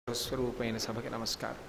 స్వరూపైన సభకి నమస్కారం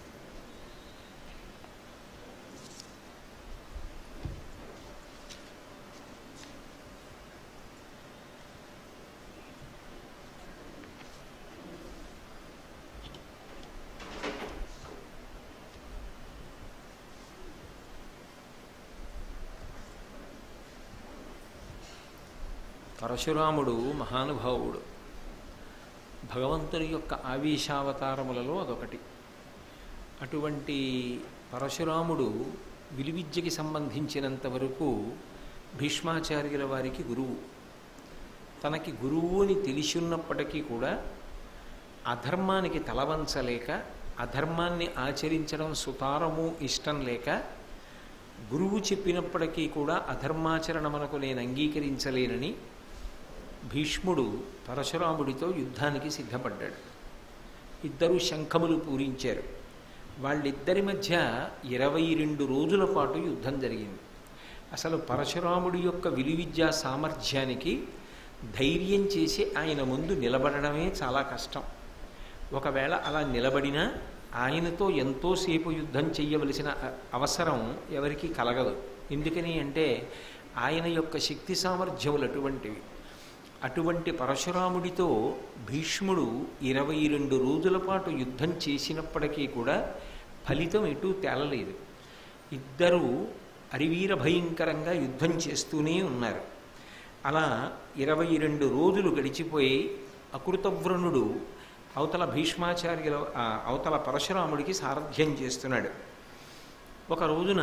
పరశురాముడు మహానుభావుడు భగవంతుని యొక్క ఆవేశావతారములలో అదొకటి అటువంటి పరశురాముడు విలువిద్యకి సంబంధించినంత వరకు భీష్మాచార్యుల వారికి గురువు తనకి గురువు అని తెలిసిన్నప్పటికీ కూడా అధర్మానికి తలవంచలేక అధర్మాన్ని ఆచరించడం సుతారము ఇష్టం లేక గురువు చెప్పినప్పటికీ కూడా అధర్మాచరణమునకు నేను అంగీకరించలేనని భీష్ముడు పరశురాముడితో యుద్ధానికి సిద్ధపడ్డాడు ఇద్దరు శంఖములు పూరించారు వాళ్ళిద్దరి మధ్య ఇరవై రెండు రోజుల పాటు యుద్ధం జరిగింది అసలు పరశురాముడి యొక్క విలువిద్యా సామర్థ్యానికి ధైర్యం చేసి ఆయన ముందు నిలబడడమే చాలా కష్టం ఒకవేళ అలా నిలబడినా ఆయనతో ఎంతోసేపు యుద్ధం చెయ్యవలసిన అవసరం ఎవరికి కలగదు ఎందుకని అంటే ఆయన యొక్క శక్తి సామర్థ్యములు అటువంటివి అటువంటి పరశురాముడితో భీష్ముడు ఇరవై రెండు రోజుల పాటు యుద్ధం చేసినప్పటికీ కూడా ఫలితం ఎటూ తేలలేదు ఇద్దరూ అరివీర భయంకరంగా యుద్ధం చేస్తూనే ఉన్నారు అలా ఇరవై రెండు రోజులు గడిచిపోయి అకృతవ్రణుడు అవతల భీష్మాచార్యుల అవతల పరశురాముడికి సారథ్యం చేస్తున్నాడు ఒక రోజున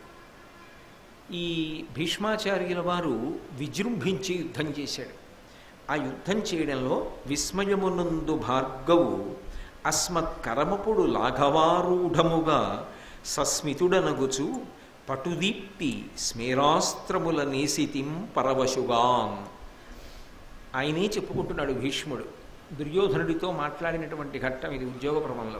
ఈ భీష్మాచార్యుల వారు విజృంభించి యుద్ధం చేశాడు ఆ యుద్ధం చేయడంలో విస్మయమునందు భార్గవు అస్మత్కరమపుడు లాఘవారూఢముగా సస్మితుడనగుచు పటుదీప్తి స్మేరాస్త్రముల నేసితిం పరవశుగాన్ ఆయనే చెప్పుకుంటున్నాడు భీష్ముడు దుర్యోధనుడితో మాట్లాడినటువంటి ఘట్టం ఇది ఉద్యోగ ప్రమంలో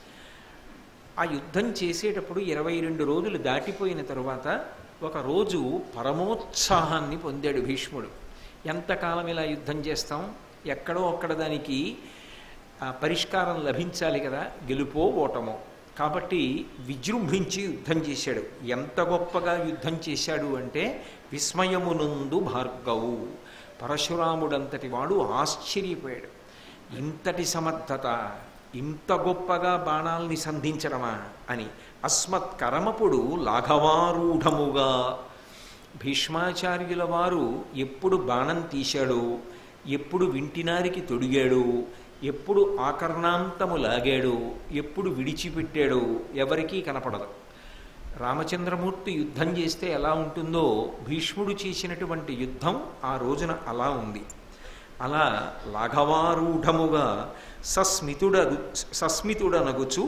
ఆ యుద్ధం చేసేటప్పుడు ఇరవై రెండు రోజులు దాటిపోయిన తరువాత ఒక రోజు పరమోత్సాహాన్ని పొందాడు భీష్ముడు ఎంతకాలం ఇలా యుద్ధం చేస్తాం ఎక్కడో అక్కడ దానికి పరిష్కారం లభించాలి కదా గెలుపో ఓటమో కాబట్టి విజృంభించి యుద్ధం చేశాడు ఎంత గొప్పగా యుద్ధం చేశాడు అంటే విస్మయమునందు భార్గవు పరశురాముడంతటి వాడు ఆశ్చర్యపోయాడు ఇంతటి సమర్థత ఇంత గొప్పగా బాణాల్ని సంధించడమా అని అస్మత్కరమపుడు లాఘవారూఢముగా భీష్మాచార్యుల వారు ఎప్పుడు బాణం తీశాడో ఎప్పుడు వింటినారికి తొడిగాడు ఎప్పుడు ఆకర్ణాంతము లాగాడు ఎప్పుడు విడిచిపెట్టాడో ఎవరికీ కనపడదు రామచంద్రమూర్తి యుద్ధం చేస్తే ఎలా ఉంటుందో భీష్ముడు చేసినటువంటి యుద్ధం ఆ రోజున అలా ఉంది అలా లాఘవారూఢముగా సస్మితుడ సస్మితుడనగుచు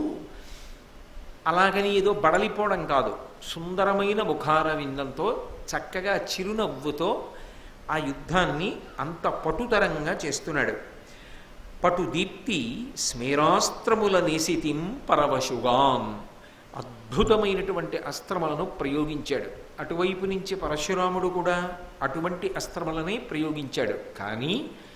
అలాగని ఏదో బడలిపోవడం కాదు సుందరమైన ముఖార విందంతో చక్కగా చిరునవ్వుతో ఆ యుద్ధాన్ని అంత పటుతరంగా చేస్తున్నాడు పటుదీప్తి స్మేరాస్త్రముల నేసితిం పరవశుగాన్ అద్భుతమైనటువంటి అస్త్రములను ప్రయోగించాడు అటువైపు నుంచి పరశురాముడు కూడా అటువంటి అస్త్రములనే ప్రయోగించాడు కానీ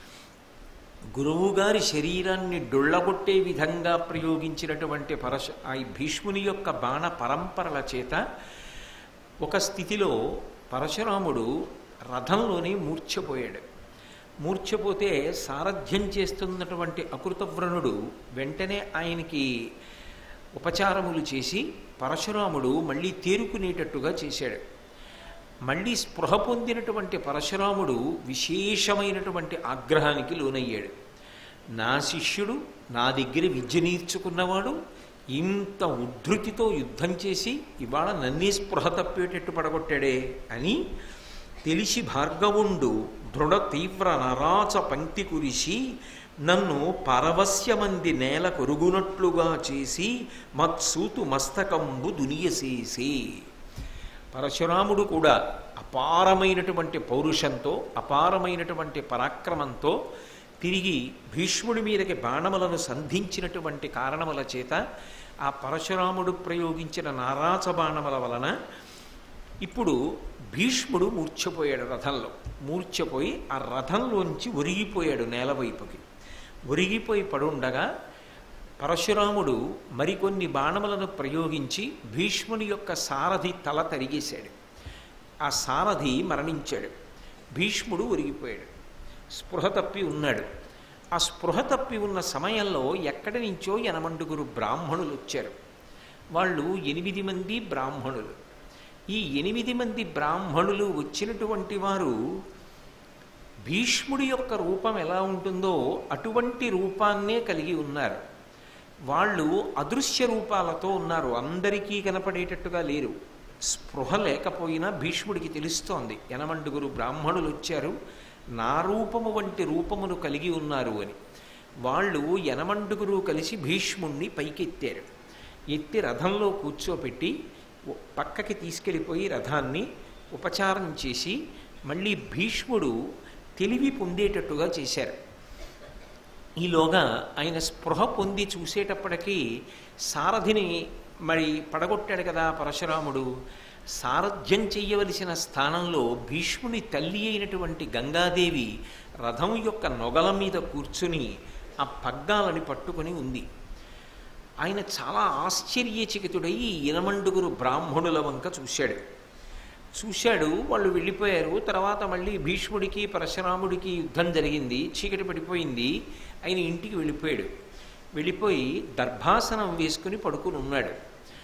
గురువుగారి శరీరాన్ని డొళ్ళగొట్టే విధంగా ప్రయోగించినటువంటి పరశ ఆ భీష్ముని యొక్క బాణ పరంపరల చేత ఒక స్థితిలో పరశురాముడు రథంలోనే మూర్ఛపోయాడు మూర్ఛపోతే సారథ్యం చేస్తున్నటువంటి అకృతవ్రణుడు వెంటనే ఆయనకి ఉపచారములు చేసి పరశురాముడు మళ్ళీ తేరుకునేటట్టుగా చేశాడు మళ్ళీ స్పృహ పొందినటువంటి పరశురాముడు విశేషమైనటువంటి ఆగ్రహానికి లోనయ్యాడు నా శిష్యుడు నా దగ్గర విద్య నేర్చుకున్నవాడు ఇంత ఉద్ధృతితో యుద్ధం చేసి ఇవాళ నన్నే స్పృహ తప్పేటట్టు పడగొట్టాడే అని తెలిసి భార్గవుండు దృఢ తీవ్ర నరాచ పంక్తి కురిసి నన్ను పరవశ్యమంది నేల కొరుగునట్లుగా చేసి మత్సూతు మస్తకంబు దునియసేసి పరశురాముడు కూడా అపారమైనటువంటి పౌరుషంతో అపారమైనటువంటి పరాక్రమంతో తిరిగి భీష్ముడి మీదకి బాణములను సంధించినటువంటి కారణముల చేత ఆ పరశురాముడు ప్రయోగించిన నారాచ బాణముల వలన ఇప్పుడు భీష్ముడు మూర్ఛపోయాడు రథంలో మూర్ఛపోయి ఆ రథంలోంచి ఒరిగిపోయాడు నేల వైపుకి ఒరిగిపోయి పడుండగా పరశురాముడు మరికొన్ని బాణములను ప్రయోగించి భీష్ముని యొక్క సారథి తల తరిగేశాడు ఆ సారథి మరణించాడు భీష్ముడు ఒరిగిపోయాడు స్పృహ తప్పి ఉన్నాడు ఆ స్పృహ తప్పి ఉన్న సమయంలో ఎక్కడి నుంచో ఎనమండుగురు బ్రాహ్మణులు వచ్చారు వాళ్ళు ఎనిమిది మంది బ్రాహ్మణులు ఈ ఎనిమిది మంది బ్రాహ్మణులు వచ్చినటువంటి వారు భీష్ముడి యొక్క రూపం ఎలా ఉంటుందో అటువంటి రూపాన్నే కలిగి ఉన్నారు వాళ్ళు అదృశ్య రూపాలతో ఉన్నారు అందరికీ కనపడేటట్టుగా లేరు స్పృహ లేకపోయినా భీష్ముడికి తెలుస్తోంది ఎనమండుగురు బ్రాహ్మణులు వచ్చారు నా రూపము వంటి రూపమును కలిగి ఉన్నారు అని వాళ్ళు ఎనమండుగురు కలిసి భీష్ముణ్ణి పైకెత్తారు ఎత్తి రథంలో కూర్చోపెట్టి పక్కకి తీసుకెళ్ళిపోయి రథాన్ని ఉపచారం చేసి మళ్ళీ భీష్ముడు తెలివి పొందేటట్టుగా చేశారు ఈలోగా ఆయన స్పృహ పొంది చూసేటప్పటికీ సారథిని మరి పడగొట్టాడు కదా పరశురాముడు సారథ్యం చెయ్యవలసిన స్థానంలో భీష్ముని తల్లి అయినటువంటి గంగాదేవి రథం యొక్క నొగల మీద కూర్చుని ఆ పగ్గాలని పట్టుకొని ఉంది ఆయన చాలా ఆశ్చర్యచకితుడై ఇనమండుగురు బ్రాహ్మణుల వంక చూశాడు చూశాడు వాళ్ళు వెళ్ళిపోయారు తర్వాత మళ్ళీ భీష్ముడికి పరశురాముడికి యుద్ధం జరిగింది చీకటి పడిపోయింది ఆయన ఇంటికి వెళ్ళిపోయాడు వెళ్ళిపోయి దర్భాసనం వేసుకుని పడుకుని ఉన్నాడు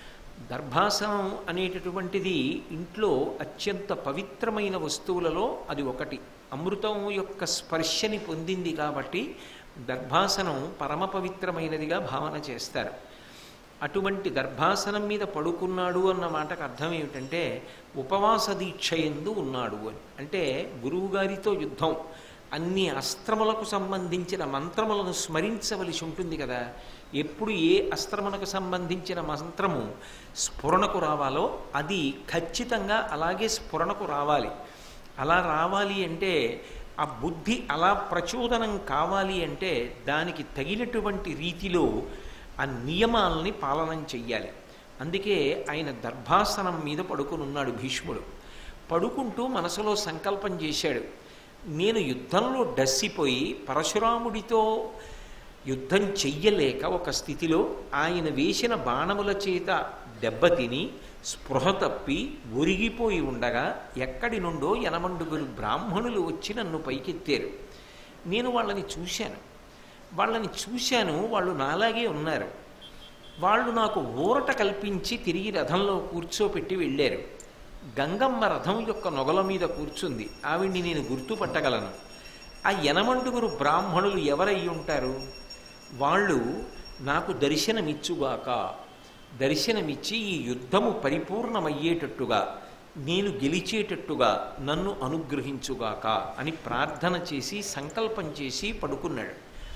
దర్భాసనం అనేటటువంటిది ఇంట్లో అత్యంత పవిత్రమైన వస్తువులలో అది ఒకటి అమృతం యొక్క స్పర్శని పొందింది కాబట్టి దర్భాసనం పరమ పవిత్రమైనదిగా భావన చేస్తారు అటువంటి దర్భాసనం మీద పడుకున్నాడు అన్న మాటకు అర్థం ఏమిటంటే ఉపవాస దీక్ష ఎందు ఉన్నాడు అని అంటే గురువుగారితో యుద్ధం అన్ని అస్త్రములకు సంబంధించిన మంత్రములను స్మరించవలసి ఉంటుంది కదా ఎప్పుడు ఏ అస్త్రమునకు సంబంధించిన మంత్రము స్ఫురణకు రావాలో అది ఖచ్చితంగా అలాగే స్ఫురణకు రావాలి అలా రావాలి అంటే ఆ బుద్ధి అలా ప్రచోదనం కావాలి అంటే దానికి తగినటువంటి రీతిలో ఆ నియమాలని పాలనం చెయ్యాలి అందుకే ఆయన దర్భాసనం మీద పడుకుని ఉన్నాడు భీష్ముడు పడుకుంటూ మనసులో సంకల్పం చేశాడు నేను యుద్ధంలో డస్సిపోయి పరశురాముడితో యుద్ధం చెయ్యలేక ఒక స్థితిలో ఆయన వేసిన బాణముల చేత దెబ్బతిని స్పృహ తప్పి ఒరిగిపోయి ఉండగా ఎక్కడి నుండో ఎనమండుగురు బ్రాహ్మణులు వచ్చి నన్ను పైకెత్తారు నేను వాళ్ళని చూశాను వాళ్ళని చూశాను వాళ్ళు నాలాగే ఉన్నారు వాళ్ళు నాకు ఊరట కల్పించి తిరిగి రథంలో కూర్చోపెట్టి వెళ్ళారు గంగమ్మ రథం యొక్క నొగల మీద కూర్చుంది ఆవిడ్ని నేను గుర్తుపట్టగలను ఆ ఎనమండుగురు బ్రాహ్మణులు ఎవరై ఉంటారు వాళ్ళు నాకు దర్శనమిచ్చుగాక దర్శనమిచ్చి ఈ యుద్ధము పరిపూర్ణమయ్యేటట్టుగా నేను గెలిచేటట్టుగా నన్ను అనుగ్రహించుగాక అని ప్రార్థన చేసి సంకల్పం చేసి పడుకున్నాడు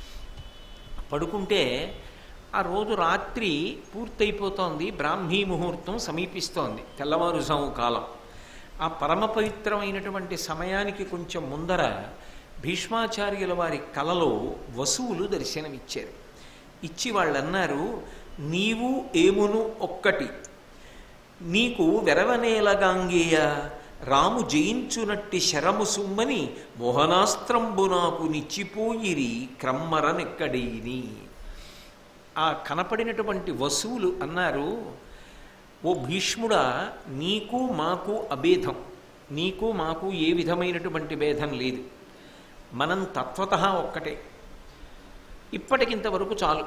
పడుకుంటే ఆ రోజు రాత్రి పూర్తయిపోతోంది బ్రాహ్మీ ముహూర్తం సమీపిస్తోంది తెల్లవారుజాము కాలం ఆ పరమ పవిత్రమైనటువంటి సమయానికి కొంచెం ముందర భీష్మాచార్యుల వారి కలలో వసువులు దర్శనమిచ్చారు ఇచ్చి వాళ్ళు అన్నారు నీవు ఏమును ఒక్కటి నీకు వెరవనేలగాంగేయ రాము జయించునట్టి శరము సుమ్మని మోహనాస్త్రంబు నాకు నిచ్చిపోయిరి క్రమ్మరనెక్కడైని ఆ కనపడినటువంటి వసువులు అన్నారు ఓ భీష్ముడా నీకు మాకు అభేదం నీకు మాకు ఏ విధమైనటువంటి భేదం లేదు మనం తత్వత ఒక్కటే ఇప్పటికింతవరకు చాలు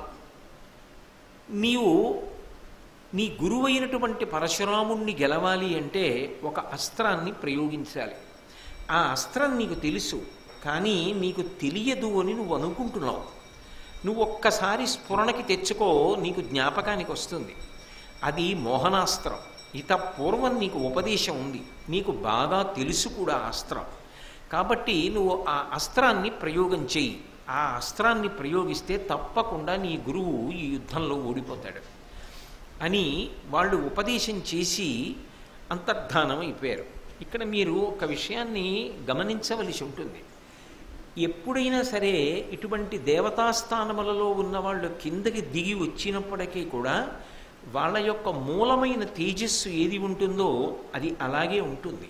నీవు నీ గురువైనటువంటి పరశురాముణ్ణి గెలవాలి అంటే ఒక అస్త్రాన్ని ప్రయోగించాలి ఆ అస్త్రం నీకు తెలుసు కానీ నీకు తెలియదు అని నువ్వు అనుకుంటున్నావు నువ్వు ఒక్కసారి స్ఫురణకి తెచ్చుకో నీకు జ్ఞాపకానికి వస్తుంది అది మోహనాస్త్రం ఇత పూర్వం నీకు ఉపదేశం ఉంది నీకు బాగా తెలుసు కూడా ఆ అస్త్రం కాబట్టి నువ్వు ఆ అస్త్రాన్ని ప్రయోగం చెయ్యి ఆ అస్త్రాన్ని ప్రయోగిస్తే తప్పకుండా నీ గురువు ఈ యుద్ధంలో ఓడిపోతాడు అని వాళ్ళు ఉపదేశం చేసి అంతర్ధానం అయిపోయారు ఇక్కడ మీరు ఒక విషయాన్ని గమనించవలసి ఉంటుంది ఎప్పుడైనా సరే ఇటువంటి దేవతాస్థానములలో ఉన్న వాళ్ళు కిందకి దిగి వచ్చినప్పటికీ కూడా వాళ్ళ యొక్క మూలమైన తేజస్సు ఏది ఉంటుందో అది అలాగే ఉంటుంది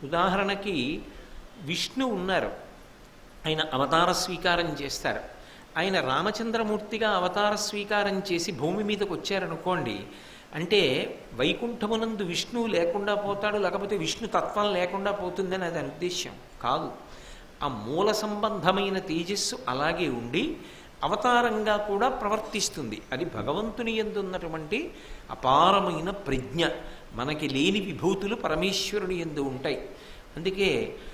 ఉదాహరణకి విష్ణు ఉన్నారు ఆయన అవతార స్వీకారం చేస్తారు ఆయన రామచంద్రమూర్తిగా అవతార స్వీకారం చేసి భూమి మీదకి వచ్చారనుకోండి అంటే వైకుంఠమునందు విష్ణువు లేకుండా పోతాడు లేకపోతే విష్ణు తత్వం లేకుండా పోతుందని అది ఉద్దేశ్యం కాదు ఆ మూల సంబంధమైన తేజస్సు అలాగే ఉండి అవతారంగా కూడా ప్రవర్తిస్తుంది అది భగవంతుని ఎందున్నటువంటి అపారమైన ప్రజ్ఞ మనకి లేని విభూతులు పరమేశ్వరుని ఎందు ఉంటాయి అందుకే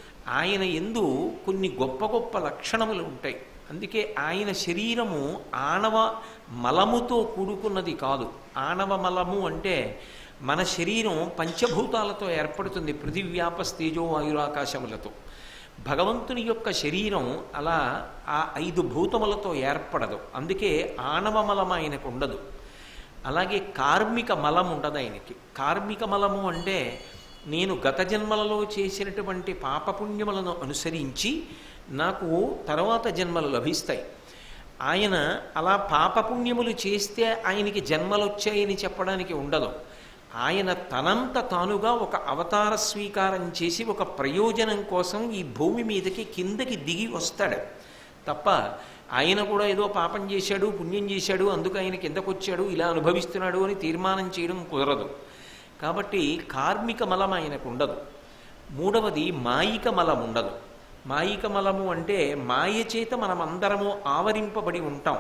ఆయన ఎందు కొన్ని గొప్ప గొప్ప లక్షణములు ఉంటాయి అందుకే ఆయన శరీరము ఆణవ మలముతో కూడుకున్నది కాదు ఆణవ మలము అంటే మన శరీరం పంచభూతాలతో ఏర్పడుతుంది పృథివ్యాపస్తేజో వాయురాకాశములతో భగవంతుని యొక్క శరీరం అలా ఆ ఐదు భూతములతో ఏర్పడదు అందుకే ఆణవమలం ఆయనకు ఉండదు అలాగే కార్మిక మలం ఉండదు ఆయనకి కార్మిక మలము అంటే నేను గత జన్మలలో చేసినటువంటి పాపపుణ్యములను అనుసరించి నాకు తర్వాత జన్మలు లభిస్తాయి ఆయన అలా పాపపుణ్యములు చేస్తే ఆయనకి జన్మలు వచ్చాయని చెప్పడానికి ఉండదు ఆయన తనంత తానుగా ఒక అవతార స్వీకారం చేసి ఒక ప్రయోజనం కోసం ఈ భూమి మీదకి కిందకి దిగి వస్తాడు తప్ప ఆయన కూడా ఏదో పాపం చేశాడు పుణ్యం చేశాడు అందుకు ఆయన కిందకు వచ్చాడు ఇలా అనుభవిస్తున్నాడు అని తీర్మానం చేయడం కుదరదు కాబట్టి కార్మిక మలం ఆయనకు ఉండదు మూడవది మాయిక మలం ఉండదు మాయిక మలము అంటే మాయ చేత మనమందరము ఆవరింపబడి ఉంటాం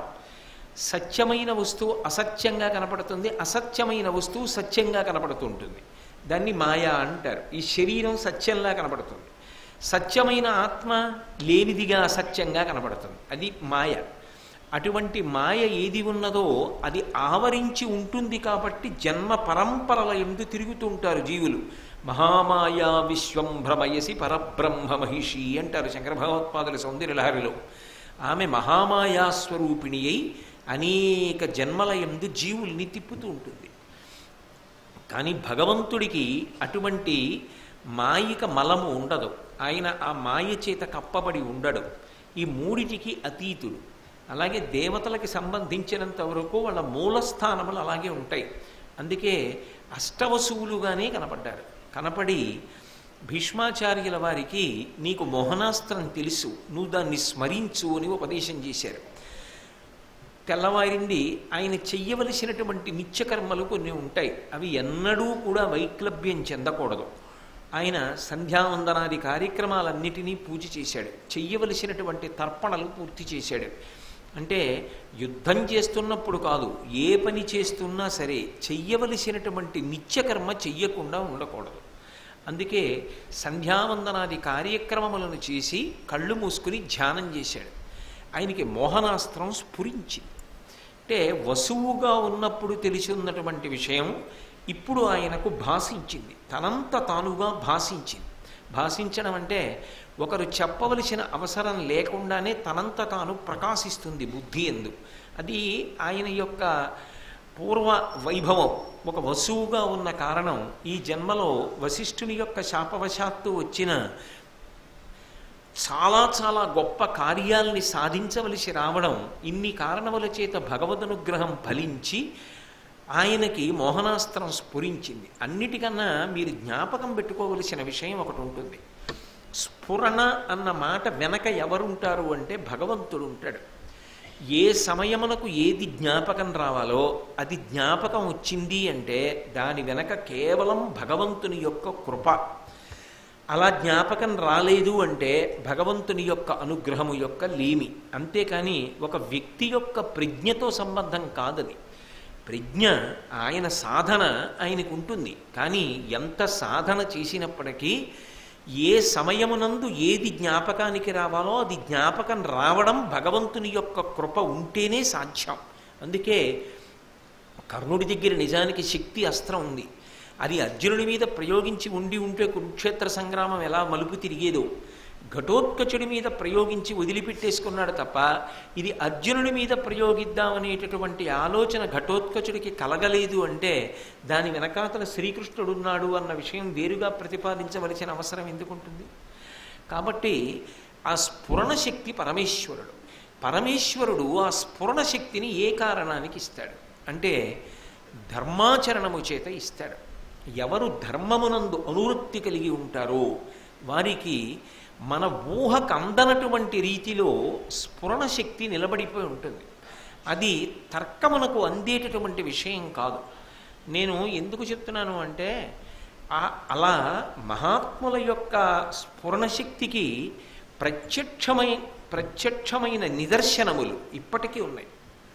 సత్యమైన వస్తువు అసత్యంగా కనపడుతుంది అసత్యమైన వస్తువు సత్యంగా కనపడుతుంటుంది దాన్ని మాయ అంటారు ఈ శరీరం సత్యంలా కనపడుతుంది సత్యమైన ఆత్మ లేనిదిగా అసత్యంగా కనపడుతుంది అది మాయ అటువంటి మాయ ఏది ఉన్నదో అది ఆవరించి ఉంటుంది కాబట్టి జన్మ పరంపరల ఎందు తిరుగుతుంటారు జీవులు మహామాయా విశ్వం భ్రమయసి పరబ్రహ్మ మహిషి అంటారు శంకర భగవత్పాదుల సౌందర్యలహరిలో ఆమె మహామాయా స్వరూపిణి అయి అనేక జన్మల ఎందు జీవుల్ని తిప్పుతూ ఉంటుంది కానీ భగవంతుడికి అటువంటి మాయిక మలము ఉండదు ఆయన ఆ మాయ చేత కప్పబడి ఉండడు ఈ మూడిటికి అతీతుడు అలాగే దేవతలకి సంబంధించినంత వరకు వాళ్ళ మూలస్థానములు అలాగే ఉంటాయి అందుకే అష్టవసువులుగానే కనపడ్డారు కనపడి భీష్మాచార్యుల వారికి నీకు మోహనాస్త్రం తెలుసు నువ్వు దాన్ని స్మరించు అని ఉపదేశం చేశారు తెల్లవారింది ఆయన చెయ్యవలసినటువంటి నిత్యకర్మలు కొన్ని ఉంటాయి అవి ఎన్నడూ కూడా వైక్లభ్యం చెందకూడదు ఆయన సంధ్యావందనాది కార్యక్రమాలన్నిటినీ పూజ చేశాడు చెయ్యవలసినటువంటి తర్పణలు పూర్తి చేశాడు అంటే యుద్ధం చేస్తున్నప్పుడు కాదు ఏ పని చేస్తున్నా సరే చెయ్యవలసినటువంటి నిత్యకర్మ చెయ్యకుండా ఉండకూడదు అందుకే సంధ్యావందనాది కార్యక్రమములను చేసి కళ్ళు మూసుకుని ధ్యానం చేశాడు ఆయనకి మోహనాస్త్రం స్ఫురించింది అంటే వసువుగా ఉన్నప్పుడు తెలిసి ఉన్నటువంటి విషయం ఇప్పుడు ఆయనకు భాషించింది తనంత తానుగా భాషించింది భాషించడం అంటే ఒకరు చెప్పవలసిన అవసరం లేకుండానే తనంత తాను ప్రకాశిస్తుంది బుద్ధి ఎందు అది ఆయన యొక్క పూర్వ వైభవం ఒక వసువుగా ఉన్న కారణం ఈ జన్మలో వశిష్ఠుని యొక్క శాపవశాత్తు వచ్చిన చాలా చాలా గొప్ప కార్యాల్ని సాధించవలసి రావడం ఇన్ని కారణముల చేత భగవదనుగ్రహం ఫలించి ఆయనకి మోహనాస్త్రం స్ఫురించింది అన్నిటికన్నా మీరు జ్ఞాపకం పెట్టుకోవలసిన విషయం ఒకటి ఉంటుంది స్ఫురణ అన్న మాట వెనక ఎవరుంటారు అంటే భగవంతుడు ఉంటాడు ఏ సమయమునకు ఏది జ్ఞాపకం రావాలో అది జ్ఞాపకం వచ్చింది అంటే దాని వెనక కేవలం భగవంతుని యొక్క కృప అలా జ్ఞాపకం రాలేదు అంటే భగవంతుని యొక్క అనుగ్రహము యొక్క లేమి అంతేకాని ఒక వ్యక్తి యొక్క ప్రజ్ఞతో సంబంధం కాదది ప్రజ్ఞ ఆయన సాధన ఆయనకు ఉంటుంది కానీ ఎంత సాధన చేసినప్పటికీ ఏ సమయమునందు ఏది జ్ఞాపకానికి రావాలో అది జ్ఞాపకం రావడం భగవంతుని యొక్క కృప ఉంటేనే సాధ్యం అందుకే కర్ణుడి దగ్గర నిజానికి శక్తి అస్త్రం ఉంది అది అర్జునుడి మీద ప్రయోగించి ఉండి ఉంటే కురుక్షేత్ర సంగ్రామం ఎలా మలుపు తిరిగేదో ఘటోత్కచుడి మీద ప్రయోగించి వదిలిపెట్టేసుకున్నాడు తప్ప ఇది అర్జునుడి మీద ప్రయోగిద్దామనేటటువంటి ఆలోచన ఘటోత్కచుడికి కలగలేదు అంటే దాని వెనకాతల శ్రీకృష్ణుడు ఉన్నాడు అన్న విషయం వేరుగా ప్రతిపాదించవలసిన అవసరం ఎందుకుంటుంది కాబట్టి ఆ స్ఫురణ శక్తి పరమేశ్వరుడు పరమేశ్వరుడు ఆ స్ఫురణ శక్తిని ఏ కారణానికి ఇస్తాడు అంటే ధర్మాచరణము చేత ఇస్తాడు ఎవరు ధర్మమునందు అనువృత్తి కలిగి ఉంటారో వారికి మన ఊహకు అందనటువంటి రీతిలో స్ఫురణ శక్తి నిలబడిపోయి ఉంటుంది అది తర్కమునకు అందేటటువంటి విషయం కాదు నేను ఎందుకు చెప్తున్నాను అంటే ఆ- అలా మహాత్ముల యొక్క స్ఫురణ శక్తికి ప్రత్యక్షమై ప్రత్యక్షమైన నిదర్శనములు ఇప్పటికీ ఉన్నాయి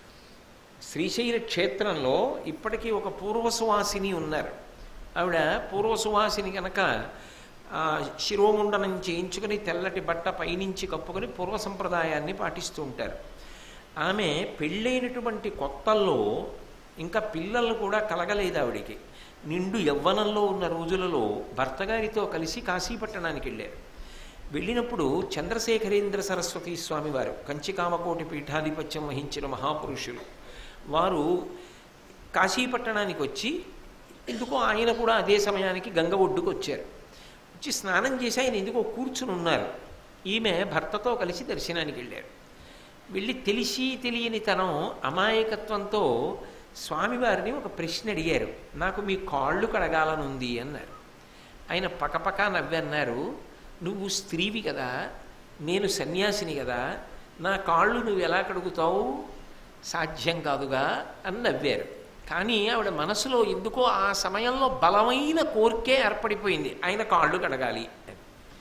శ్రీశైల క్షేత్రంలో ఇప్పటికీ ఒక పూర్వసువాసిని ఉన్నారు ఆవిడ పూర్వసువాసిని కనుక ఆ, శిరోముండనం చేయించుకుని తెల్లటి బట్ట పైనుంచి కప్పుకొని పూర్వ సంప్రదాయాన్ని పాటిస్తూ ఉంటారు ఆమె పెళ్ళైనటువంటి కొత్తల్లో ఇంకా పిల్లలు కూడా కలగలేదు ఆవిడికి నిండు యవ్వనంలో ఉన్న రోజులలో భర్త గారితో కలిసి కాశీపట్టణానికి వెళ్ళారు వెళ్ళినప్పుడు చంద్రశేఖరేంద్ర సరస్వతి స్వామి వారు కంచికామకోటి పీఠాధిపత్యం వహించిన మహాపురుషులు వారు కాశీపట్టణానికి వచ్చి ఎందుకో ఆయన కూడా అదే సమయానికి గంగ ఒడ్డుకు వచ్చారు వచ్చి స్నానం చేసి ఆయన ఎందుకో కూర్చుని ఉన్నారు ఈమె భర్తతో కలిసి దర్శనానికి వెళ్ళారు వెళ్ళి తెలిసి తెలియని తనం అమాయకత్వంతో స్వామివారిని ఒక ప్రశ్న అడిగారు నాకు మీ కాళ్ళు కడగాలనుంది అన్నారు ఆయన పకపక నవ్వన్నారు నువ్వు స్త్రీవి కదా నేను సన్యాసిని కదా నా కాళ్ళు నువ్వు ఎలా కడుగుతావు సాధ్యం కాదుగా అని నవ్వారు కానీ ఆవిడ మనసులో ఎందుకో ఆ సమయంలో బలమైన కోరికే ఏర్పడిపోయింది ఆయన కాళ్ళు కడగాలి అని.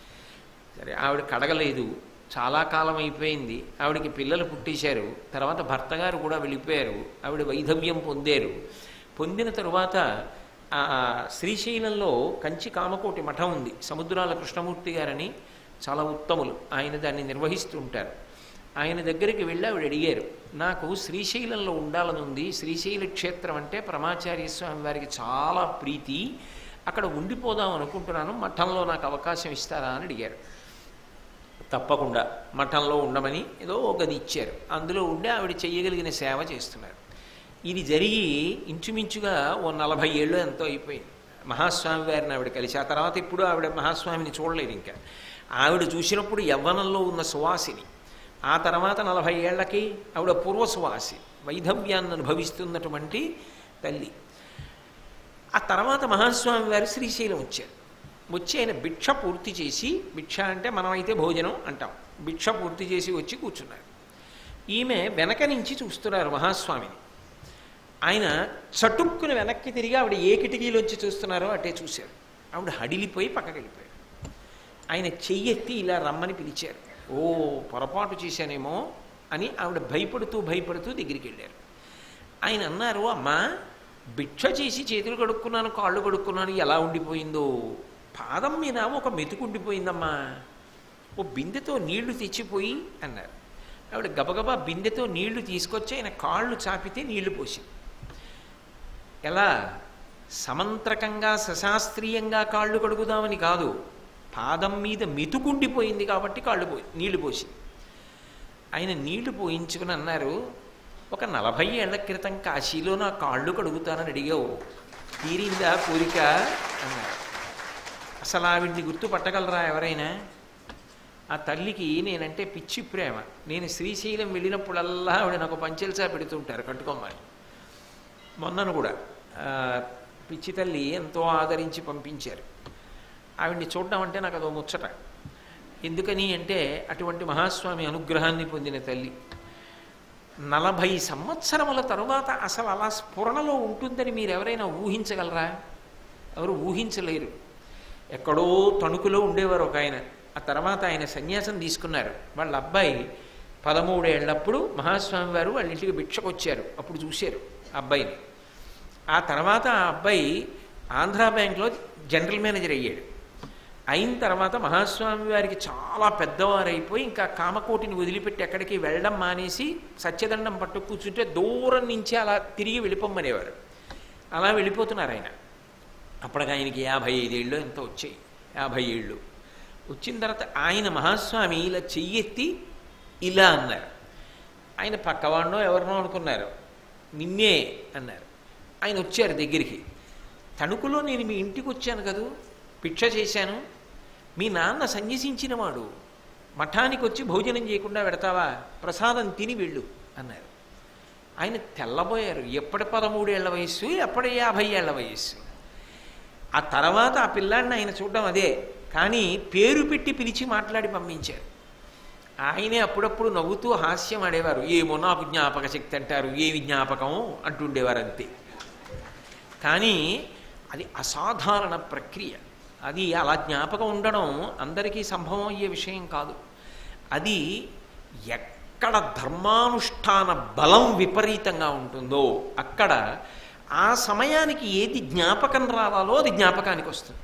సరే ఆవిడ కడగలేదు చాలా కాలం అయిపోయింది ఆవిడకి పిల్లలు పుట్టేశారు తర్వాత భర్త గారు కూడా వెళ్ళిపోయారు ఆవిడ వైధవ్యం పొందారు పొందిన తరువాత ఆ శ్రీశైలంలో కంచి కామకోటి మఠం ఉంది సముద్రాల కృష్ణమూర్తి గారని చాలా ఉత్తములు ఆయన దాన్ని నిర్వహిస్తూ ఉంటారు ఆయన దగ్గరికి వెళ్ళి ఆవిడ అడిగారు నాకు శ్రీశైలంలో ఉండాలని ఉంది శ్రీశైల క్షేత్రం అంటే పరమాచార్య స్వామి వారికి చాలా ప్రీతి అక్కడ ఉండిపోదాం అనుకుంటున్నాను మఠంలో నాకు అవకాశం ఇస్తారా అని అడిగారు తప్పకుండా మఠంలో ఉండమని ఏదో ఒక గది ఇచ్చారు అందులో ఉండి ఆవిడ చెయ్యగలిగిన సేవ చేస్తున్నారు ఇది జరిగి ఇంచుమించుగా ఓ నలభై ఏళ్ళు ఎంతో అయిపోయింది మహాస్వామి వారిని ఆవిడ కలిసి ఆ తర్వాత ఇప్పుడు ఆవిడ మహాస్వామిని చూడలేదు ఇంకా ఆవిడ చూసినప్పుడు యవ్వనంలో ఉన్న సువాసిని ఆ తర్వాత నలభై ఏళ్లకి ఆవిడ పూర్వ సువాసి వైధవ్యాన్ని అనుభవిస్తున్నటువంటి తల్లి ఆ తర్వాత మహాస్వామి వారు శ్రీశైలం వచ్చారు వచ్చి ఆయన భిక్ష పూర్తి చేసి భిక్ష అంటే మనమైతే భోజనం అంటాం భిక్ష పూర్తి చేసి వచ్చి కూర్చున్నారు ఈమె వెనక నుంచి చూస్తున్నారు మహాస్వామిని ఆయన చటుక్కుని వెనక్కి తిరిగి ఆవిడ ఏ కిటికీలోంచి చూస్తున్నారో అటే చూశారు ఆవిడ హడిలిపోయి పక్కకి వెళ్ళిపోయారు ఆయన చెయ్యెత్తి ఇలా రమ్మని పిలిచారు ఓ పొరపాటు చేశానేమో అని ఆవిడ భయపడుతూ భయపడుతూ దగ్గరికి వెళ్ళారు ఆయన అన్నారు అమ్మా భిక్ష చేసి చేతులు కడుక్కున్నాను కాళ్ళు కడుక్కున్నాను ఎలా ఉండిపోయిందో పాదం మీద ఒక మెతుకు ఉండిపోయిందమ్మా ఓ బిందెతో నీళ్లు తెచ్చిపోయి అన్నారు ఆవిడ గబగబా బిందెతో నీళ్లు తీసుకొచ్చి ఆయన కాళ్ళు చాపితే నీళ్లు పోసింది ఎలా సమంత్రకంగా సశాస్త్రీయంగా కాళ్ళు కడుగుదామని కాదు పాదం మీద మెతుకుండిపోయింది కాబట్టి కాళ్ళు పోయి నీళ్లు పోసింది ఆయన నీళ్లు పోయించుకుని అన్నారు ఒక నలభై ఏళ్ల క్రితం కాశీలో నా కాళ్ళు కడుగుతానని అడిగావు తీరిందా కోరిక అన్నారు అసలు ఆవిడ్ని గుర్తుపట్టగలరా ఎవరైనా ఆ తల్లికి నేనంటే పిచ్చి ప్రేమ నేను శ్రీశైలం వెళ్ళినప్పుడల్లా ఆవిడ నాకు పంచెల్సా పెడుతుంటారు కట్టుకోమని మొన్నను కూడా ఆ, పిచ్చి తల్లి ఎంతో ఆదరించి పంపించారు ఆవిడ్ని చూడడం అంటే నాకు అదో ముచ్చట ఎందుకని అంటే అటువంటి మహాస్వామి అనుగ్రహాన్ని పొందిన తల్లి నలభై సంవత్సరముల తరువాత అసలు అలా స్ఫురణలో ఉంటుందని మీరు ఎవరైనా ఊహించగలరా ఎవరు ఊహించలేరు ఎక్కడో తణుకులో ఉండేవారు ఒక ఆయన ఆ తర్వాత ఆయన సన్యాసం తీసుకున్నారు వాళ్ళ అబ్బాయి పదమూడేళ్లప్పుడు మహాస్వామి వారు వాళ్ళ ఇంటికి భిక్షకొచ్చారు అప్పుడు చూశారు ఆ అబ్బాయిని ఆ తర్వాత ఆ అబ్బాయి ఆంధ్రా బ్యాంక్లో జనరల్ మేనేజర్ అయ్యాడు అయిన తర్వాత మహాస్వామి వారికి చాలా పెద్దవారైపోయి ఇంకా కామకోటిని వదిలిపెట్టి ఎక్కడికి వెళ్ళడం మానేసి సత్యదండం పట్టు కూర్చుంటే దూరం నుంచి అలా తిరిగి వెళ్ళిపోమ్మనేవారు అలా వెళ్ళిపోతున్నారు ఆయన అప్పటికి ఆయనకి యాభై ఐదేళ్ళు ఎంతో వచ్చాయి యాభై ఏళ్ళు వచ్చిన తర్వాత ఆయన మహాస్వామి ఇలా చెయ్యెత్తి ఇలా అన్నారు ఆయన పక్కవాడినో ఎవరినో అనుకున్నారు నిన్నే అన్నారు ఆయన వచ్చారు దగ్గరికి తణుకులో నేను మీ ఇంటికి వచ్చాను కదూ భిక్ష చేశాను మీ నాన్న సన్యసించినవాడు మఠానికి వచ్చి భోజనం చేయకుండా పెడతావా ప్రసాదం తిని వెళ్ళు అన్నారు ఆయన తెల్లబోయారు ఎప్పటి పదమూడేళ్ల వయస్సు ఎప్పటి యాభై ఏళ్ల వయస్సు ఆ తర్వాత ఆ పిల్లాడిని ఆయన చూడడం అదే కానీ పేరు పెట్టి పిలిచి మాట్లాడి పంపించారు ఆయనే అప్పుడప్పుడు నవ్వుతూ హాస్యం ఆడేవారు ఏమో నాకు జ్ఞాపక శక్తి అంటారు ఏమి జ్ఞాపకం అంటుండేవారు అంతే కానీ అది అసాధారణ ప్రక్రియ అది అలా జ్ఞాపకం ఉండడం అందరికీ సంభవం అయ్యే విషయం కాదు అది ఎక్కడ ధర్మానుష్ఠాన బలం విపరీతంగా ఉంటుందో అక్కడ ఆ సమయానికి ఏది జ్ఞాపకం రావాలో అది జ్ఞాపకానికి వస్తుంది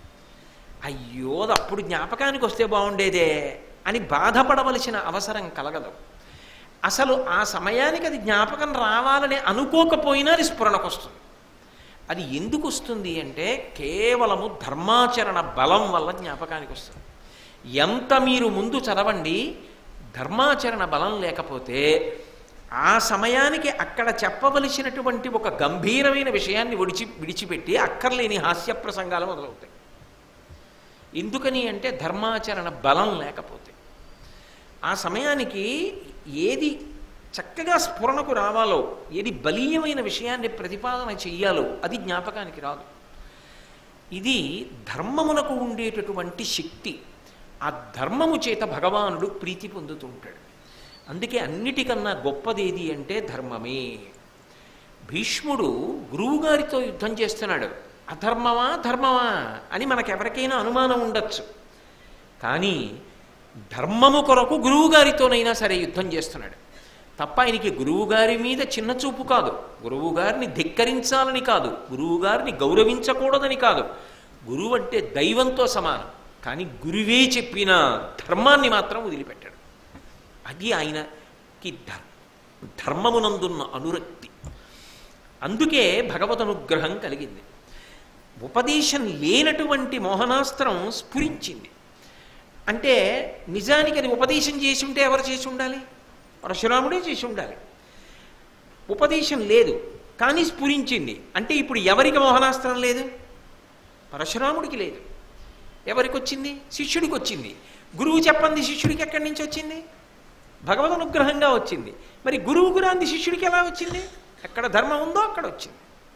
అయ్యో అది అప్పుడు జ్ఞాపకానికి వస్తే బాగుండేదే అని బాధపడవలసిన అవసరం కలగదు అసలు ఆ సమయానికి అది జ్ఞాపకం రావాలని అనుకోకపోయినా అది స్ఫురణకు వస్తుంది అది ఎందుకు వస్తుంది అంటే కేవలము ధర్మాచరణ బలం వల్ల జ్ఞాపకానికి వస్తుంది ఎంత మీరు ముందు చదవండి ధర్మాచరణ బలం లేకపోతే ఆ సమయానికి అక్కడ చెప్పవలసినటువంటి ఒక గంభీరమైన విషయాన్ని విడిచి విడిచిపెట్టి అక్కర్లేని హాస్య ప్రసంగాలు మొదలవుతాయి ఎందుకని అంటే ధర్మాచరణ బలం లేకపోతే ఆ సమయానికి ఏది చక్కగా స్ఫురణకు రావాలో ఏది బలీయమైన విషయాన్ని ప్రతిపాదన చెయ్యాలో అది జ్ఞాపకానికి రాదు ఇది ధర్మమునకు ఉండేటటువంటి శక్తి ఆ ధర్మము చేత భగవానుడు ప్రీతి పొందుతుంటాడు అందుకే అన్నిటికన్నా గొప్పదేది అంటే ధర్మమే భీష్ముడు గురువుగారితో యుద్ధం చేస్తున్నాడు అధర్మమా ధర్మమా అని మనకెవరికైనా అనుమానం ఉండొచ్చు కానీ ధర్మము కొరకు గురువుగారితోనైనా సరే యుద్ధం చేస్తున్నాడు తప్ప ఆయనకి గురువుగారి మీద చిన్న చూపు కాదు గురువుగారిని ధిక్కరించాలని కాదు గురువుగారిని గౌరవించకూడదని కాదు గురువు అంటే దైవంతో సమానం కానీ గురువే చెప్పిన ధర్మాన్ని మాత్రం వదిలిపెట్టాడు అది ఆయనకి ధర్ ధర్మమునందున్న అనురక్తి అందుకే భగవద్ అనుగ్రహం కలిగింది ఉపదేశం లేనటువంటి మోహనాస్త్రం స్ఫురించింది అంటే నిజానికి అది ఉపదేశం చేసి ఉంటే ఎవరు చేసి ఉండాలి పరశురాముడే చేసి ఉండాలి ఉపదేశం లేదు కానీ స్ఫురించింది అంటే ఇప్పుడు ఎవరికి మోహనాస్త్రం లేదు పరశురాముడికి లేదు ఎవరికి వచ్చింది శిష్యుడికి వచ్చింది గురువు చెప్పంది శిష్యుడికి ఎక్కడి నుంచి వచ్చింది భగవద్ అనుగ్రహంగా వచ్చింది మరి గురువు గురాంది శిష్యుడికి ఎలా వచ్చింది ఎక్కడ ధర్మం ఉందో అక్కడ వచ్చింది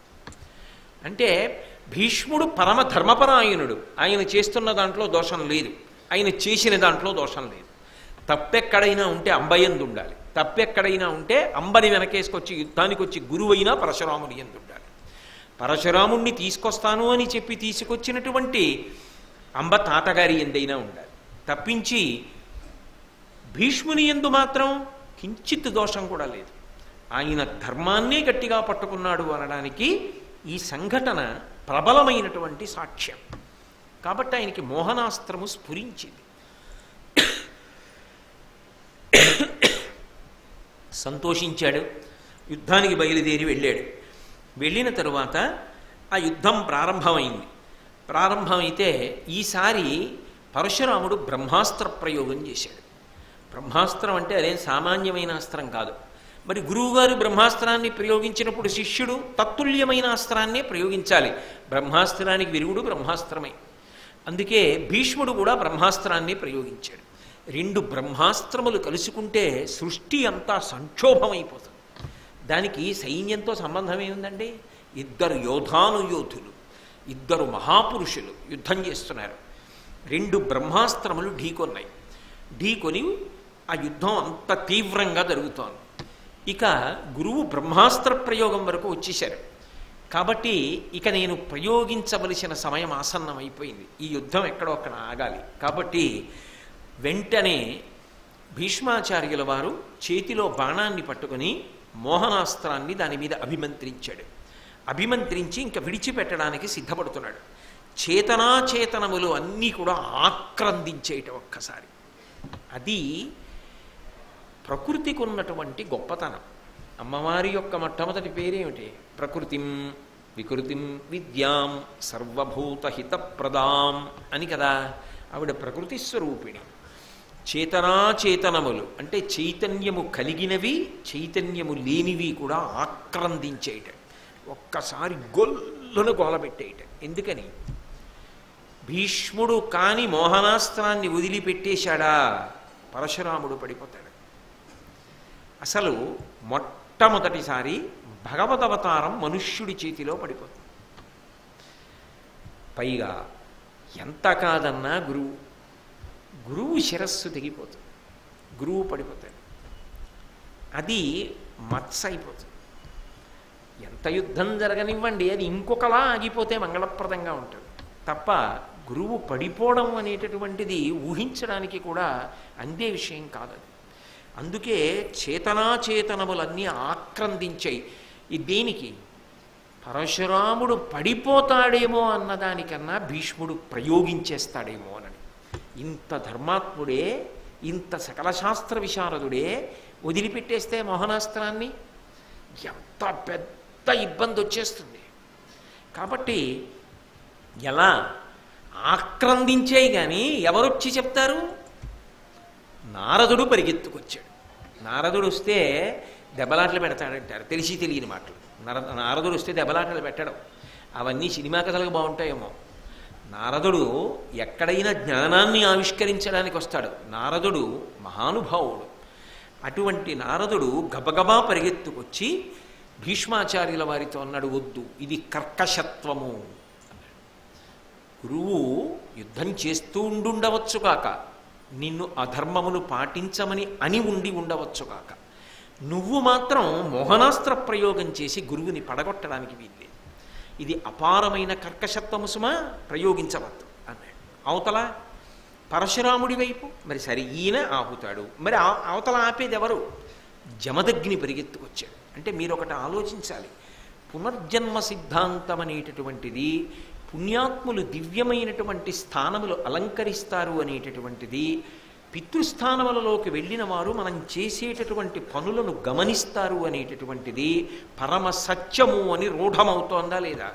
అంటే భీష్ముడు పరమ ధర్మపరాయణుడు ఆయన చేస్తున్న దాంట్లో దోషం లేదు ఆయన చేసిన దాంట్లో దోషం లేదు తప్పెక్కడైనా ఉంటే అంబయందు ఉండాలి తప్పెక్కడైనా ఉంటే అంబని వెనకేసుకొచ్చి యుద్ధానికి వచ్చి గురువైనా పరశురాముడి ఎందు ఉండాలి పరశురాముణ్ణి తీసుకొస్తాను అని చెప్పి తీసుకొచ్చినటువంటి అంబ తాతగారి ఎందైనా ఉండాలి తప్పించి భీష్ముని ఎందు మాత్రం కించిత్ దోషం కూడా లేదు ఆయన ధర్మాన్నే గట్టిగా పట్టుకున్నాడు అనడానికి ఈ సంఘటన ప్రబలమైనటువంటి సాక్ష్యం కాబట్టి ఆయనకి మోహనాస్త్రము స్ఫురించింది సంతోషించాడు యుద్ధానికి బయలుదేరి వెళ్ళాడు వెళ్ళిన తరువాత ఆ యుద్ధం ప్రారంభమైంది ప్రారంభమైతే ఈసారి పరశురాముడు బ్రహ్మాస్త్ర ప్రయోగం చేశాడు బ్రహ్మాస్త్రం అంటే అదేం సామాన్యమైన అస్త్రం కాదు మరి గురువుగారు బ్రహ్మాస్త్రాన్ని ప్రయోగించినప్పుడు శిష్యుడు తత్తుల్యమైన అస్త్రాన్నే ప్రయోగించాలి బ్రహ్మాస్త్రానికి విరుగుడు బ్రహ్మాస్త్రమే అందుకే భీష్ముడు కూడా బ్రహ్మాస్త్రాన్ని ప్రయోగించాడు రెండు బ్రహ్మాస్త్రములు కలుసుకుంటే సృష్టి అంతా సంక్షోభమైపోతుంది దానికి సైన్యంతో సంబంధం ఏముందండి ఇద్దరు యోధాను యోధులు ఇద్దరు మహాపురుషులు యుద్ధం చేస్తున్నారు రెండు బ్రహ్మాస్త్రములు ఢీకొన్నాయి ఢీకొని ఆ యుద్ధం అంత తీవ్రంగా జరుగుతోంది ఇక గురువు బ్రహ్మాస్త్ర ప్రయోగం వరకు వచ్చేశారు కాబట్టి ఇక నేను ప్రయోగించవలసిన సమయం ఆసన్నమైపోయింది ఈ యుద్ధం ఎక్కడో అక్కడ ఆగాలి కాబట్టి వెంటనే భీష్మాచార్యుల వారు చేతిలో బాణాన్ని పట్టుకొని మోహనాస్త్రాన్ని దాని మీద అభిమంత్రించాడు అభిమంత్రించి ఇంకా విడిచిపెట్టడానికి సిద్ధపడుతున్నాడు చేతనాచేతనములు అన్నీ కూడా ఆక్రందించేట ఒక్కసారి అది ప్రకృతికి ఉన్నటువంటి గొప్పతనం అమ్మవారి యొక్క మొట్టమొదటి పేరేమిటి ప్రకృతిం వికృతిం విద్యాం సర్వభూతహితప్రదాం అని కదా ఆవిడ ప్రకృతి స్వరూపిణి చేతనాచేతనములు అంటే చైతన్యము కలిగినవి చైతన్యము లేనివి కూడా ఆక్రందించేయట ఒక్కసారి గొల్లును గోలబెట్టేయట ఎందుకని భీష్ముడు కాని మోహనాస్త్రాన్ని వదిలిపెట్టేశాడా పరశురాముడు పడిపోతాడు అసలు మొట్టమొదటిసారి భగవదవతారం మనుష్యుడి చేతిలో పడిపోతుంది పైగా ఎంత కాదన్నా గురువు గురువు శిరస్సు తెగిపోతుంది గురువు పడిపోతాడు అది మత్స అయిపోతుంది ఎంత యుద్ధం జరగనివ్వండి అది ఇంకొకలా ఆగిపోతే మంగళప్రదంగా ఉంటుంది తప్ప గురువు పడిపోవడం అనేటటువంటిది ఊహించడానికి కూడా అందే విషయం కాదు అది అందుకే చేతనాచేతనములన్నీ ఆక్రందించాయి ఈ దేనికి పరశురాముడు పడిపోతాడేమో అన్నదానికన్నా భీష్ముడు ప్రయోగించేస్తాడేమో అని ఇంత ధర్మాత్ముడే ఇంత సకల శాస్త్ర విశారదుడే వదిలిపెట్టేస్తే మోహనాస్త్రాన్ని ఎంత పెద్ద ఇబ్బంది వచ్చేస్తుంది కాబట్టి ఎలా ఆక్రందించేయి కానీ ఎవరొచ్చి చెప్తారు నారదుడు పరిగెత్తుకొచ్చాడు నారదుడు వస్తే దెబ్బలాటలు పెడతాడంటారు తెలిసి తెలియని మాటలు నర నారదుడు వస్తే దెబ్బలాటలు పెట్టడం అవన్నీ సినిమా కథలకు బాగుంటాయేమో నారదుడు ఎక్కడైనా జ్ఞానాన్ని ఆవిష్కరించడానికి వస్తాడు నారదుడు మహానుభావుడు అటువంటి నారదుడు గబగబా పరిగెత్తుకొచ్చి భీష్మాచార్యుల వారితో అన్నాడు వద్దు ఇది కర్కశత్వము గురువు యుద్ధం చేస్తూ ఉండుండవచ్చు కాక నిన్ను అధర్మమును పాటించమని అని ఉండి ఉండవచ్చు కాక నువ్వు మాత్రం మోహనాస్త్ర ప్రయోగం చేసి గురువుని పడగొట్టడానికి వీల్లేదు ఇది అపారమైన కర్కశత్వము సుమా ప్రయోగించవద్దు అన్నాడు అవతల పరశురాముడి వైపు మరి సరే ఈయన ఆపుతాడు మరి ఆ- అవతల ఆపేది ఎవరు జమదగ్ని పరిగెత్తుకొచ్చాడు అంటే మీరు ఒకటి ఆలోచించాలి పునర్జన్మ సిద్ధాంతం అనేటటువంటిది పుణ్యాత్ములు దివ్యమైనటువంటి స్థానములు అలంకరిస్తారు అనేటటువంటిది పితృస్థానములలోకి వెళ్ళిన వారు మనం చేసేటటువంటి పనులను గమనిస్తారు అనేటటువంటిది పరమ సత్యము అని రూఢమవుతోందా లేదా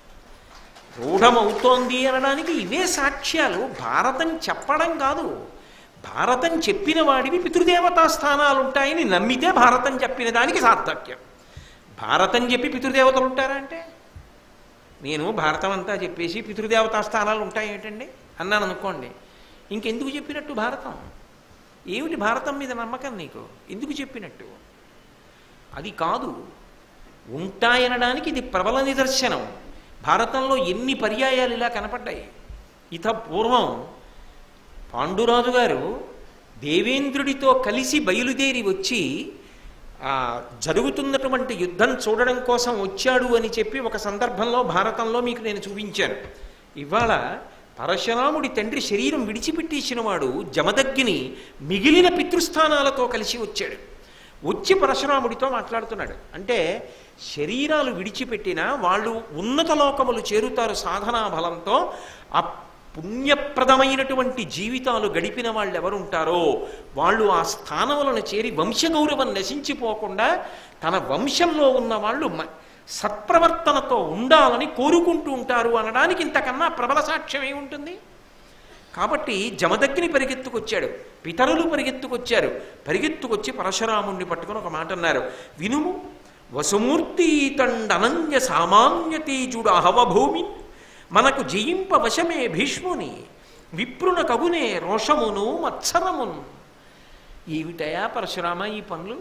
రూఢమవుతోంది అనడానికి ఇవే సాక్ష్యాలు భారతం చెప్పడం కాదు భారతం చెప్పిన వాడివి పితృదేవతా స్థానాలు ఉంటాయని నమ్మితే భారతం చెప్పిన దానికి సార్థక్యం భారతం చెప్పి పితృదేవతలు ఉంటారా అంటే నేను భారతం అంతా చెప్పేసి పితృదేవతా స్థానాలు ఉంటాయి ఏంటండి అన్నాను అనుకోండి ఇంకెందుకు చెప్పినట్టు భారతం ఏమిటి భారతం మీద నమ్మకం నీకు ఎందుకు చెప్పినట్టు అది కాదు ఉంటాయనడానికి ఇది ప్రబల నిదర్శనం భారతంలో ఎన్ని పర్యాయాలు ఇలా కనపడ్డాయి ఇత పూర్వం పాండురాజు గారు దేవేంద్రుడితో కలిసి బయలుదేరి వచ్చి ఆ జరుగుతున్నటువంటి యుద్ధం చూడడం కోసం వచ్చాడు అని చెప్పి ఒక సందర్భంలో భారతంలో మీకు నేను చూపించాను ఇవాళ పరశురాముడి తండ్రి శరీరం విడిచిపెట్టేసిన వాడు జమదగ్గిని మిగిలిన పితృస్థానాలతో కలిసి వచ్చాడు వచ్చి పరశురాముడితో మాట్లాడుతున్నాడు అంటే శరీరాలు విడిచిపెట్టినా వాళ్ళు ఉన్నత లోకములు చేరుతారు సాధనా బలంతో ఆ పుణ్యప్రదమైనటువంటి జీవితాలు గడిపిన వాళ్ళు ఎవరుంటారో వాళ్ళు ఆ స్థానములను చేరి వంశగౌరవం నశించిపోకుండా తన వంశంలో ఉన్న వాళ్ళు మ- సత్ప్రవర్తనతో ఉండాలని కోరుకుంటూ ఉంటారు అనడానికి ఇంతకన్నా ప్రబల సాక్ష్యం ఏముంటుంది కాబట్టి జమదగ్ని పరిగెత్తుకొచ్చాడు పితరులు పరిగెత్తుకొచ్చారు పరిగెత్తుకొచ్చి పరశురాముణ్ణి పట్టుకుని ఒక మాట అన్నారు వినుము వసుమూర్తి తండనంజ సామాన్య తేజుడు అహవభూమి మనకు జయింప వశమే భీష్ముని విప్రున కగునే రోషమును మత్సరమును ఏమిటయా పరశురామ ఈ పనులు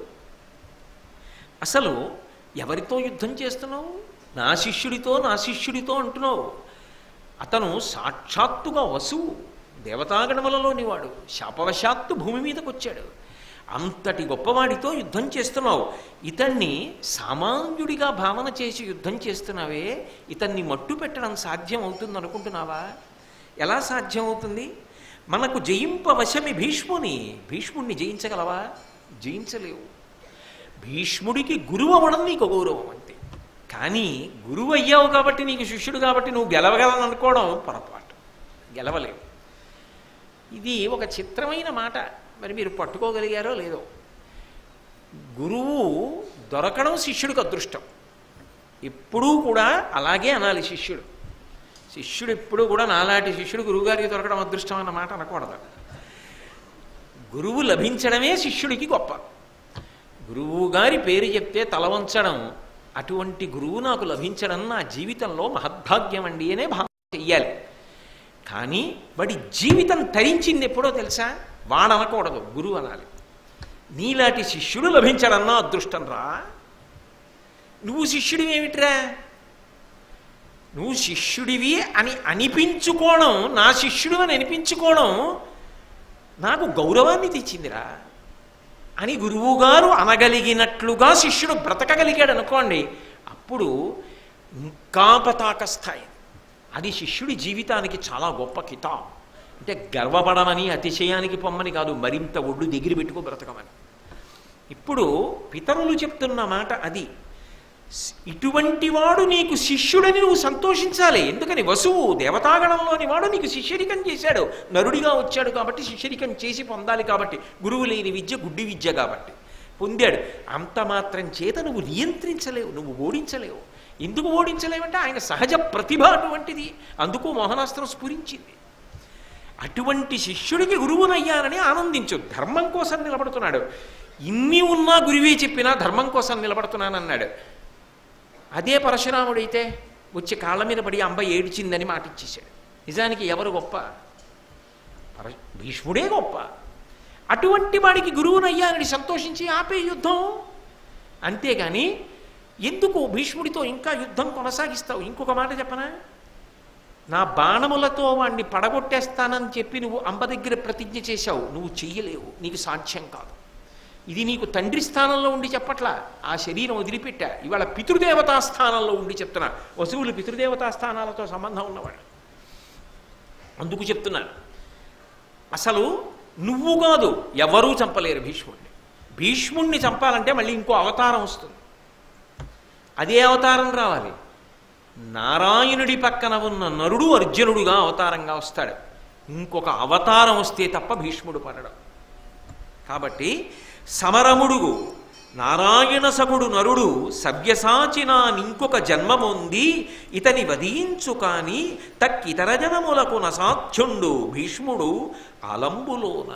అసలు ఎవరితో యుద్ధం చేస్తున్నావు నా శిష్యుడితో నా శిష్యుడితో అంటున్నావు అతను సాక్షాత్తుగా వసువు దేవతాగణములలోని వాడు శాపవశాత్తు భూమి మీదకి వచ్చాడు అంతటి గొప్పవాడితో యుద్ధం చేస్తున్నావు ఇతన్ని సామాన్యుడిగా భావన చేసి యుద్ధం చేస్తున్నావే ఇతన్ని మట్టు పెట్టడం సాధ్యం అవుతుంది అనుకుంటున్నావా ఎలా సాధ్యం అవుతుంది మనకు జయింప వశమి భీష్ముని భీష్ముడిని జయించగలవా జయించలేవు భీష్ముడికి గురువు అవ్వడం నీకు గౌరవం అంతే కానీ గురువు అయ్యావు కాబట్టి నీకు శిష్యుడు కాబట్టి నువ్వు గెలవగలను అనుకోవడం పొరపాటు గెలవలేవు ఇది ఒక చిత్రమైన మాట మరి మీరు పట్టుకోగలిగారో లేదో గురువు దొరకడం శిష్యుడికి అదృష్టం ఎప్పుడూ కూడా అలాగే అనాలి శిష్యుడు శిష్యుడు ఎప్పుడూ కూడా నాలాంటి శిష్యుడు గురువుగారికి దొరకడం అదృష్టం అన్న మాట అనకూడదు గురువు లభించడమే శిష్యుడికి గొప్ప గురువు గారి పేరు చెప్తే తల వంచడం అటువంటి గురువు నాకు లభించడం నా జీవితంలో మహద్భాగ్యం అండి అనే భావన చెయ్యాలి కానీ వాడి జీవితం తరించింది ఎప్పుడో తెలుసా వాడనకూడదు గురువు అనాలి నీలాంటి శిష్యుడు లభించడం నా అదృష్టం రా నువ్వు శిష్యుడు ఏమిట్రా నువ్వు శిష్యుడివి అని అనిపించుకోవడం నా శిష్యుడు అని అనిపించుకోవడం నాకు గౌరవాన్ని తెచ్చిందిరా అని గురువుగారు అనగలిగినట్లుగా శిష్యుడు బ్రతకగలిగాడు అనుకోండి అప్పుడు ఇంకా పతాక స్థాయి అది శిష్యుడి జీవితానికి చాలా గొప్ప కితాబ్ అంటే గర్వపడమని అతిశయానికి పొమ్మని కాదు మరింత ఒళ్ళు దగ్గర పెట్టుకో బ్రతకమని ఇప్పుడు పితరులు చెప్తున్న మాట అది స్- ఇటువంటి వాడు నీకు శిష్యుడని నువ్వు సంతోషించాలి ఎందుకని వసువు దేవతాగణంలోని వాడు నీకు శిష్యరికం చేశాడు నరుడిగా వచ్చాడు కాబట్టి శిష్యరికం చేసి పొందాలి కాబట్టి గురువు లేని విద్య గుడ్డి విద్య కాబట్టి పొందాడు అంత మాత్రం చేత నువ్వు నియంత్రించలేవు నువ్వు ఓడించలేవు ఎందుకు ఓడించలేవంటే ఆయన సహజ ప్రతిభ అటువంటిది అందుకు మోహనాస్త్రం స్ఫురించింది అటువంటి శిష్యుడికి గురువునయ్యానని ఆనందించు ధర్మం కోసం నిలబడుతున్నాడు ఇన్ని ఉన్నా గురువే చెప్పినా ధర్మం కోసం నిలబడుతున్నానన్నాడు అదే పరశురాముడైతే వచ్చి కాళ్ళ మీద పడి అంబ ఏడిచిందని మాట ఇచ్చేశాడు నిజానికి ఎవరు గొప్ప పర భీష్ముడే గొప్ప అటువంటి వాడికి గురువునయ్యానని సంతోషించి ఆపే యుద్ధం అంతేగాని ఎందుకు భీష్ముడితో ఇంకా యుద్ధం కొనసాగిస్తావు ఇంకొక మాట చెప్పనా నా బాణములతో వాణ్ణి పడగొట్టేస్తానని చెప్పి నువ్వు అంబ దగ్గర ప్రతిజ్ఞ చేశావు నువ్వు చెయ్యలేవు నీకు సాధ్యం కాదు ఇది నీకు తండ్రి స్థానంలో ఉండి చెప్పట్లా ఆ శరీరం వదిలిపెట్టా ఇవాళ పితృదేవతా స్థానంలో ఉండి చెప్తున్నా వసువులు పితృదేవతా స్థానాలతో సంబంధం ఉన్నవాడు అందుకు చెప్తున్నాను అసలు నువ్వు కాదు ఎవరూ చంపలేరు భీష్ముడిని భీష్ముణ్ణి చంపాలంటే మళ్ళీ ఇంకో అవతారం వస్తుంది అదే అవతారం రావాలి నారాయణుడి పక్కన ఉన్న నరుడు అర్జునుడుగా అవతారంగా వస్తాడు ఇంకొక అవతారం వస్తే తప్ప భీష్ముడు పడడం కాబట్టి సమరముడుగు నారాయణ సగుడు నరుడు సవ్యసాచిన నింకొక జన్మముంది ఇతని వధించు కాని తక్కితర జనములకు నసాధ్యుండు భీష్ముడు అలంబులోన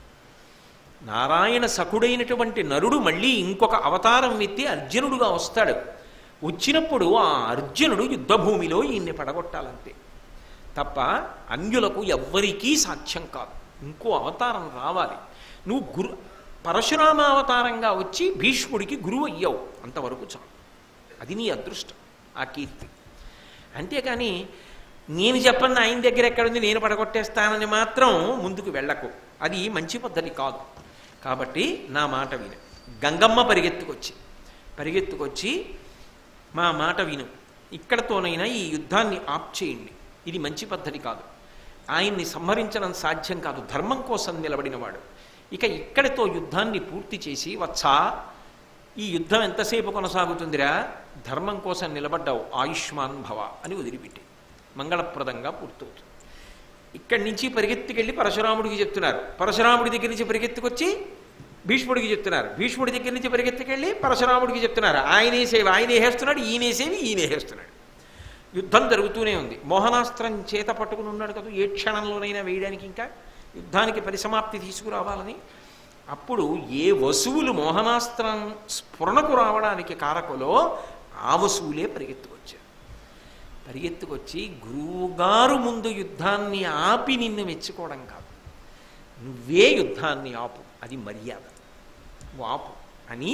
నారాయణ సకుడైనటువంటి నరుడు మళ్ళీ ఇంకొక అవతారం ఎత్తి అర్జునుడుగా వస్తాడు వచ్చినప్పుడు ఆ అర్జునుడు యుద్ధభూమిలో ఈయన్ని పడగొట్టాలంతే తప్ప అన్యులకు ఎవ్వరికీ సాధ్యం కాదు ఇంకో అవతారం రావాలి నువ్వు గురు పరశురామ అవతారంగా వచ్చి భీష్ముడికి గురువు అయ్యావు అంతవరకు చాలు అది నీ అదృష్టం ఆ కీర్తి అంతేకాని నేను చెప్పండి ఆయన దగ్గర ఎక్కడుంది నేను పడగొట్టేస్తానని మాత్రం ముందుకు వెళ్ళకు అది మంచి పద్ధతి కాదు కాబట్టి నా మాట విను గంగమ్మ పరిగెత్తుకొచ్చి పరిగెత్తుకొచ్చి మా మాట విను ఇక్కడతోనైనా ఈ యుద్ధాన్ని ఆప్ చేయండి ఇది మంచి పద్ధతి కాదు ఆయన్ని సంహరించడం సాధ్యం కాదు ధర్మం కోసం నిలబడినవాడు ఇక ఇక్కడితో యుద్ధాన్ని పూర్తి చేసి వచ్చా ఈ యుద్ధం ఎంతసేపు కొనసాగుతుందిరా ధర్మం కోసం నిలబడ్డావు ఆయుష్మాన్ భవ అని వదిలిపెట్టి మంగళప్రదంగా పూర్తవుతుంది ఇక్కడి నుంచి పరిగెత్తుకెళ్ళి పరశురాముడికి చెప్తున్నారు పరశురాముడి దగ్గర నుంచి పరిగెత్తుకొచ్చి భీష్ముడికి చెప్తున్నారు భీష్ముడి దగ్గర నుంచి పరిగెత్తుకెళ్ళి పరశురాముడికి చెప్తున్నారు ఆయనే సేవ ఆయనే వేస్తున్నాడు ఈయనే సేవి ఈయనే వేస్తున్నాడు యుద్ధం జరుగుతూనే ఉంది మోహనాస్త్రం చేత పట్టుకుని ఉన్నాడు కదా ఏ క్షణంలోనైనా వేయడానికి ఇంకా యుద్ధానికి పరిసమాప్తి తీసుకురావాలని అప్పుడు ఏ వసువులు మోహనాస్త్రం స్ఫురణకు రావడానికి కారకులో ఆ వసువులే పరిగెత్తుకొచ్చారు పరిగెత్తుకొచ్చి గురువుగారు ముందు యుద్ధాన్ని ఆపి నిన్ను మెచ్చుకోవడం కాదు నువ్వే యుద్ధాన్ని ఆపు అది మర్యాద నువ్వు ఆపు అని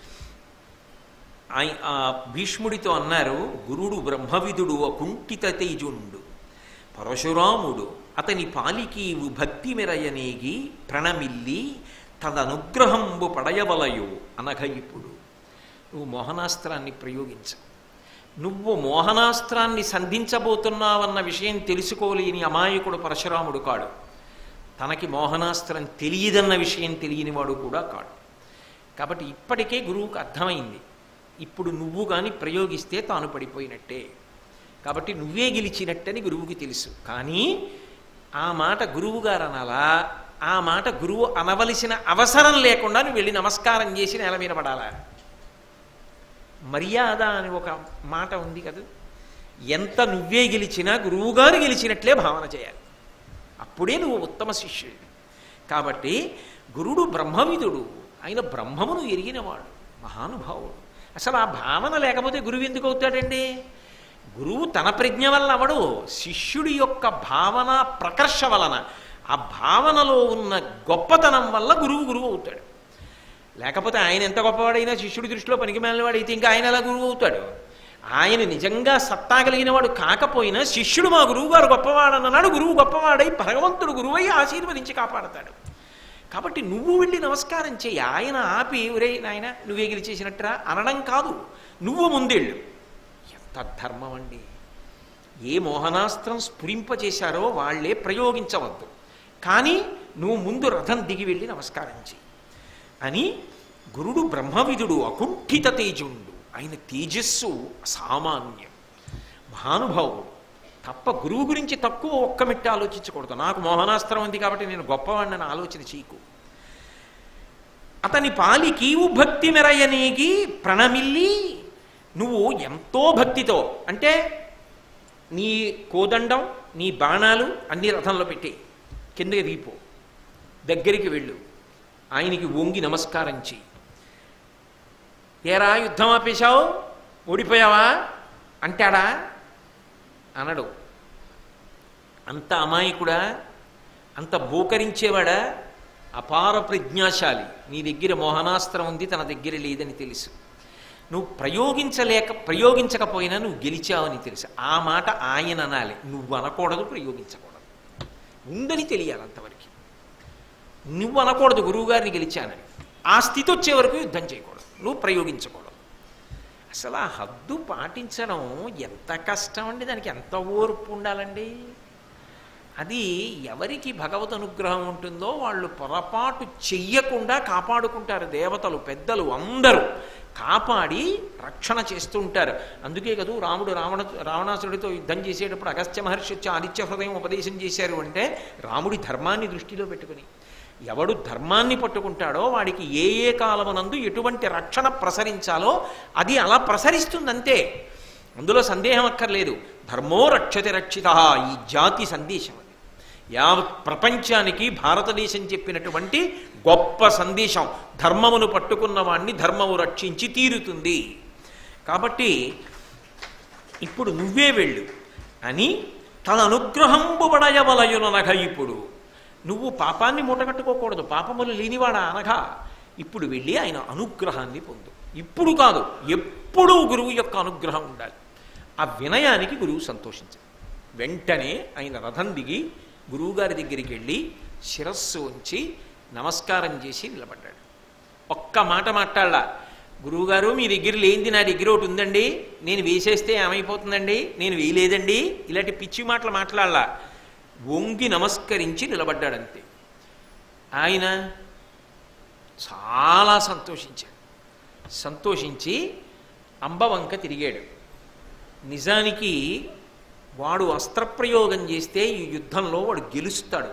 ఆయ- ఆ భీష్ముడితో అన్నారు గురుడు బ్రహ్మవిదుడు అకుంఠిత తేజుండు పరశురాముడు అతని పాలికీవు భక్తి మెరయనేగి ప్రణమిల్లి తదనుగ్రహంబు పడయవలయు అనఘ ఇప్పుడు నువ్వు మోహనాస్త్రాన్ని ప్రయోగించు నువ్వు మోహనాస్త్రాన్ని సంధించబోతున్నావన్న విషయం తెలుసుకోలేని అమాయకుడు పరశురాముడు కాడు తనకి మోహనాస్త్రం తెలియదన్న విషయం తెలియనివాడు కూడా కాడు కాబట్టి ఇప్పటికే గురువుకు అర్థమైంది ఇప్పుడు నువ్వు కానీ ప్రయోగిస్తే తాను పడిపోయినట్టే కాబట్టి నువ్వే గెలిచినట్టని గురువుకి తెలుసు కానీ ఆ మాట గురువు గారు అనాలా ఆ మాట గురువు అనవలసిన అవసరం లేకుండా నువ్వు వెళ్ళి నమస్కారం చేసి నేల మీద పడాలా మర్యాద అని ఒక మాట ఉంది కదా ఎంత నువ్వే గెలిచినా గురువుగారు గెలిచినట్లే భావన చేయాలి అప్పుడే నువ్వు ఉత్తమ శిష్యుడు కాబట్టి గురుడు బ్రహ్మవిదుడు ఆయన బ్రహ్మమును ఎరిగినవాడు మహానుభావుడు అసలు ఆ భావన లేకపోతే గురువు ఎందుకు అవుతాడండి గురువు తన ప్రజ్ఞ వల్ల అవడు శిష్యుడి యొక్క భావన ప్రకర్ష వలన ఆ భావనలో ఉన్న గొప్పతనం వల్ల గురువు గురువు అవుతాడు లేకపోతే ఆయన ఎంత గొప్పవాడైనా శిష్యుడి దృష్టిలో పనికి వాడైతే ఇంకా ఆయన ఎలా గురువు అవుతాడు ఆయన నిజంగా సత్తా కలిగిన వాడు కాకపోయినా శిష్యుడు మా గురువుగారు గొప్పవాడన్నాడు గురువు గొప్పవాడై భగవంతుడు గురువై ఆశీర్వదించి కాపాడతాడు కాబట్టి నువ్వు వెళ్ళి నమస్కారం చేయి ఆయన ఆపి ఒరే నాయన నువ్వే గెలిచేసినట్టురా అనడం కాదు నువ్వు ముందెళ్ళు ఎంత ధర్మం అండి ఏ మోహనాస్త్రం స్ఫురింపచేశారో వాళ్లే ప్రయోగించవద్దు కానీ నువ్వు ముందు రథం దిగి వెళ్ళి నమస్కారం చేయి అని గురుడు బ్రహ్మవిధుడు అకుంఠిత తేజుండు ఆయన తేజస్సు అసామాన్యం మహానుభావుడు తప్ప గురువు గురించి తక్కువ ఒక్క మెట్టి ఆలోచించకూడదు నాకు మోహనాస్త్రం ఉంది కాబట్టి నేను గొప్పవాడిని ఆలోచన చేయకు అతని పాలి కీవు భక్తి మెరయనీకి ప్రణమిల్లి నువ్వు ఎంతో భక్తితో అంటే నీ కోదండం నీ బాణాలు అన్ని రథంలో పెట్టి కిందకి దిగిపో దగ్గరికి వెళ్ళు ఆయనకి వంగి నమస్కారం చెయ్యి ఏరా యుద్ధం ఆపేశావు ఓడిపోయావా అంటాడా అనడు అంత అమాయకుడా అంత బోకరించేవాడా అపార ప్రజ్ఞాశాలి నీ దగ్గర మోహనాస్త్రం ఉంది తన దగ్గర లేదని తెలుసు నువ్వు ప్రయోగించలేక ప్రయోగించకపోయినా నువ్వు గెలిచావని తెలుసు ఆ మాట ఆయన అనాలి నువ్వు అనకూడదు ప్రయోగించకూడదు ఉందని తెలియాలి అంతవరకు నువ్వు అనకూడదు గురువుగారిని గెలిచానని ఆ స్థితి వచ్చే వరకు యుద్ధం చేయకూడదు నువ్వు ప్రయోగించకూడదు అసలు ఆ హద్దు పాటించడం ఎంత కష్టం అండి దానికి ఎంత ఓర్పు ఉండాలండి అది ఎవరికి భగవత్ అనుగ్రహం ఉంటుందో వాళ్ళు పొరపాటు చెయ్యకుండా కాపాడుకుంటారు దేవతలు పెద్దలు అందరూ కాపాడి రక్షణ చేస్తూ ఉంటారు అందుకే కదూ రాముడు రావణ రావణాసురుడితో యుద్ధం చేసేటప్పుడు అగస్త్య మహర్షి వచ్చి ఆదిత్య హృదయం ఉపదేశం చేశారు అంటే రాముడి ధర్మాన్ని దృష్టిలో పెట్టుకుని ఎవడు ధర్మాన్ని పట్టుకుంటాడో వాడికి ఏ ఏ కాలమునందు ఎటువంటి రక్షణ ప్రసరించాలో అది అలా ప్రసరిస్తుందంతే అందులో సందేహం అక్కర్లేదు ధర్మో రక్షతి రక్షిత ఈ జాతి సందేశం అది యావత్ ప్రపంచానికి భారతదేశం చెప్పినటువంటి గొప్ప సందేశం ధర్మమును పట్టుకున్న వాణ్ణి ధర్మము రక్షించి తీరుతుంది కాబట్టి ఇప్పుడు నువ్వే వెళ్ళు అని తన అనుగ్రహంబు బడయవలయుననఘ ఇప్పుడు నువ్వు పాపాన్ని మూటగట్టుకోకూడదు పాపములు లేనివాడా అనగా ఇప్పుడు వెళ్ళి ఆయన అనుగ్రహాన్ని పొందు ఇప్పుడు కాదు ఎప్పుడూ గురువు యొక్క అనుగ్రహం ఉండాలి ఆ వినయానికి గురువు సంతోషించాలి వెంటనే ఆయన రథం దిగి గురువుగారి దగ్గరికి వెళ్ళి శిరస్సు ఉంచి నమస్కారం చేసి నిలబడ్డాడు ఒక్క మాట మాట్లాడలా గురువుగారు మీ దగ్గర లేనిది నా దగ్గర ఒకటి ఉందండి నేను వేసేస్తే ఏమైపోతుందండి నేను వేయలేదండి ఇలాంటి పిచ్చి మాటలు మాట్లాడలా వంగి నమస్కరించి నిలబడ్డాడంతే ఆయన చాలా సంతోషించాడు సంతోషించి అంబవంక తిరిగాడు నిజానికి వాడు అస్త్రప్రయోగం చేస్తే ఈ యుద్ధంలో వాడు గెలుస్తాడు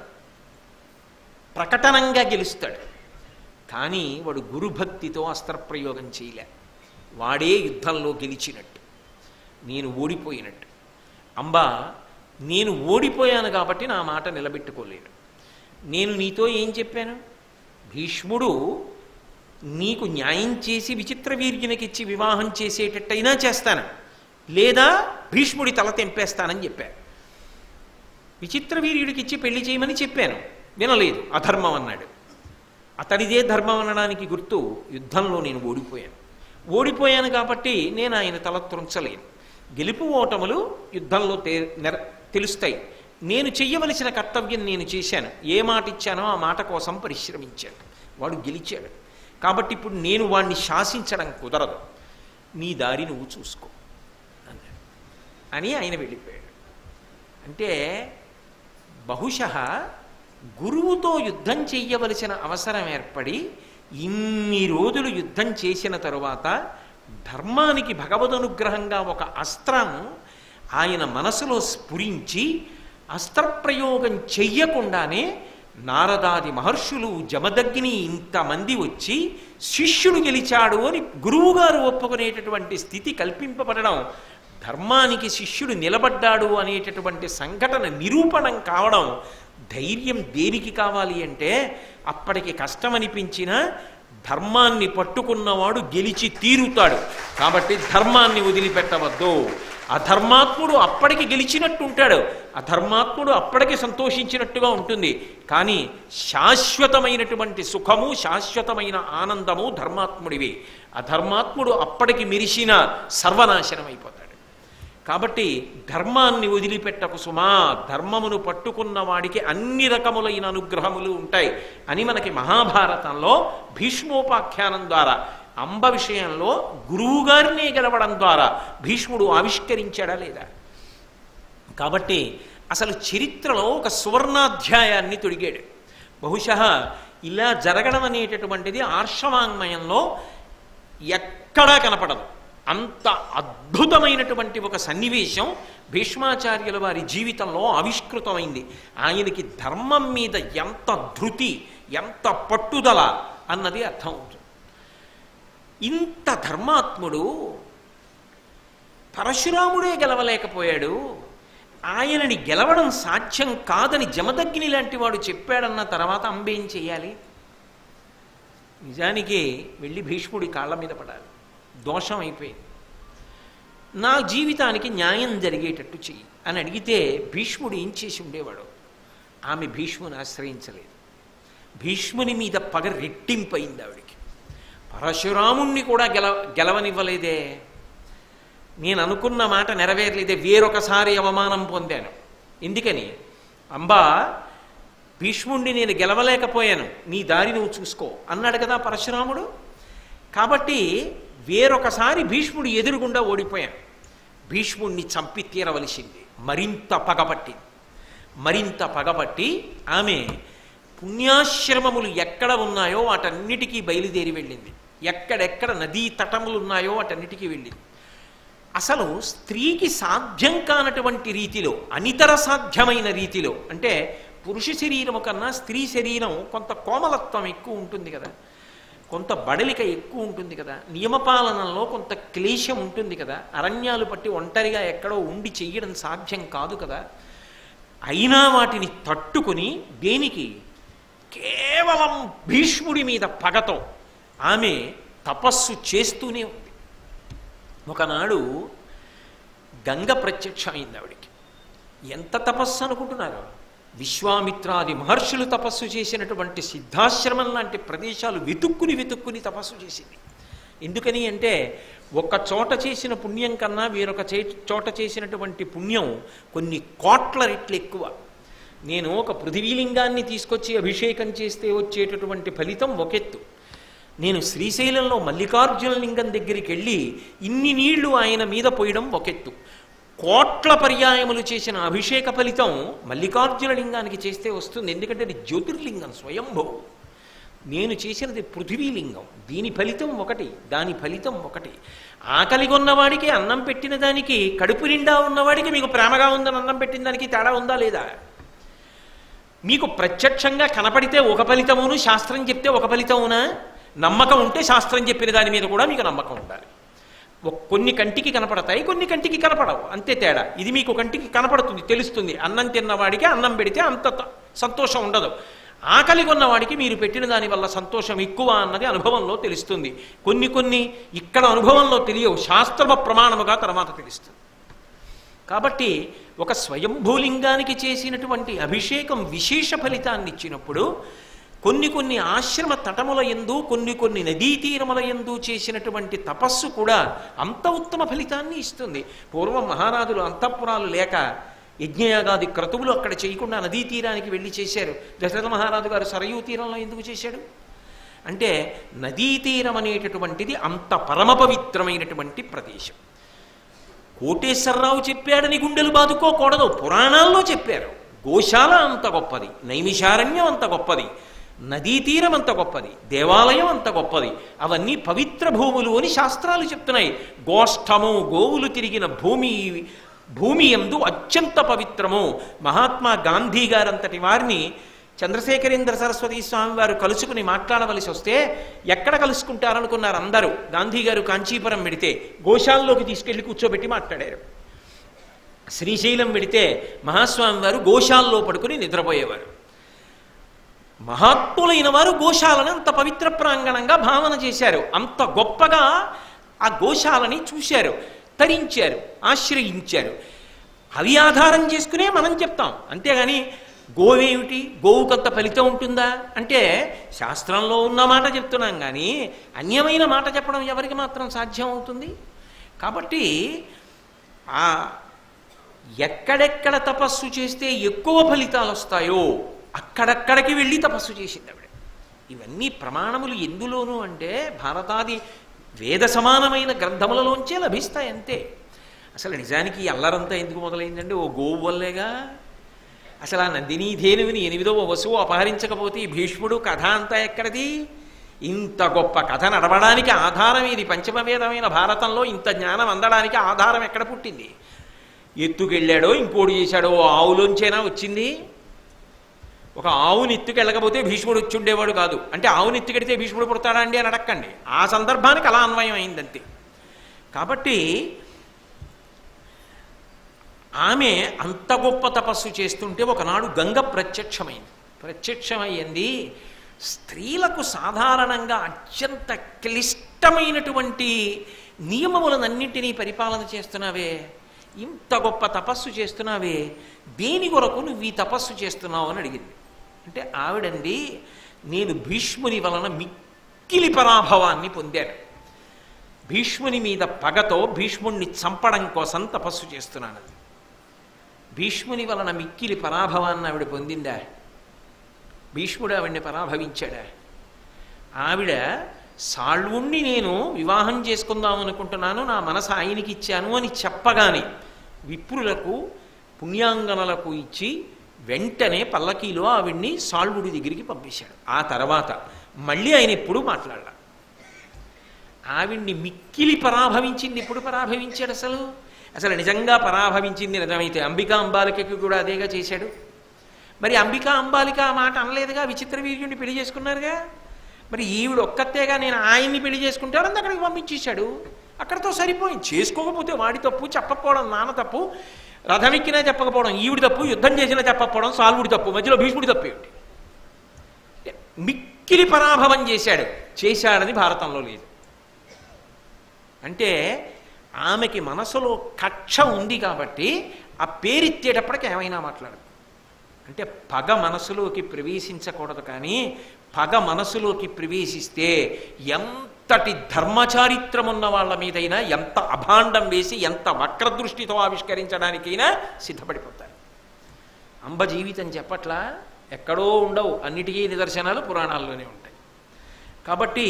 ప్రకటనంగా గెలుస్తాడు కానీ వాడు గురుభక్తితో అస్త్రప్రయోగం చేయలే వాడే యుద్ధంలో గెలిచినట్టు నేను ఓడిపోయినట్టు అంబా నేను ఓడిపోయాను కాబట్టి నా మాట నిలబెట్టుకోలేను నేను నీతో ఏం చెప్పాను భీష్ముడు నీకు న్యాయం చేసి విచిత్ర వీర్యునికిచ్చి వివాహం చేసేటట్టయినా చేస్తాను లేదా భీష్ముడి తల తెంపేస్తానని చెప్పాను విచిత్ర వీర్యుడికి ఇచ్చి పెళ్లి చేయమని చెప్పాను వినలేదు అధర్మం అన్నాడు అతడిదే ధర్మం అనడానికి గుర్తు యుద్ధంలో నేను ఓడిపోయాను ఓడిపోయాను కాబట్టి నేను ఆయన తల త్రుంచలేను గెలుపు ఓటములు యుద్ధంలో తే నెర తెలుస్తాయి నేను చెయ్యవలసిన కర్తవ్యం నేను చేశాను ఏ మాట ఇచ్చానో ఆ మాట కోసం పరిశ్రమించాను వాడు గెలిచాడు కాబట్టి ఇప్పుడు నేను వాణ్ణి శాసించడం కుదరదు నీ దారి నువ్వు చూసుకో అన్నాడు అని ఆయన వెళ్ళిపోయాడు అంటే బహుశ గురువుతో యుద్ధం చెయ్యవలసిన అవసరం ఏర్పడి ఇన్ని రోజులు యుద్ధం చేసిన తరువాత ధర్మానికి భగవదనుగ్రహంగా ఒక అస్త్రం ఆయన మనసులో స్ఫురించి అస్త్రప్రయోగం చెయ్యకుండానే నారదాది మహర్షులు జమదగ్ని ఇంతమంది వచ్చి శిష్యుడు గెలిచాడు అని గురువుగారు ఒప్పుకునేటటువంటి స్థితి కల్పింపబడడం ధర్మానికి శిష్యుడు నిలబడ్డాడు అనేటటువంటి సంఘటన నిరూపణం కావడం ధైర్యం దేనికి కావాలి అంటే అప్పటికి కష్టమనిపించిన ధర్మాన్ని పట్టుకున్నవాడు గెలిచి తీరుతాడు కాబట్టి ధర్మాన్ని వదిలిపెట్టవద్దు అధర్మాత్ముడు అప్పటికి గెలిచినట్టు ఉంటాడు అధర్మాత్ముడు అప్పటికి సంతోషించినట్టుగా ఉంటుంది కానీ శాశ్వతమైనటువంటి సుఖము శాశ్వతమైన ఆనందము ధర్మాత్ముడివి అధర్మాత్ముడు అప్పటికి మెరిసిన సర్వనాశనం అయిపోతాడు కాబట్టి ధర్మాన్ని వదిలిపెట్టకు సుమా ధర్మమును పట్టుకున్న వాడికి అన్ని రకములైన అనుగ్రహములు ఉంటాయి అని మనకి మహాభారతంలో భీష్మోపాఖ్యానం ద్వారా అంబ విషయంలో గురువుగారినే గెలవడం ద్వారా భీష్ముడు ఆవిష్కరించాడా లేదా కాబట్టి అసలు చరిత్రలో ఒక సువర్ణాధ్యాయాన్ని తొడిగాడు బహుశా ఇలా జరగడం అనేటటువంటిది ఆర్షవాంగ్మయంలో ఎక్కడా కనపడదు అంత అద్భుతమైనటువంటి ఒక సన్నివేశం భీష్మాచార్యుల వారి జీవితంలో ఆవిష్కృతమైంది ఆయనకి ధర్మం మీద ఎంత ధృతి ఎంత పట్టుదల అన్నది అర్థమవుతుంది ఇంత ధర్మాత్ముడు పరశురాముడే గెలవలేకపోయాడు ఆయనని గెలవడం సాధ్యం కాదని జమదగ్ని లాంటి వాడు చెప్పాడన్న తర్వాత అంబేం చేయాలి నిజానికి వెళ్ళి భీష్ముడి కాళ్ళ మీద పడాలి దోషం అయిపోయింది నా జీవితానికి న్యాయం జరిగేటట్టు చెయ్యి అని అడిగితే భీష్ముడు ఏం చేసి ఉండేవాడు ఆమె భీష్ముని ఆశ్రయించలేదు భీష్ముని మీద పగ రెట్టింపయింది ఆవిడికి పరశురాముణ్ణి కూడా గెల గెలవనివ్వలేదే నేను అనుకున్న మాట నెరవేరలేదే వేరొకసారి అవమానం పొందాను ఎందుకని అంబా భీష్ముణ్ణి నేను గెలవలేకపోయాను నీ దారి నువ్వు చూసుకో అన్నాడు కదా పరశురాముడు కాబట్టి వేరొకసారి భీష్ముడు ఎదురుగుండా ఓడిపోయాను భీష్ముణ్ణి చంపి తీరవలసింది మరింత పగపట్టింది మరింత పగపట్టి ఆమె పుణ్యాశ్రమములు ఎక్కడ ఉన్నాయో వాటన్నిటికీ బయలుదేరి వెళ్ళింది ఎక్కడెక్కడ నదీ తటములు ఉన్నాయో వాటన్నిటికీ వెళ్ళింది అసలు స్త్రీకి సాధ్యం కానటువంటి రీతిలో అనితర సాధ్యమైన రీతిలో అంటే పురుష శరీరము కన్నా స్త్రీ శరీరం కొంత కోమలత్వం ఎక్కువ ఉంటుంది కదా కొంత బడలిక ఎక్కువ ఉంటుంది కదా నియమపాలనలో కొంత క్లేశం ఉంటుంది కదా అరణ్యాలు పట్టి ఒంటరిగా ఎక్కడో ఉండి చెయ్యడం సాధ్యం కాదు కదా అయినా వాటిని తట్టుకుని దేనికి కేవలం భీష్ముడి మీద పగతో ఆమె తపస్సు చేస్తూనే ఉంది ఒకనాడు గంగ ప్రత్యక్షమైంది ఆవిడికి ఎంత తపస్సు అనుకుంటున్నారు విశ్వామిత్రాది మహర్షులు తపస్సు చేసినటువంటి సిద్ధాశ్రమం లాంటి ప్రదేశాలు వెతుక్కుని వెతుక్కుని తపస్సు చేసింది ఎందుకని అంటే ఒక చోట చేసిన పుణ్యం కన్నా వేరొక చే చోట చేసినటువంటి పుణ్యం కొన్ని కోట్ల రెట్లు ఎక్కువ నేను ఒక పృథివీలింగాన్ని తీసుకొచ్చి అభిషేకం చేస్తే వచ్చేటటువంటి ఫలితం ఒకెత్తు నేను శ్రీశైలంలో మల్లికార్జున లింగం దగ్గరికి వెళ్ళి ఇన్ని నీళ్లు ఆయన మీద పోయడం ఒకెత్తు కోట్ల పర్యాయములు చేసిన అభిషేక ఫలితం మల్లికార్జున లింగానికి చేస్తే వస్తుంది ఎందుకంటే అది జ్యోతిర్లింగం స్వయంభూ నేను చేసినది పృథివీలింగం దీని ఫలితం ఒకటి దాని ఫలితం ఒకటి ఆకలి ఉన్నవాడికి అన్నం పెట్టిన దానికి కడుపు నిండా ఉన్నవాడికి మీకు ప్రేమగా ఉందని అన్నం పెట్టిన దానికి తేడా ఉందా లేదా మీకు ప్రత్యక్షంగా కనపడితే ఒక ఫలితమును శాస్త్రం చెప్తే ఒక ఫలితమునా నమ్మకం ఉంటే శాస్త్రం చెప్పిన దాని మీద కూడా మీకు నమ్మకం ఉండాలి ఒక్- కొన్ని కంటికి కనపడతాయి కొన్ని కంటికి కనపడవు అంతే తేడా ఇది మీకు కంటికి కనపడుతుంది తెలుస్తుంది అన్నం తిన్నవాడికి అన్నం పెడితే అంత త- సంతోషం ఉండదు ఆకలి కొన్నవాడికి మీరు పెట్టిన దాని వల్ల సంతోషం ఎక్కువ అన్నది అనుభవంలో తెలుస్తుంది కొన్ని కొన్ని ఇక్కడ అనుభవంలో తెలియవు శాస్త్రమ ప్రమాణముగా తర్వాత తెలుస్తుంది కాబట్టి ఒక స్వయంభూలింగానికి చేసినటువంటి అభిషేకం విశేష ఫలితాన్ని ఇచ్చినప్పుడు కొన్ని కొన్ని ఆశ్రమ తటముల ఎందు కొన్ని కొన్ని నదీ తీరముల ఎందు చేసినటువంటి తపస్సు కూడా అంత ఉత్తమ ఫలితాన్ని ఇస్తుంది పూర్వం మహారాజులు అంతఃపురాలు లేక యజ్ఞయాగాది క్రతువులు అక్కడ చేయకుండా నదీ తీరానికి వెళ్ళి చేశారు దశరథ మహారాజు గారు సరయూ తీరంలో ఎందుకు చేశాడు అంటే నదీ తీరం అనేటటువంటిది అంత పరమ పవిత్రమైనటువంటి ప్రదేశం కోటేశ్వరరావు చెప్పాడని గుండెలు బాదుకోకూడదు పురాణాల్లో చెప్పారు గోశాల అంత గొప్పది నైమిషారణ్యం అంత గొప్పది నదీ తీరం అంత గొప్పది దేవాలయం అంత గొప్పది అవన్నీ పవిత్ర భూములు అని శాస్త్రాలు చెప్తున్నాయి గోష్ఠము గోవులు తిరిగిన భూమి భూమి ఎందు అత్యంత పవిత్రము మహాత్మా గాంధీ గారంతటి వారిని చంద్రశేఖరేంద్ర సరస్వతి స్వామి వారు కలుసుకుని మాట్లాడవలసి వస్తే ఎక్కడ కలుసుకుంటారనుకున్నారు అందరూ గాంధీ గారు కాంచీపురం పెడితే గోశాల్లోకి తీసుకెళ్లి కూర్చోబెట్టి మాట్లాడారు శ్రీశైలం వెడితే మహాస్వామి వారు గోశాలలో పడుకుని నిద్రపోయేవారు మహాత్ములైన వారు గోశాలను అంత పవిత్ర ప్రాంగణంగా భావన చేశారు అంత గొప్పగా ఆ గోశాలని చూశారు తరించారు ఆశ్రయించారు అవి ఆధారం చేసుకునే మనం చెప్తాం అంతేగాని గోవేమిటి గోవుకంత ఫలితం ఉంటుందా అంటే శాస్త్రంలో ఉన్న మాట చెప్తున్నాం కానీ అన్యమైన మాట చెప్పడం ఎవరికి మాత్రం సాధ్యం అవుతుంది కాబట్టి ఆ ఎక్కడెక్కడ తపస్సు చేస్తే ఎక్కువ ఫలితాలు వస్తాయో అక్కడక్కడికి వెళ్ళి తపస్సు చేసింది ఆవిడ ఇవన్నీ ప్రమాణములు ఎందులోనూ అంటే భారతాది వేద సమానమైన గ్రంథములలోంచే లభిస్తాయి అంతే అసలు నిజానికి ఈ అల్లరంతా ఎందుకు మొదలైందంటే ఓ గోవు వల్లేగా అసలు ఆ నందినీ ధేనువిని ఎనిమిదవ వసువు అపహరించకపోతే ఈ భీష్ముడు కథ అంతా ఎక్కడిది ఇంత గొప్ప కథ నడవడానికి ఆధారం ఇది పంచమవేదమైన భారతంలో ఇంత జ్ఞానం అందడానికి ఆధారం ఎక్కడ పుట్టింది ఎత్తుకెళ్ళాడో ఇంకోటి చేశాడో ఓ ఆవులోంచైనా వచ్చింది ఒక ఆవుని ఎత్తుకెళ్ళకపోతే భీష్ముడు వచ్చి ఉండేవాడు కాదు అంటే ఆవుని ఎత్తుకెడితే భీష్ముడు పుడతాడా అండి అని అడక్కండి ఆ సందర్భానికి అలా అన్వయం అయిందంతే కాబట్టి ఆమె అంత గొప్ప తపస్సు చేస్తుంటే ఒకనాడు గంగ ప్రత్యక్షమైంది ప్రత్యక్షమయ్యింది స్త్రీలకు సాధారణంగా అత్యంత క్లిష్టమైనటువంటి నియమములనన్నింటినీ పరిపాలన చేస్తున్నావే ఇంత గొప్ప తపస్సు చేస్తున్నావే దేని కొరకు నువ్వు ఈ తపస్సు చేస్తున్నావు అని అడిగింది అంటే ఆవిడంది నేను భీష్ముని వలన మిక్కిలి పరాభవాన్ని పొందాను భీష్ముని మీద పగతో భీష్ముణ్ణి చంపడం కోసం తపస్సు చేస్తున్నాను భీష్ముని వలన మిక్కిలి పరాభవాన్ని ఆవిడ పొందిందా భీష్ముడు ఆవిడ్ని పరాభవించాడా ఆవిడ సాళ్వుణ్ణి నేను వివాహం చేసుకుందాం అనుకుంటున్నాను నా మనసు ఆయనకి ఇచ్చాను అని చెప్పగానే విప్రులకు పుణ్యాంగనలకు ఇచ్చి వెంటనే పల్లకీలో ఆవిడ్ని సాళ్వుడి దగ్గరికి పంపించాడు ఆ తర్వాత మళ్ళీ ఆయన ఎప్పుడూ మాట్లాడాల ఆవిడ్ని మిక్కిలి పరాభవించింది ఎప్పుడు పరాభవించాడు అసలు అసలు నిజంగా పరాభవించింది నిజమైతే అంబికా అంబాలికకి కూడా అదేగా చేశాడు మరి అంబికా అంబాలిక ఆ మాట అనలేదుగా విచిత్ర వీర్యుడిని పెళ్లి చేసుకున్నారుగా మరి ఈవిడ ఒక్కతేగా నేను ఆయన్ని పెళ్లి చేసుకుంటానని అక్కడికి పంపించేశాడు అక్కడతో సరిపోయింది చేసుకోకపోతే వాడి తప్పు చెప్పకపోవడం నాన్న తప్పు రథం ఎక్కినా చెప్పకపోవడం ఈవిడి తప్పు యుద్ధం చేసినా చెప్పకపోవడం సాల్వుడి తప్పు మధ్యలో భీష్ముడి తప్పు ఏమిటి మిక్కిలి పరాభవం చేశాడు చేశాడని భారతంలో లేదు అంటే ఆమెకి మనసులో కక్ష ఉంది కాబట్టి ఆ పేరెత్తేటప్పటికి ఏమైనా మాట్లాడు అంటే పగ మనసులోకి ప్రవేశించకూడదు కానీ పగ మనసులోకి ప్రవేశిస్తే ఎంతటి ధర్మచారిత్రం ఉన్న వాళ్ళ మీదైనా ఎంత అభాండం వేసి ఎంత వక్రదృష్టితో ఆవిష్కరించడానికైనా సిద్ధపడిపోతారు అంబ జీవితం చెప్పట్లా ఎక్కడో ఉండవు అన్నిటికీ నిదర్శనాలు పురాణాల్లోనే ఉంటాయి కాబట్టి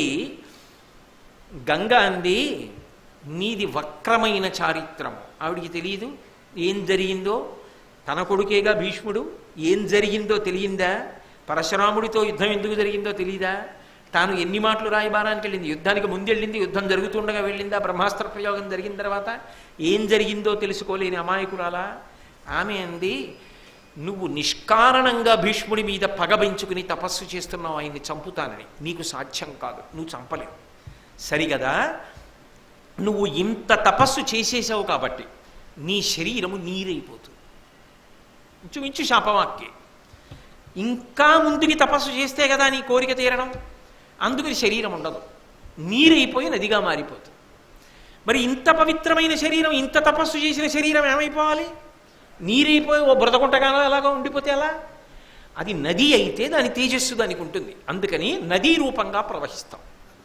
గంగ అంది నీది వక్రమైన చారిత్రం ఆవిడికి తెలియదు ఏం జరిగిందో తన కొడుకేగా భీష్ముడు ఏం జరిగిందో తెలియందా పరశురాముడితో యుద్ధం ఎందుకు జరిగిందో తెలియదా తాను ఎన్ని మాటలు రాయబారానికి వెళ్ళింది యుద్ధానికి ముందు వెళ్ళింది యుద్ధం జరుగుతుండగా వెళ్ళిందా బ్రహ్మాస్త్ర ప్రయోగం జరిగిన తర్వాత ఏం జరిగిందో తెలుసుకోలేని అమాయకురాలా ఆమె అంది నువ్వు నిష్కారణంగా భీష్ముడి మీద పగబెంచుకుని తపస్సు చేస్తున్నావు ఆయన్ని చంపుతానని నీకు సాధ్యం కాదు నువ్వు చంపలేవు సరిగదా నువ్వు ఇంత తపస్సు చేసేసావు కాబట్టి నీ శరీరము నీరైపోతుంది ఇంచుమించు శాపవాక్యే ఇంకా ముందుకి తపస్సు చేస్తే కదా నీ కోరిక తీరడం అందుకు శరీరం ఉండదు నీరైపోయి నదిగా మారిపోతుంది మరి ఇంత పవిత్రమైన శరీరం ఇంత తపస్సు చేసిన శరీరం ఏమైపోవాలి నీరైపోయి ఓ బురదకుంటగానో అలాగా ఉండిపోతే ఎలా అది నది అయితే దాని తేజస్సు దానికి ఉంటుంది అందుకని నదీ రూపంగా ప్రవహిస్తాం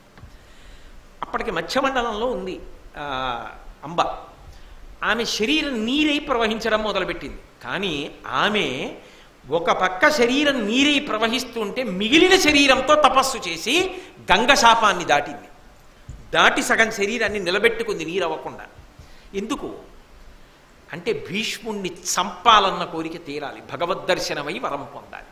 అప్పటికి మధ్యమండలంలో ఉంది ఆ, అంబ ఆమె శరీరం నీరై ప్రవహించడం మొదలుపెట్టింది కానీ ఆమె ఒక పక్క శరీరం నీరై ప్రవహిస్తుంటే మిగిలిన శరీరంతో తపస్సు చేసి గంగ శాపాన్ని దాటింది దాటి సగం శరీరాన్ని నిలబెట్టుకుంది నీరు అవ్వకుండా ఎందుకు అంటే భీష్ముణ్ణి చంపాలన్న కోరిక తీరాలి భగవద్దర్శనమై వరం పొందాలి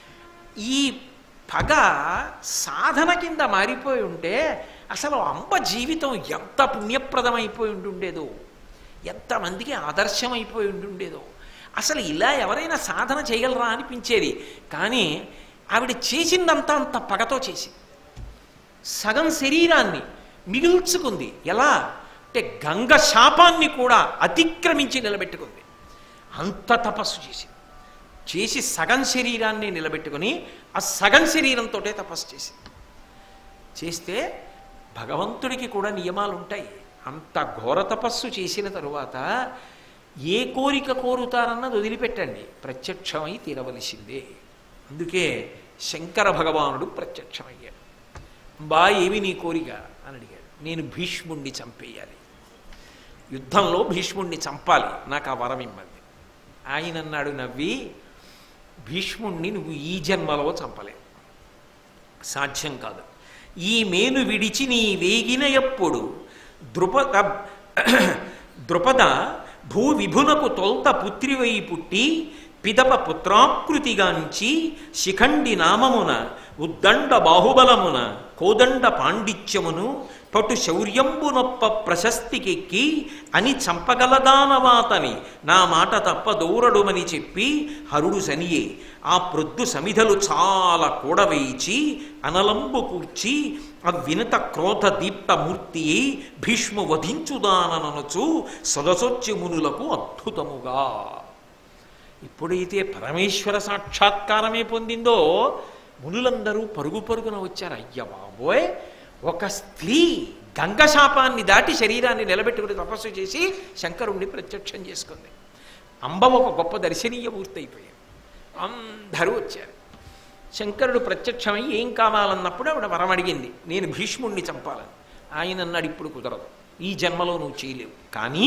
ఈ పగ సాధన కింద మారిపోయి ఉంటే అసలు అంబ జీవితం ఎంత పుణ్యప్రదమైపోయి ఉంటుండేదో ఎంతమందికి ఆదర్శం అయిపోయి ఉంటుండేదో అసలు ఇలా ఎవరైనా సాధన చేయగలరా అనిపించేది కానీ ఆవిడ చేసిందంతా అంత పగతో చేసింది సగం శరీరాన్ని మిగుల్చుకుంది ఎలా అంటే గంగ శాపాన్ని కూడా అతిక్రమించి నిలబెట్టుకుంది అంత తపస్సు చేసింది చేసి సగం శరీరాన్ని నిలబెట్టుకుని ఆ సగం శరీరంతో తపస్సు చేసింది చేస్తే భగవంతుడికి కూడా నియమాలు ఉంటాయి అంత ఘోర తపస్సు చేసిన తరువాత ఏ కోరిక కోరుతారన్నది వదిలిపెట్టండి ప్రత్యక్షమై తీరవలసిందే అందుకే శంకర భగవానుడు ప్రత్యక్షమయ్యాడు బా ఏమి నీ కోరిక అని అడిగాడు నేను భీష్ముణ్ణి చంపేయాలి యుద్ధంలో భీష్ముణ్ణి చంపాలి నాకు ఆ వరం ఇమ్మంది ఆయన అన్నాడు నవ్వి భీష్ముణ్ణి నువ్వు ఈ జన్మలో చంపలేవు సాధ్యం కాదు ఈ మేను విడిచి నీ వేగిన ఎప్పుడు ద్రుపద ద్రుపద భూ విభునకు తొల్త పుత్రివై పుట్టి పిదప పుత్రాకృతిగాంచి శిఖండి నామమున ఉద్దండ బాహుబలమున కోదండ పాండిత్యమును పటు శౌర్యంబునొప్ప ప్రశస్తికెక్కి అని చంపగలదానవాతని నా మాట తప్ప దౌరడుమని చెప్పి హరుడు సనియే ఆ ప్రొద్దు సమిధలు చాలా కూడవేయిచి అనలంబు కూర్చి అవినత క్రోధ దీప్త మూర్తి భీష్ము వధించుదానననుచు సదసొచ్చి మునులకు అద్భుతముగా ఎప్పుడైతే పరమేశ్వర సాక్షాత్కారమే పొందిందో మునులందరూ పరుగు పరుగున వచ్చారు అయ్య బాబోయ్ ఒక స్త్రీ గంగశాపాన్ని దాటి శరీరాన్ని నిలబెట్టుకుని తపస్సు చేసి శంకరుణ్ణి ప్రత్యక్షం చేసుకుంది అంబ ఒక గొప్ప దర్శనీయ మూర్తి అయిపోయింది అందరూ వచ్చారు శంకరుడు ప్రత్యక్షమై ఏం కావాలన్నప్పుడు ఆవిడ వరం అడిగింది నేను భీష్ముణ్ణి చంపాలని ఆయన అన్నాడు ఇప్పుడు కుదరదు ఈ జన్మలో నువ్వు చేయలేవు కానీ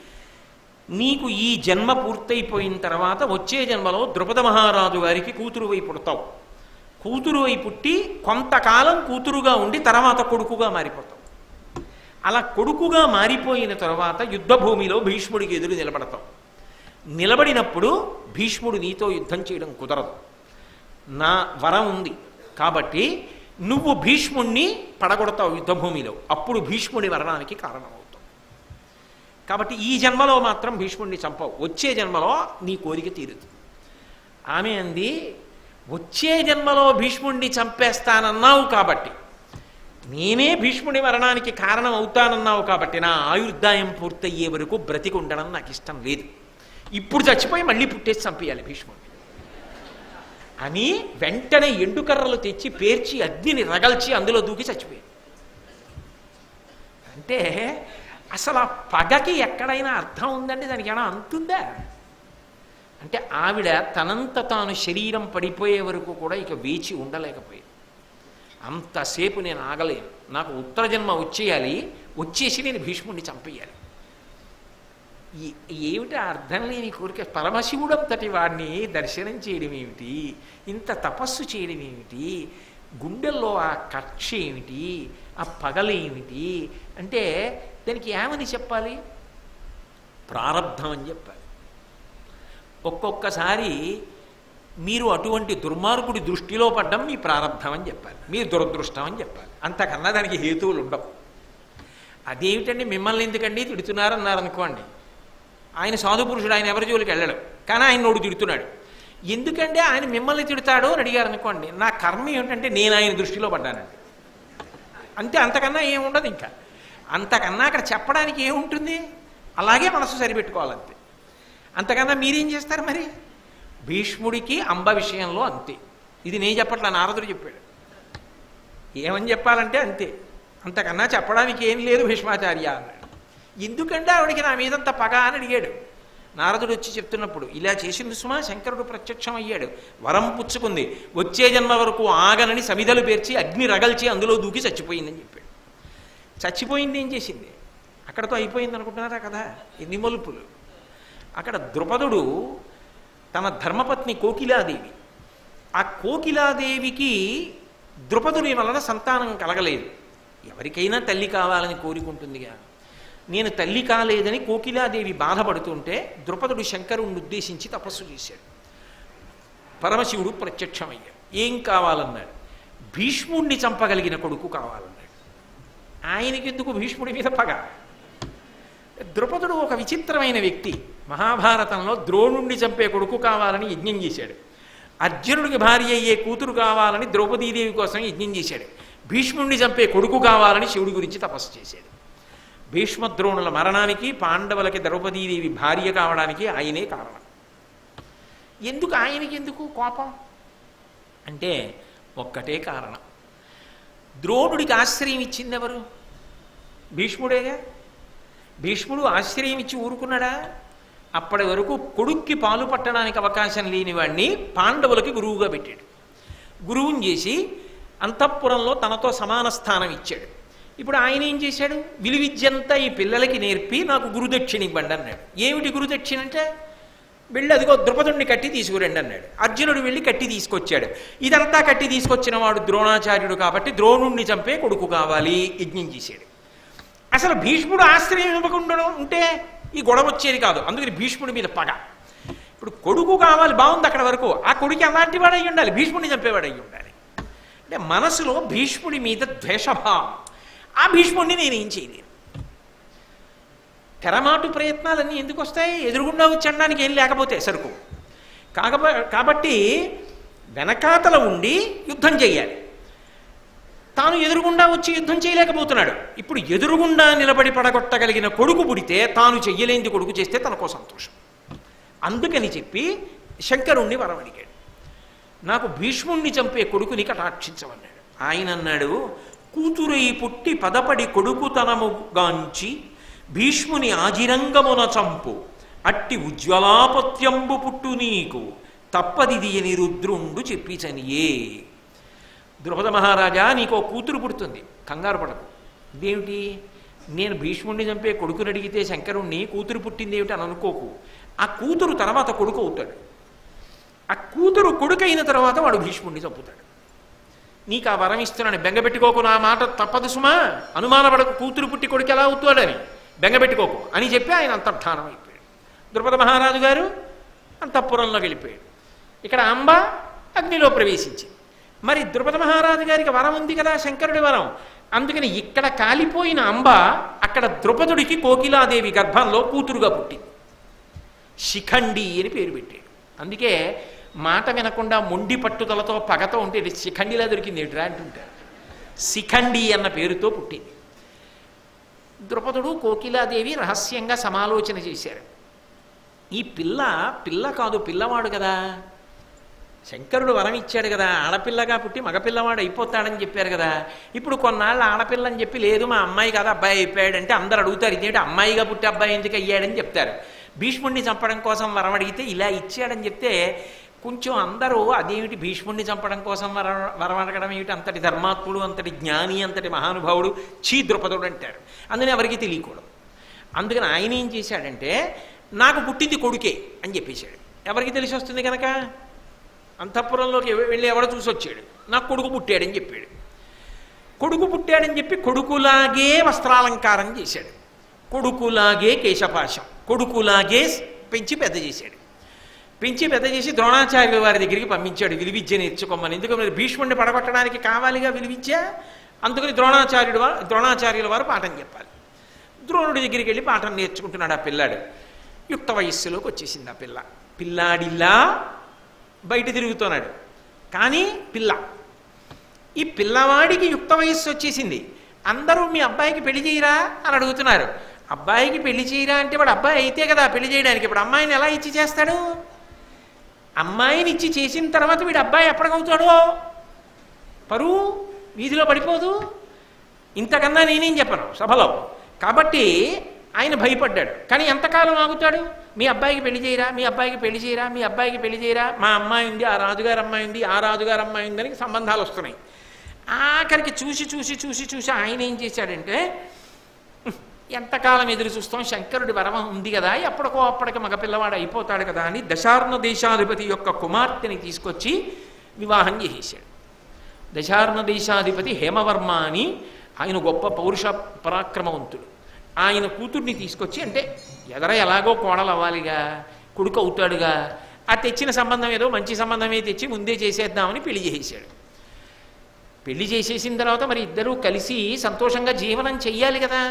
నీకు ఈ జన్మ పూర్తయిపోయిన తర్వాత వచ్చే జన్మలో ద్రుపద మహారాజు గారికి కూతురు వై పుడతావు కూతురు అయి పుట్టి కొంతకాలం కూతురుగా ఉండి తర్వాత కొడుకుగా మారిపోతావు అలా కొడుకుగా మారిపోయిన తర్వాత యుద్ధభూమిలో భీష్ముడికి ఎదురు నిలబడతావు నిలబడినప్పుడు భీష్ముడు నీతో యుద్ధం చేయడం కుదరదు నా వరం ఉంది కాబట్టి నువ్వు భీష్ముణ్ణి పడగొడతావు యుద్ధభూమిలో అప్పుడు భీష్ముడి మరణానికి కారణమవుతావు కాబట్టి ఈ జన్మలో మాత్రం భీష్ముడిని చంపవు వచ్చే జన్మలో నీ కోరిక తీరుతుంది ఆమె అంది వచ్చే జన్మలో భీష్ముడిని చంపేస్తానన్నావు కాబట్టి నేనే భీష్ముడి మరణానికి కారణం అవుతానన్నావు కాబట్టి నా ఆయుర్దాయం పూర్తయ్యే వరకు బ్రతికి ఉండడం నాకు ఇష్టం లేదు ఇప్పుడు చచ్చిపోయి మళ్ళీ పుట్టేసి చంపేయాలి భీష్ముడిని అని వెంటనే ఎండుకర్రలు తెచ్చి పేర్చి అగ్నిని రగల్చి అందులో దూకి చచ్చిపోయాడు అంటే అసలు ఆ పగకి ఎక్కడైనా అర్థం ఉందండి దానికి ఏమైనా అంతుందా అంటే ఆవిడ తనంత తాను శరీరం పడిపోయే వరకు కూడా ఇక వేచి ఉండలేకపోయింది అంతసేపు నేను ఆగలేను నాకు ఉత్తర జన్మ వచ్చేయాలి వచ్చేసి నేను భీష్ముడిని చంపేయాలి ఈ- ఏమిటి ఆ అర్థం లేని కోరిక పరమశివుడంతటి వాడిని దర్శనం చేయడం ఏమిటి ఇంత తపస్సు చేయడం ఏమిటి గుండెల్లో ఆ కక్ష ఏమిటి ఆ పగలేమిటి అంటే దానికి ఏమని చెప్పాలి ప్రారంధం అని చెప్పాలి ఒక్కొక్కసారి మీరు అటువంటి దుర్మార్గుడి దృష్టిలో పడ్డం మీ ప్రారంధం అని చెప్పాలి మీ దురదృష్టం అని చెప్పాలి అంతకన్నా దానికి హేతువులు ఉండవు అదేమిటండి మిమ్మల్ని ఎందుకండి తిడుతున్నారన్నారు అనుకోండి ఆయన సాధు పురుషుడు ఆయన ఎవరి జోలికి వెళ్ళడం కానీ ఆయన నోడు తిడుతున్నాడు ఎందుకంటే ఆయన మిమ్మల్ని తిడతాడు అని అడిగారు అనుకోండి నా కర్మ ఏమిటంటే నేను ఆయన దృష్టిలో పడ్డానండి అంతే అంతకన్నా ఏముండదు ఇంకా అంతకన్నా అక్కడ చెప్పడానికి ఏముంటుంది అలాగే మనసు సరిపెట్టుకోవాలంతే అంతకన్నా మీరేం చేస్తారు మరి భీష్ముడికి అంబ విషయంలో అంతే ఇది నేను చెప్పట్లా నారదుడు చెప్పాడు ఏమని చెప్పాలంటే అంతే అంతకన్నా చెప్పడానికి ఏం లేదు భీష్మాచార్య అన్నాడు ఎందుకంటే ఆవిడికి నా మీదంత పగ అని అడిగాడు నారదుడు వచ్చి చెప్తున్నప్పుడు ఇలా చేసింది సుమా శంకరుడు ప్రత్యక్షం అయ్యాడు వరం పుచ్చుకుంది వచ్చే జన్మ వరకు ఆగనని సమిధలు పేర్చి అగ్ని రగల్చి అందులో దూకి చచ్చిపోయిందని చెప్పాడు చచ్చిపోయింది ఏం చేసింది అక్కడతో అయిపోయింది అనుకుంటున్నారా కదా ఎన్ని మలుపులు అక్కడ ద్రుపదుడు తన ధర్మపత్ని కోకిలాదేవి ఆ కోకిలాదేవికి ద్రుపదుని వలన సంతానం కలగలేదు ఎవరికైనా తల్లి కావాలని కోరుకుంటుందిగా నేను తల్లి కాలేదని కోకిలాదేవి బాధపడుతుంటే ద్రుపదుడు శంకరుణ్ణి ఉద్దేశించి తపస్సు చేశాడు పరమశివుడు ప్రత్యక్షమయ్యాడు ఏం కావాలన్నాడు భీష్ముణ్ణి చంపగలిగిన కొడుకు కావాలన్నాడు ఆయనకెందుకు భీష్ముడి మీద పగ ద్రుపదుడు ఒక విచిత్రమైన వ్యక్తి మహాభారతంలో ద్రోణుణ్ణి చంపే కొడుకు కావాలని యజ్ఞం చేశాడు అర్జునుడికి భార్య అయ్యే కూతురు కావాలని ద్రౌపదీదేవి కోసం యజ్ఞం చేశాడు భీష్ముణ్ణి చంపే కొడుకు కావాలని శివుడి గురించి తపస్సు చేశాడు భీష్మద్రోణుల మరణానికి పాండవులకి ద్రౌపదీదేవి భార్య కావడానికి ఆయనే కారణం ఎందుకు ఆయనకి ఎందుకు కోపం అంటే ఒక్కటే కారణం ద్రోణుడికి ఆశ్రయం ఇచ్చింది ఎవరు భీష్ముడేగా భీష్ముడు ఆశ్రయం ఇచ్చి ఊరుకున్నాడా అప్పటి వరకు కొడుక్కి పాలు పట్టడానికి అవకాశం లేని వాడిని పాండవులకి గురువుగా పెట్టాడు గురువుని చేసి అంతఃపురంలో తనతో సమాన స్థానం ఇచ్చాడు ఇప్పుడు ఆయన ఏం చేశాడు విలువిద్యంతా ఈ పిల్లలకి నేర్పి నాకు గురుదక్షిణ ఇవ్వండి అన్నాడు ఏమిటి గురుదక్షిణ అంటే వెళ్ళి అదిగో ద్రుపదుణ్ణి కట్టి తీసుకురండి అన్నాడు అర్జునుడు వెళ్ళి కట్టి తీసుకొచ్చాడు ఇదంతా కట్టి తీసుకొచ్చిన వాడు ద్రోణాచార్యుడు కాబట్టి ద్రోణుణ్ణి చంపే కొడుకు కావాలి యజ్ఞం చేశాడు అసలు భీష్ముడు ఆశ్రయం ఇవ్వకుండా ఉంటే ఈ గొడవ వచ్చేది కాదు అందుకని భీష్ముడి మీద పగ ఇప్పుడు కొడుకు కావాలి బాగుంది అక్కడ వరకు ఆ కొడుకు అలాంటి వాడు అయి ఉండాలి భీష్ముడిని చంపేవాడు అయి ఉండాలి అంటే మనసులో భీష్ముడి మీద ద్వేషభావం ఆ భీష్ముడిని నేనేం చేయలేను తెరమాటు ప్రయత్నాలన్నీ ఎందుకు వస్తాయి ఎదురుగుండా వచ్చడానికి ఏం లేకపోతే సరుకు కాకపో కాబట్టి వెనకాతల ఉండి యుద్ధం చేయాలి తాను ఎదురుగుండా వచ్చి యుద్ధం చేయలేకపోతున్నాడు ఇప్పుడు ఎదురుగుండా నిలబడి పడగొట్టగలిగిన కొడుకు పుడితే తాను చెయ్యలేనిది కొడుకు చేస్తే తనకో సంతోషం అందుకని చెప్పి శంకరుణ్ణి వరం అడిగాడు నాకు భీష్ముణ్ణి చంపే కొడుకుని కటాక్షించమన్నాడు ఆయన అన్నాడు కూతురై పుట్టి పదపడి కొడుకుతనముగాంచి భీష్ముని ఆజిరంగమున చంపు అట్టి ఉజ్వలాపత్యంబు పుట్టు నీకు తప్పదిది అని రుద్రుండు చెప్పిచనియే ద్రుపద మహారాజా నీకు ఓ కూతురు పుడుతుంది కంగారు పడకు ఇదేమిటి నేను భీష్ముడిని చంపే కొడుకుని అడిగితే శంకరుణ్ణి కూతురు పుట్టింది ఏమిటి అని అనుకోకు ఆ కూతురు తర్వాత కొడుకు అవుతాడు ఆ కూతురు కొడుకు అయిన తర్వాత వాడు భీష్ముడిని చంపుతాడు నీకు ఆ వరం ఇస్తున్నాను బెంగపెట్టుకోకు నా మాట తప్పదు సుమా అనుమానపడకు కూతురు పుట్టి కొడుకు ఎలా అవుతాడని బెంగపెట్టుకోకు అని చెప్పి ఆయన అంతర్ధానం అయిపోయాడు ద్రుపద మహారాజు గారు అంతఃపురంలోకి వెళ్ళిపోయాడు ఇక్కడ అంబ అగ్నిలో ప్రవేశించింది మరి ద్రుపద మహారాజు గారికి వరం ఉంది కదా శంకరుడి వరం అందుకని ఇక్కడ కాలిపోయిన అంబ అక్కడ ద్రుపదుడికి కోకిలాదేవి గర్భంలో కూతురుగా పుట్టింది శిఖండి అని పేరు పెట్టాడు అందుకే మాట వినకుండా మొండి పట్టుదలతో పగతో ఉంటే ఇది శిఖండిలా దొరికింది ఏమిట్రా అంటుంటారు శిఖండి అన్న పేరుతో పుట్టింది ద్రుపదుడు కోకిలాదేవి రహస్యంగా సమాలోచన చేశారు ఈ పిల్ల పిల్ల కాదు పిల్లవాడు కదా శంకరుడు వరం ఇచ్చాడు కదా ఆడపిల్లగా పుట్టి మగపిల్లవాడు అయిపోతాడని చెప్పారు కదా ఇప్పుడు కొన్నాళ్ళు ఆడపిల్ల అని చెప్పి లేదు మా అమ్మాయి కదా అబ్బాయి అయిపోయాడంటే అందరు అడుగుతారు ఇదేంటి అమ్మాయిగా పుట్టి అబ్బాయి ఎందుకు అయ్యాడని చెప్తారు భీష్ముడిని చంపడం కోసం వరం అడిగితే ఇలా ఇచ్చాడని చెప్తే కొంచెం అందరూ అదేమిటి భీష్ముడిని చంపడం కోసం వర వరం అడగడం ఏమిటి అంతటి ధర్మాత్ముడు అంతటి జ్ఞాని అంతటి మహానుభావుడు చీ ద్రుపదుడు అంటారు అందుకని ఎవరికి తెలియకూడదు అందుకని ఆయన ఏం చేశాడంటే నాకు పుట్టింది కొడుకే అని చెప్పేశాడు ఎవరికి తెలిసి వస్తుంది కనుక అంతఃపురంలోకి ఎవ- వెళ్ళి ఎవడో చూసి వచ్చాడు నాకు కొడుకు పుట్టాడని చెప్పాడు కొడుకు పుట్టాడని చెప్పి కొడుకులాగే వస్త్రాలంకారం చేశాడు కొడుకులాగే కేశపాశం కొడుకులాగే పెంచి పెద్ద చేశాడు పెంచి పెద్ద చేసి ద్రోణాచార్యుల వారి దగ్గరికి పంపించాడు విలువిద్య నేర్చుకోమని ఎందుకంటే భీష్ముడిని పడగొట్టడానికి కావాలిగా విలువిద్య అందుకని ద్రోణాచార్యుడు వారు ద్రోణాచార్యుల వారు పాఠం చెప్పాలి ద్రోణుడి దగ్గరికి వెళ్ళి పాఠం నేర్చుకుంటున్నాడు ఆ పిల్లాడు యుక్త వయస్సులోకి వచ్చేసింది ఆ పిల్ల పిల్లాడిల్లా బయట తిరుగుతున్నాడు కానీ పిల్ల ఈ పిల్లవాడికి యుక్త వయస్సు వచ్చేసింది అందరూ మీ అబ్బాయికి పెళ్లి చేయరా అని అడుగుతున్నారు అబ్బాయికి పెళ్లి చేయరా అంటే వాడు అబ్బాయి అయితే కదా పెళ్లి చేయడానికి ఇప్పుడు అమ్మాయిని ఎలా ఇచ్చి చేస్తాడు అమ్మాయిని ఇచ్చి చేసిన తర్వాత వీడు అబ్బాయి ఎప్పటికవుతాడో పరువు వీధిలో పడిపోదు ఇంతకన్నా నేనేం చెప్పను సభలో కాబట్టి ఆయన భయపడ్డాడు కానీ ఎంతకాలం ఆగుతాడు మీ అబ్బాయికి పెళ్లి చేయరా మీ అబ్బాయికి పెళ్లి చేయరా మీ అబ్బాయికి పెళ్లి చేయరా మా అమ్మాయి ఉంది ఆ రాజుగారి అమ్మాయి ఉంది ఆ రాజుగారి అమ్మాయి ఉందని సంబంధాలు వస్తున్నాయి ఆఖరికి చూసి చూసి చూసి చూసి ఆయన ఏం చేశాడంటే ఎంతకాలం ఎదురు చూస్తాం శంకరుడి వరం ఉంది కదా ఎప్పటికో అప్పటికి మగపిల్లవాడు అయిపోతాడు కదా అని దశార్ణ దేశాధిపతి యొక్క కుమార్తెని తీసుకొచ్చి వివాహం చేసేసాడు దశార్ణ దేశాధిపతి హేమవర్మ అని ఆయన గొప్ప పౌరుష పరాక్రమవంతుడు ఆయన కూతుర్ని తీసుకొచ్చి అంటే ఎదర ఎలాగో కోడలు అవ్వాలిగా కొడుకు అవుతాడుగా ఆ తెచ్చిన సంబంధం ఏదో మంచి సంబంధమే తెచ్చి ముందే చేసేద్దామని పెళ్లి చేసేసాడు పెళ్లి చేసేసిన తర్వాత మరి ఇద్దరూ కలిసి సంతోషంగా జీవనం చెయ్యాలి కదా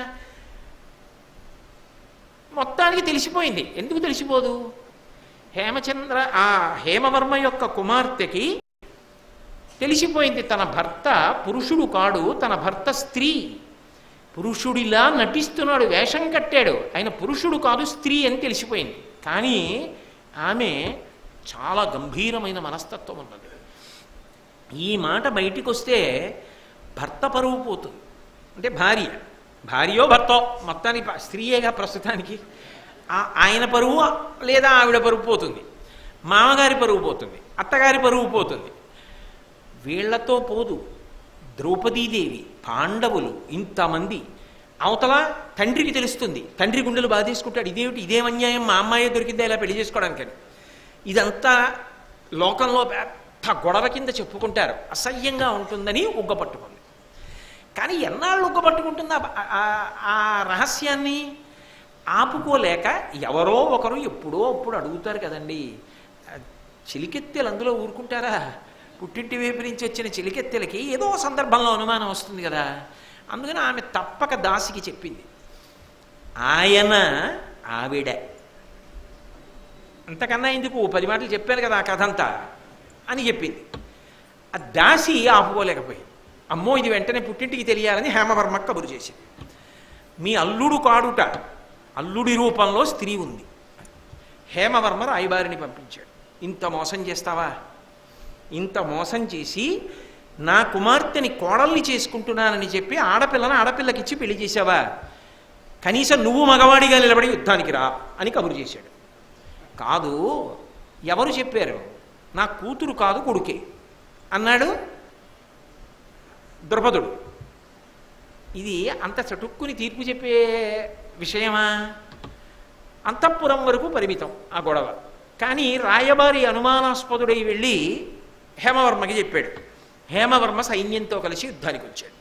మొత్తానికి తెలిసిపోయింది ఎందుకు తెలిసిపోదు హేమచంద్ర ఆ హేమవర్మ యొక్క కుమార్తెకి తెలిసిపోయింది తన భర్త పురుషుడు కాడు తన భర్త స్త్రీ పురుషుడిలా నటిస్తున్నాడు వేషం కట్టాడు ఆయన పురుషుడు కాదు స్త్రీ అని తెలిసిపోయింది కానీ ఆమె చాలా గంభీరమైన మనస్తత్వం ఉన్నది ఈ మాట బయటికి వస్తే భర్త పరువు పోతుంది అంటే భార్య భార్యో భర్తో మొత్తానికి ప- స్త్రీయేగా ప్రస్తుతానికి ఆ- ఆయన పరువు లేదా ఆవిడ పరువు పోతుంది మామగారి పరువు పోతుంది అత్తగారి పరువు పోతుంది వీళ్లతో పోదు ద్రౌపదీదేవి పాండవులు ఇంతమంది అవతల తండ్రికి తెలుస్తుంది తండ్రి గుండెలు బాధేసుకుంటాడు ఇదేమిటి ఇదేం అన్యాయం మా అమ్మాయే దొరికిందా ఇలా పెళ్లి చేసుకోవడానికని ఇదంతా లోకంలో పెద్ద గొడవ కింద చెప్పుకుంటారు అసహ్యంగా ఉంటుందని ఉగ్గపట్టుకుంది కానీ ఎన్నాళ్ళు ఉగ్గపట్టుకుంటుంది ఆ- ఆ- ఆ రహస్యాన్ని ఆపుకోలేక ఎవరో ఒకరు ఎప్పుడో అప్పుడు అడుగుతారు కదండి ఆ చిలికెత్తెలు అందులో ఊరుకుంటారా పుట్టింటి వైపు నుంచి వచ్చిన చిలికెత్తెలకి ఏదో సందర్భంలో అనుమానం వస్తుంది కదా అందుకని ఆమె తప్పక దాసికి చెప్పింది ఆయన ఆవిడ అంతకన్నా ఎందుకు ఓ పది మాటలు చెప్పాను కదా ఆ కథ అంతా అని చెప్పింది ఆ దాసి ఆపుకోలేకపోయింది అమ్మో ఇది వెంటనే పుట్టింటికి తెలియాలని హేమవర్మ కబురు చేసింది మీ అల్లుడు కాడుట అల్లుడి రూపంలో స్త్రీ ఉంది హేమవర్మ రాయబారిని పంపించాడు ఇంత మోసం చేస్తావా ఇంత మోసం చేసి నా కుమార్తెని కోడల్ని చేసుకుంటున్నానని చెప్పి ఆడపిల్లని ఆడపిల్లకిచ్చి పెళ్లి చేశావా కనీసం నువ్వు మగవాడిగా నిలబడి యుద్ధానికి రా అని కబురు చేశాడు కాదు ఎవరు చెప్పారు నా కూతురు కాదు కొడుకే అన్నాడు ద్రుపదుడు ఇది అంత చటుక్కుని తీర్పు చెప్పే విషయమా అంతఃపురం వరకు పరిమితం ఆ గొడవ కానీ రాయబారి అనుమానాస్పదుడై వెళ్ళి హేమవర్మకి చెప్పాడు హేమవర్మ సైన్యంతో కలిసి యుద్ధానికి వచ్చాడు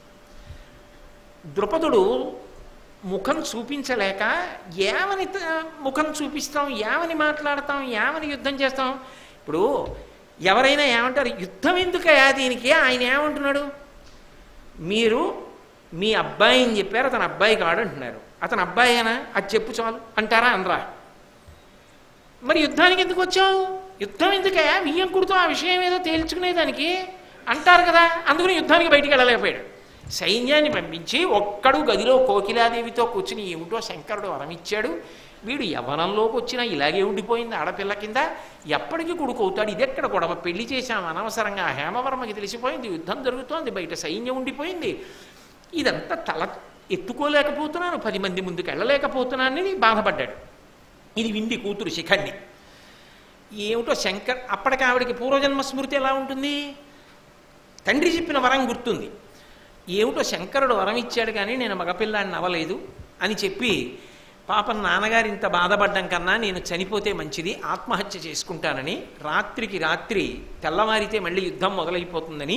ద్రుపదుడు ముఖం చూపించలేక ఏమని త- ముఖం చూపిస్తాం ఏమని మాట్లాడతాం ఏమని యుద్ధం చేస్తాం ఇప్పుడు ఎవరైనా ఏమంటారు యుద్ధం ఎందుకయా దీనికి ఆయన ఏమంటున్నాడు మీరు మీ అబ్బాయిని చెప్పారు అతను అబ్బాయి కాడు అంటున్నారు అతను అబ్బాయేనా అది చెప్పు చాలు అంటారా అనరా మరి యుద్ధానికి ఎందుకు వచ్చావు యుద్ధం ఎందుకయా బియ్యం కుడుతూ ఆ విషయం ఏదో తేల్చుకునేదానికి అంటారు కదా అందుకని యుద్ధానికి బయటికి వెళ్ళలేకపోయాడు సైన్యాన్ని పంపించి ఒక్కడు గదిలో కోకిలాదేవితో కూర్చుని ఏమిటో శంకరుడు వరమిచ్చాడు వీడు యవనంలోకి వచ్చినా ఇలాగే ఉండిపోయింది ఆడపిల్ల కింద ఎప్పటికీ కొడుకు అవుతాడు ఇదెక్కడ గొడవ పెళ్లి చేశాం అనవసరంగా హేమవర్మకి తెలిసిపోయింది యుద్ధం జరుగుతోంది బయట సైన్యం ఉండిపోయింది ఇదంతా తల ఎత్తుకోలేకపోతున్నాను పది మంది ముందుకు వెళ్ళలేకపోతున్నానని బాధపడ్డాడు ఇది వింది కూతురు శిఖండి ఏమిటో శంకర్ అప్పటికి ఆవిడకి పూర్వజన్మ స్మృతి ఎలా ఉంటుంది తండ్రి చెప్పిన వరం గుర్తుంది ఏమిటో శంకరుడు వరం ఇచ్చాడు కానీ నేను మగపిల్లాడిని అవ్వలేదు అని చెప్పి పాపం నాన్నగారు ఇంత బాధపడ్డం కన్నా నేను చనిపోతే మంచిది ఆత్మహత్య చేసుకుంటానని రాత్రికి రాత్రి తెల్లవారితే మళ్ళీ యుద్ధం మొదలైపోతుందని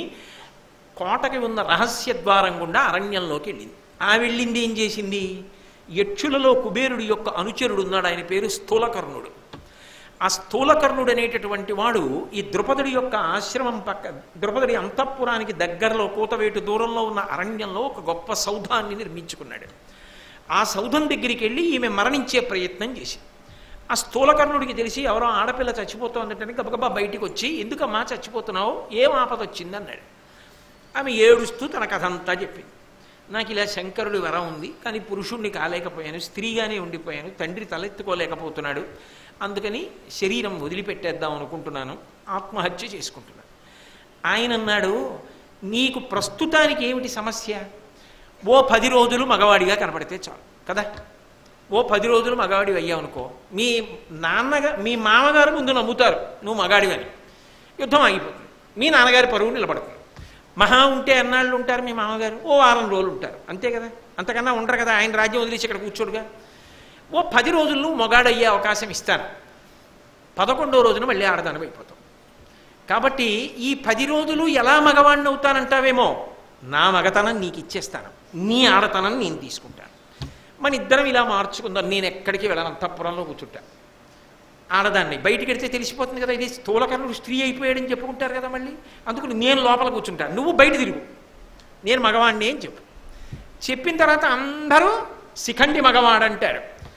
కోటకి ఉన్న రహస్య ద్వారం గుండా అరణ్యంలోకి వెళ్ళింది ఆ వెళ్ళింది ఏం చేసింది యక్షులలో కుబేరుడి యొక్క అనుచరుడు ఉన్నాడు ఆయన పేరు స్థూలకర్ణుడు ఆ స్థూలకర్ణుడు అనేటటువంటి వాడు ఈ ద్రుపదుడి యొక్క ఆశ్రమం పక్క ద్రుపదుడి అంతఃపురానికి దగ్గరలో కూతవేటు దూరంలో ఉన్న అరణ్యంలో ఒక గొప్ప సౌధాన్ని నిర్మించుకున్నాడు ఆ సౌధం దగ్గరికి వెళ్ళి ఈమె మరణించే ప్రయత్నం చేసింది ఆ స్థూలకర్ణుడికి తెలిసి ఎవరో ఆడపిల్ల చచ్చిపోతోందంటే గబగబా బయటికి వచ్చి ఎందుకమ్మా చచ్చిపోతున్నావు ఏం ఆపద వచ్చింది అన్నాడు ఆమె ఏడుస్తూ తన కథ అంతా చెప్పింది నాకు ఇలా శంకరుడు వరం ఉంది కానీ పురుషుణ్ణి కాలేకపోయాను స్త్రీగానే ఉండిపోయాను తండ్రి తలెత్తుకోలేకపోతున్నాడు అందుకని శరీరం వదిలిపెట్టేద్దాం అనుకుంటున్నాను ఆత్మహత్య చేసుకుంటున్నాను ఆయన అన్నాడు నీకు ప్రస్తుతానికి ఏమిటి సమస్య ఓ పది రోజులు మగవాడిగా కనపడితే చాలు కదా ఓ పది రోజులు మగవాడి అయ్యావనుకో మీ నాన్నగా మీ మామగారు ముందు నమ్ముతారు నువ్వు మగాడివని యుద్ధం ఆగిపోతుంది మీ నాన్నగారి పరువు నిలబడుతుంది మహా ఉంటే ఎన్నాళ్ళు ఉంటారు మీ మామగారు ఓ వారం రోజులు ఉంటారు అంతే కదా అంతకన్నా ఉండరు కదా ఆయన రాజ్యం వదిలేసి ఇక్కడ కూర్చోడుగా ఓ పది రోజులు నువ్వు మొగాడయ్యే అవకాశం ఇస్తాను పదకొండో రోజున మళ్ళీ ఆడదానం అయిపోతాం కాబట్టి ఈ పది రోజులు ఎలా మగవాడిని అవుతానంటావేమో నా మగతనం నీకు ఇచ్చేస్తాను నీ ఆడతనం నేను తీసుకుంటాను మన ఇద్దరం ఇలా మార్చుకుందాం నేను ఎక్కడికి వెళ్ళను అంతఃపురంలో కూర్చుంటా ఆడదాన్ని బయటికి వెడితే తెలిసిపోతుంది కదా ఇది స్థూలకర్ణుడు స్త్రీ అయిపోయాడని చెప్పుకుంటారు కదా మళ్ళీ అందుకని నేను లోపల కూర్చుంటాను నువ్వు బయట తిరుగు నేను మగవాడిని అని చెప్పు చెప్పిన తర్వాత అందరూ శిఖండి మగవాడంటారు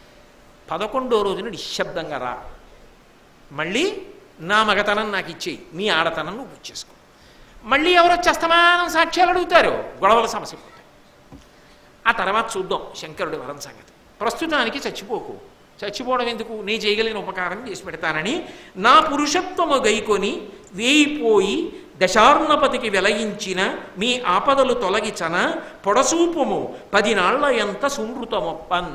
పదకొండో రోజున నిశ్శబ్దంగా రా మళ్ళీ నా మగతనం నాకు ఇచ్చేయి నీ ఆడతనం నువ్వు పుచ్చేసుకో మళ్ళీ ఎవరు వచ్చేస్తమానం సాక్ష్యాలు అడుగుతారు గొడవల సమస్య పోతాయి ఆ తర్వాత చూద్దాం శంకరుడి వరం సంగతి ప్రస్తుతానికి చచ్చిపోకు చచ్చిపోవడం ఎందుకు నీ చేయగలిగిన ఉపకారం చేసి పెడతానని నా పురుషత్వము గైకొని వేయిపోయి దశార్ణపతికి వెలయించిన మీ ఆపదలు తొలగిచన పొడసూపుము పది నాళ్ల ఎంత సుమృతమొప్పన్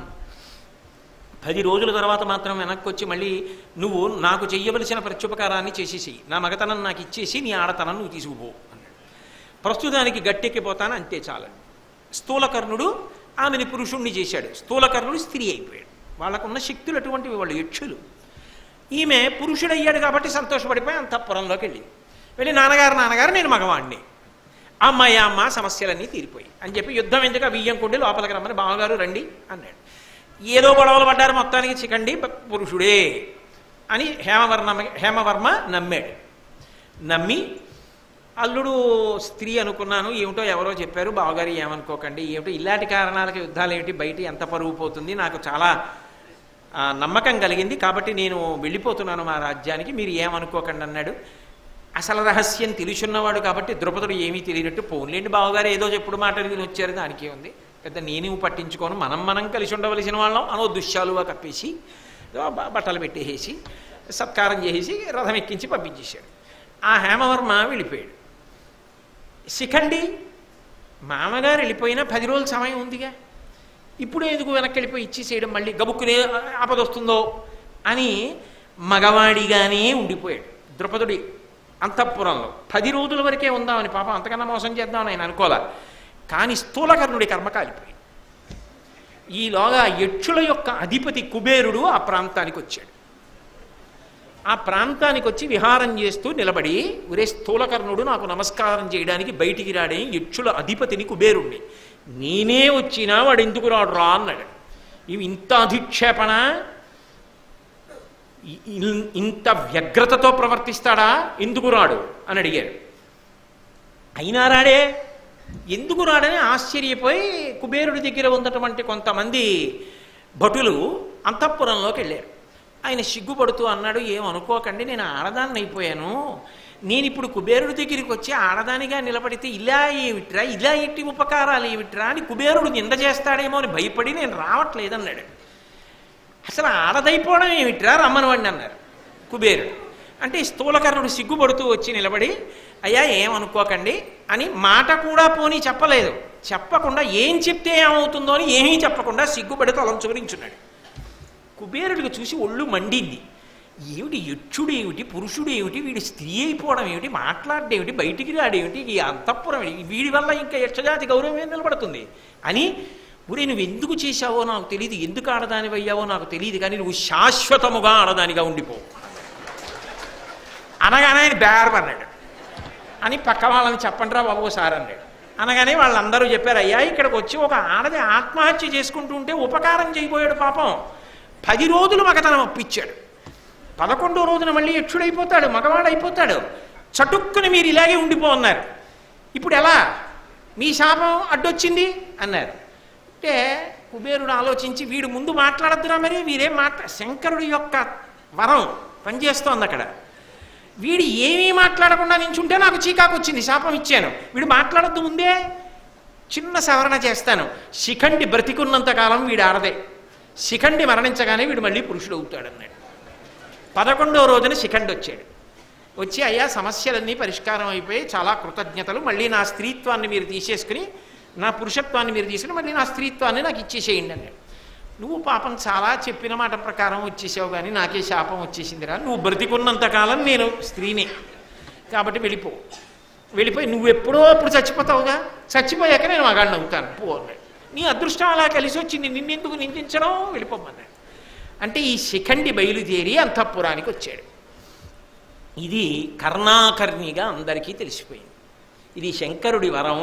పది రోజుల తర్వాత మాత్రం వెనక్కి వచ్చి మళ్ళీ నువ్వు నాకు చెయ్యవలసిన ప్రత్యుపకారాన్ని చేసేసి నా మగతనం నాకు ఇచ్చేసి నీ ఆడతనం నువ్వు తీసుకుపో అన్నాడు ప్రస్తుతానికి గట్టెక్కిపోతాను అంతే చాలండి స్థూలకర్ణుడు ఆమెని పురుషుణ్ణి చేశాడు స్థూలకర్ణుడు స్త్రీ అయిపోయాడు వాళ్ళకున్న శక్తులు అటువంటివి వాళ్ళు యక్షులు ఈమె పురుషుడయ్యాడు కాబట్టి సంతోషపడిపోయి అంతఃపురంలోకి వెళ్ళి వెళ్ళి నాన్నగారు నాన్నగారు నేను మగవాణ్ణి అమ్మాయి అమ్మ సమస్యలన్నీ తీరిపోయి అని చెప్పి యుద్ధం ఎందుకు బియ్యం కొండి లోపలికి రమ్మని బావగారు రండి అన్నాడు ఏదో గొడవలు పడ్డారు మొత్తానికి చికండి బ- పురుషుడే అని హేమవర్ణ హేమవర్మ నమ్మాడు నమ్మి అల్లుడు స్త్రీ అనుకున్నాను ఏమిటో ఎవరో చెప్పారు బావగారు ఏమనుకోకండి ఏమిటో ఇలాంటి కారణాలకి యుద్ధాలు ఏమిటి బయట ఎంత పరువు పోతుంది నాకు చాలా ఆ, నమ్మకం కలిగింది కాబట్టి నేను వెళ్ళిపోతున్నాను మా రాజ్యానికి మీరు ఏమనుకోకండి అన్నాడు అసలు రహస్యం తెలుసున్నవాడు కాబట్టి ద్రుపదుడు ఏమీ తెలియనట్టు పోన్లేండి బావగారు ఏదో చెప్పుడు మాట విని వచ్చారు దానికి ఉంది పెద్ద నేను పట్టించుకోను మనం మనం కలిసి ఉండవలసిన వాళ్ళం అనో దుశ్శాలుగా కప్పేసి ఏదో బ- బట్టలు పెట్టేసి సత్కారం చేసి రథం ఎక్కించి పంపించేశాడు ఆ హేమవర్మ వెళ్ళిపోయాడు శిఖండి మామగారు వెళ్ళిపోయినా పది రోజుల సమయం ఉందిగా ఇప్పుడు ఎందుకు వెనక్కి వెళ్ళిపోయి ఇచ్చేసేయడం మళ్ళీ గబుక్కునే ఆపదొస్తుందో అని మగవాడిగానే ఉండిపోయాడు ద్రుపదుడి అంతఃపురంలో పది రోజుల వరకే ఉందామని పాపం అంతకన్నా మోసం చేద్దామని ఆయన అనుకోలే కానీ స్థూలకర్ణుడి కర్మ కాలిపోయి ఈలోగా యక్షుల యొక్క అధిపతి కుబేరుడు ఆ ప్రాంతానికి వచ్చాడు ఆ ప్రాంతానికి వచ్చి విహారం చేస్తూ నిలబడి ఒరే స్థూలకర్ణుడు నాకు నమస్కారం చేయడానికి బయటికి రాడే యక్షుల అధిపతిని కుబేరుణ్ణి నేనే వచ్చినా వాడు ఎందుకు రాడు రా అన్నాడు ఇవి ఇంత అధిక్షేపణ ఇ- ఇన్- ఇంత వ్యగ్రతతో ప్రవర్తిస్తాడా ఎందుకు రాడు అని అడిగారు అయినా రాడే ఎందుకు రాడని ఆశ్చర్యపోయి కుబేరుడి దగ్గర ఉన్నటువంటి కొంతమంది భటులు అంతఃపురంలోకి వెళ్ళారు ఆయన సిగ్గుపడుతూ అన్నాడు ఏమనుకోకండి నేను ఆడదాన్ని అయిపోయాను నేను ఇప్పుడు కుబేరుడి దగ్గరికి వచ్చి ఆడదానిగా నిలబడితే ఇలా ఏమిట్రా ఇలా ఎట్టి ఉపకారాలు ఏమిట్రా అని కుబేరుడు నింద చేస్తాడేమో అని భయపడి నేను రావట్లేదన్నాడు అసలు ఆడదైపోవడం ఏమిట్రా రమ్మనవాడిని అన్నారు కుబేరుడు అంటే స్థూలకర్ణుడు సిగ్గుపడుతూ వచ్చి నిలబడి అయ్యా ఏమనుకోకండి అని మాట కూడా పోనీ చెప్పలేదు చెప్పకుండా ఏం చెప్తే ఏమవుతుందో అని ఏమీ చెప్పకుండా సిగ్గుపడి తలంచుకునించున్నాడు కుబేరుడికి చూసి ఒళ్ళు మండింది ఏమిటి యక్షుడు ఏమిటి పురుషుడు ఏమిటి వీడి స్త్రీ అయిపోవడం ఏమిటి మాట్లాడడం ఏమిటి బయటికి రాడేమిటి ఈ అంతఃపురం ఏమిటి? వీడి వల్ల ఇంకా యక్షజాతి గౌరవం ఏం నిలబడుతుంది అని ఊరే నువ్వు ఎందుకు చేశావో నాకు తెలియదు ఎందుకు ఆడదానివి అయ్యావో నాకు తెలియదు కానీ నువ్వు శాశ్వతముగా ఆడదానిగా ఉండిపో అనగానే ఆయన బేరపడ్డాడు అని పక్క వాళ్ళని చెప్పండిరా బాబు సార్ అన్నాడు అనగానే వాళ్ళందరూ చెప్పారు అయ్యా ఇక్కడికి వచ్చి ఒక ఆడది ఆత్మహత్య చేసుకుంటూ ఉంటే ఉపకారం చేయబోయాడు పాపం పది రోజులు మగతనం ఒప్పించాడు పదకొండో రోజున మళ్ళీ యక్షుడైపోతాడు మగవాడైపోతాడు చటుక్కుని మీరు ఇలాగే ఉండిపో అన్నారు ఇప్పుడు ఎలా మీ శాపం అడ్డొచ్చింది అన్నారు అంటే కుబేరుడు ఆలోచించి వీడు ముందు మాట్లాడద్దురా మరి వీరేం మాట్లా శంకరుడి యొక్క వరం పనిచేస్తోంది అక్కడ వీడు ఏమీ మాట్లాడకుండా నించుంటే నాకు చీకాకు వచ్చింది శాపం ఇచ్చాను వీడు మాట్లాడద్దు ముందే చిన్న సవరణ చేస్తాను శిఖండి బ్రతికున్నంత కాలం వీడు ఆడదే శిఖండి మరణించగానే వీడు మళ్ళీ పురుషుడు అవుతాడు అన్నాడు పదకొండవ రోజున శిఖండి వచ్చాడు వచ్చి అయ్యా సమస్యలన్నీ పరిష్కారం అయిపోయి చాలా కృతజ్ఞతలు మళ్ళీ నా స్త్రీత్వాన్ని మీరు తీసేసుకుని నా పురుషత్వాన్ని మీరు తీసుకుని మళ్ళీ నా స్త్రీత్వాన్ని నాకు ఇచ్చేసేయండి అన్నాడు నువ్వు పాపం చాలా చెప్పిన మాట ప్రకారం వచ్చేసావు కానీ నాకే శాపం వచ్చేసిందిరా నువ్వు బ్రతికున్నంత కాలం నేను స్త్రీనే కాబట్టి వెళ్ళిపో వెళ్ళిపోయి నువ్వు ఎప్పుడో అప్పుడు చచ్చిపోతావుగా చచ్చిపోయాక నేను మగాడిని అవుతాను పో అన్నాడు నీ అదృష్టం అలా కలిసి వచ్చింది నిన్నెందుకు నిందించడం వెళ్ళిపోమన్నాడు అంటే ఈ శిఖండి బయలుదేరి అంతఃపురానికి వచ్చాడు ఇది కర్ణాకర్ణిగా అందరికీ తెలిసిపోయింది ఇది శంకరుడి వరం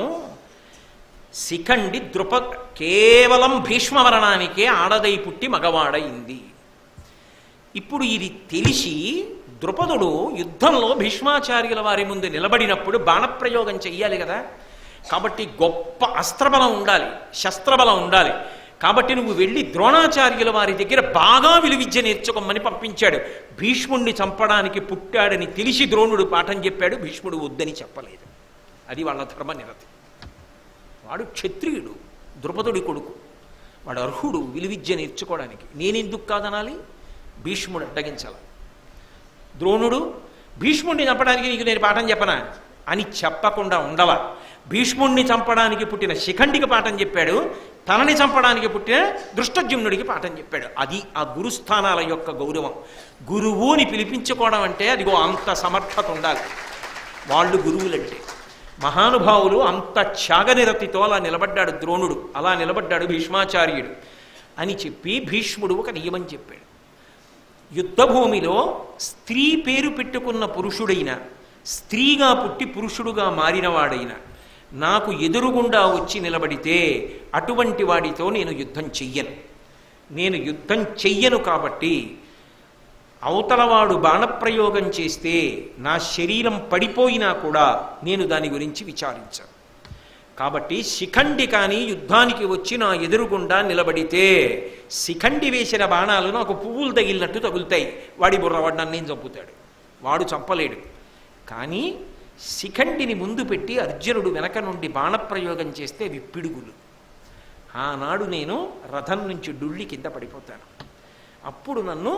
శిఖండి ద్రుప కేవలం భీష్మవరణానికే ఆడదై పుట్టి మగవాడైంది ఇప్పుడు ఇది తెలిసి ద్రుపదుడు యుద్ధంలో భీష్మాచార్యుల వారి ముందు నిలబడినప్పుడు బాణప్రయోగం చెయ్యాలి కదా కాబట్టి గొప్ప అస్త్రబలం ఉండాలి శస్త్రబలం ఉండాలి కాబట్టి నువ్వు వెళ్ళి ద్రోణాచార్యుల వారి దగ్గర బాగా విలువిద్య నేర్చుకోమని పంపించాడు భీష్ముణ్ణి చంపడానికి పుట్టాడని తెలిసి ద్రోణుడు పాఠం చెప్పాడు భీష్ముడు వద్దని చెప్పలేదు అది వాళ్ళ ధర్మ నిరతి వాడు క్షత్రియుడు ద్రుపదుడి కొడుకు వాడు అర్హుడు విలువిద్య నేర్చుకోవడానికి నేనెందుకు కాదనాలి భీష్ముడు అడ్డగించాల ద్రోణుడు భీష్ముడిని చంపడానికి నీకు నేను పాఠం చెప్పనా అని చెప్పకుండా ఉండవా భీష్ముణ్ణి చంపడానికి పుట్టిన శిఖండికి పాఠం చెప్పాడు తనని చంపడానికి పుట్టిన దృష్టజుమ్నుడికి పాఠం చెప్పాడు అది ఆ గురుస్థానాల యొక్క గౌరవం గురువుని పిలిపించుకోవడం అంటే అదిగో అంత సమర్థత ఉండాలి వాళ్ళు గురువులంటే మహానుభావులు అంత త్యాగనిరతితో అలా నిలబడ్డాడు ద్రోణుడు అలా నిలబడ్డాడు భీష్మాచార్యుడు అని చెప్పి భీష్ముడు ఒక నియమం చెప్పాడు యుద్ధభూమిలో స్త్రీ పేరు పెట్టుకున్న పురుషుడైన స్త్రీగా పుట్టి పురుషుడుగా మారినవాడైన నాకు ఎదురుగుండా వచ్చి నిలబడితే అటువంటి వాడితో నేను యుద్ధం చెయ్యను నేను యుద్ధం చెయ్యను కాబట్టి అవతలవాడు బాణప్రయోగం చేస్తే నా శరీరం పడిపోయినా కూడా నేను దాని గురించి విచారించాను కాబట్టి శిఖండి కానీ యుద్ధానికి వచ్చి నా ఎదురుగుండా నిలబడితే శిఖండి వేసిన బాణాలు నాకు పువ్వులు తగిలినట్టు తగులుతాయి వాడి బుర్రవాడు నన్నేం చంపుతాడు వాడు చంపలేడు కానీ శిఖండిని ముందు పెట్టి అర్జునుడు వెనక నుండి బాణప్రయోగం చేస్తే విప్పిడుగులు ఆనాడు నేను రథం నుంచి డుళ్ళి కింద పడిపోతాను అప్పుడు నన్ను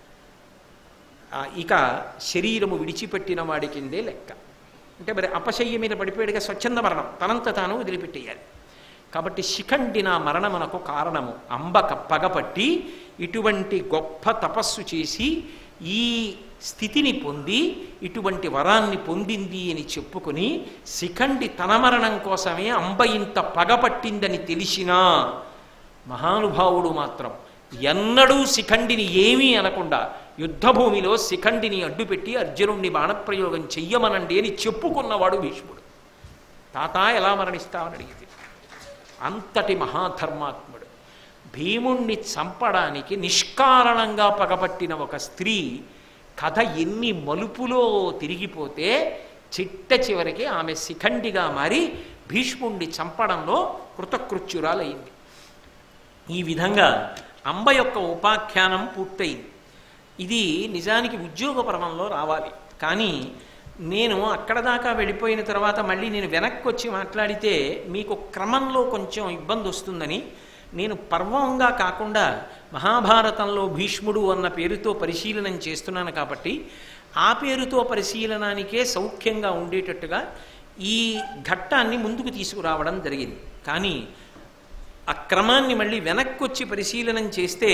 ఆ, ఇక శరీరము విడిచిపెట్టిన వాడి కిందే లెక్క అంటే మరి అపశయ్య మీద పడిపోయాడుగా స్వచ్ఛంద మరణం తనంత తాను వదిలిపెట్టేయాలి కాబట్టి శిఖండి నా మరణమునకు కారణము అంబక పగపట్టి ఇటువంటి గొప్ప తపస్సు చేసి ఈ స్థితిని పొంది ఇటువంటి వరాన్ని పొందింది అని చెప్పుకొని శిఖండి తన మరణం కోసమే అంబ ఇంత పగపట్టిందని తెలిసినా మహానుభావుడు మాత్రం ఎన్నడూ శిఖండిని ఏమీ అనకుండా యుద్ధభూమిలో శిఖండిని అడ్డుపెట్టి అర్జునుణ్ణి బాణప్రయోగం చెయ్యమనండి అని చెప్పుకున్నవాడు భీష్ముడు తాత ఎలా మరణిస్తావని అడిగింది అంతటి మహాధర్మాత్ముడు భీముణ్ణి చంపడానికి నిష్కారణంగా పగపట్టిన ఒక స్త్రీ కథ ఎన్ని మలుపులో తిరిగిపోతే చిట్ట చివరికి ఆమె శిఖండిగా మారి భీష్ముణ్ణి చంపడంలో కృతకృత్యురాలైంది ఈ విధంగా అంబ యొక్క ఉపాఖ్యానం పూర్తయింది ఇది నిజానికి ఉద్యోగ పర్వంలో రావాలి కానీ నేను అక్కడ దాకా వెళ్ళిపోయిన తర్వాత మళ్ళీ నేను వెనక్కి వచ్చి మాట్లాడితే మీకు క్రమంలో కొంచెం ఇబ్బంది వస్తుందని నేను పర్వంగా కాకుండా మహాభారతంలో భీష్ముడు అన్న పేరుతో పరిశీలనం చేస్తున్నాను కాబట్టి ఆ పేరుతో పరిశీలనానికే సౌఖ్యంగా ఉండేటట్టుగా ఈ ఘట్టాన్ని ముందుకు తీసుకురావడం జరిగింది కానీ ఆ క్రమాన్ని మళ్ళీ వెనక్కి వచ్చి పరిశీలనం చేస్తే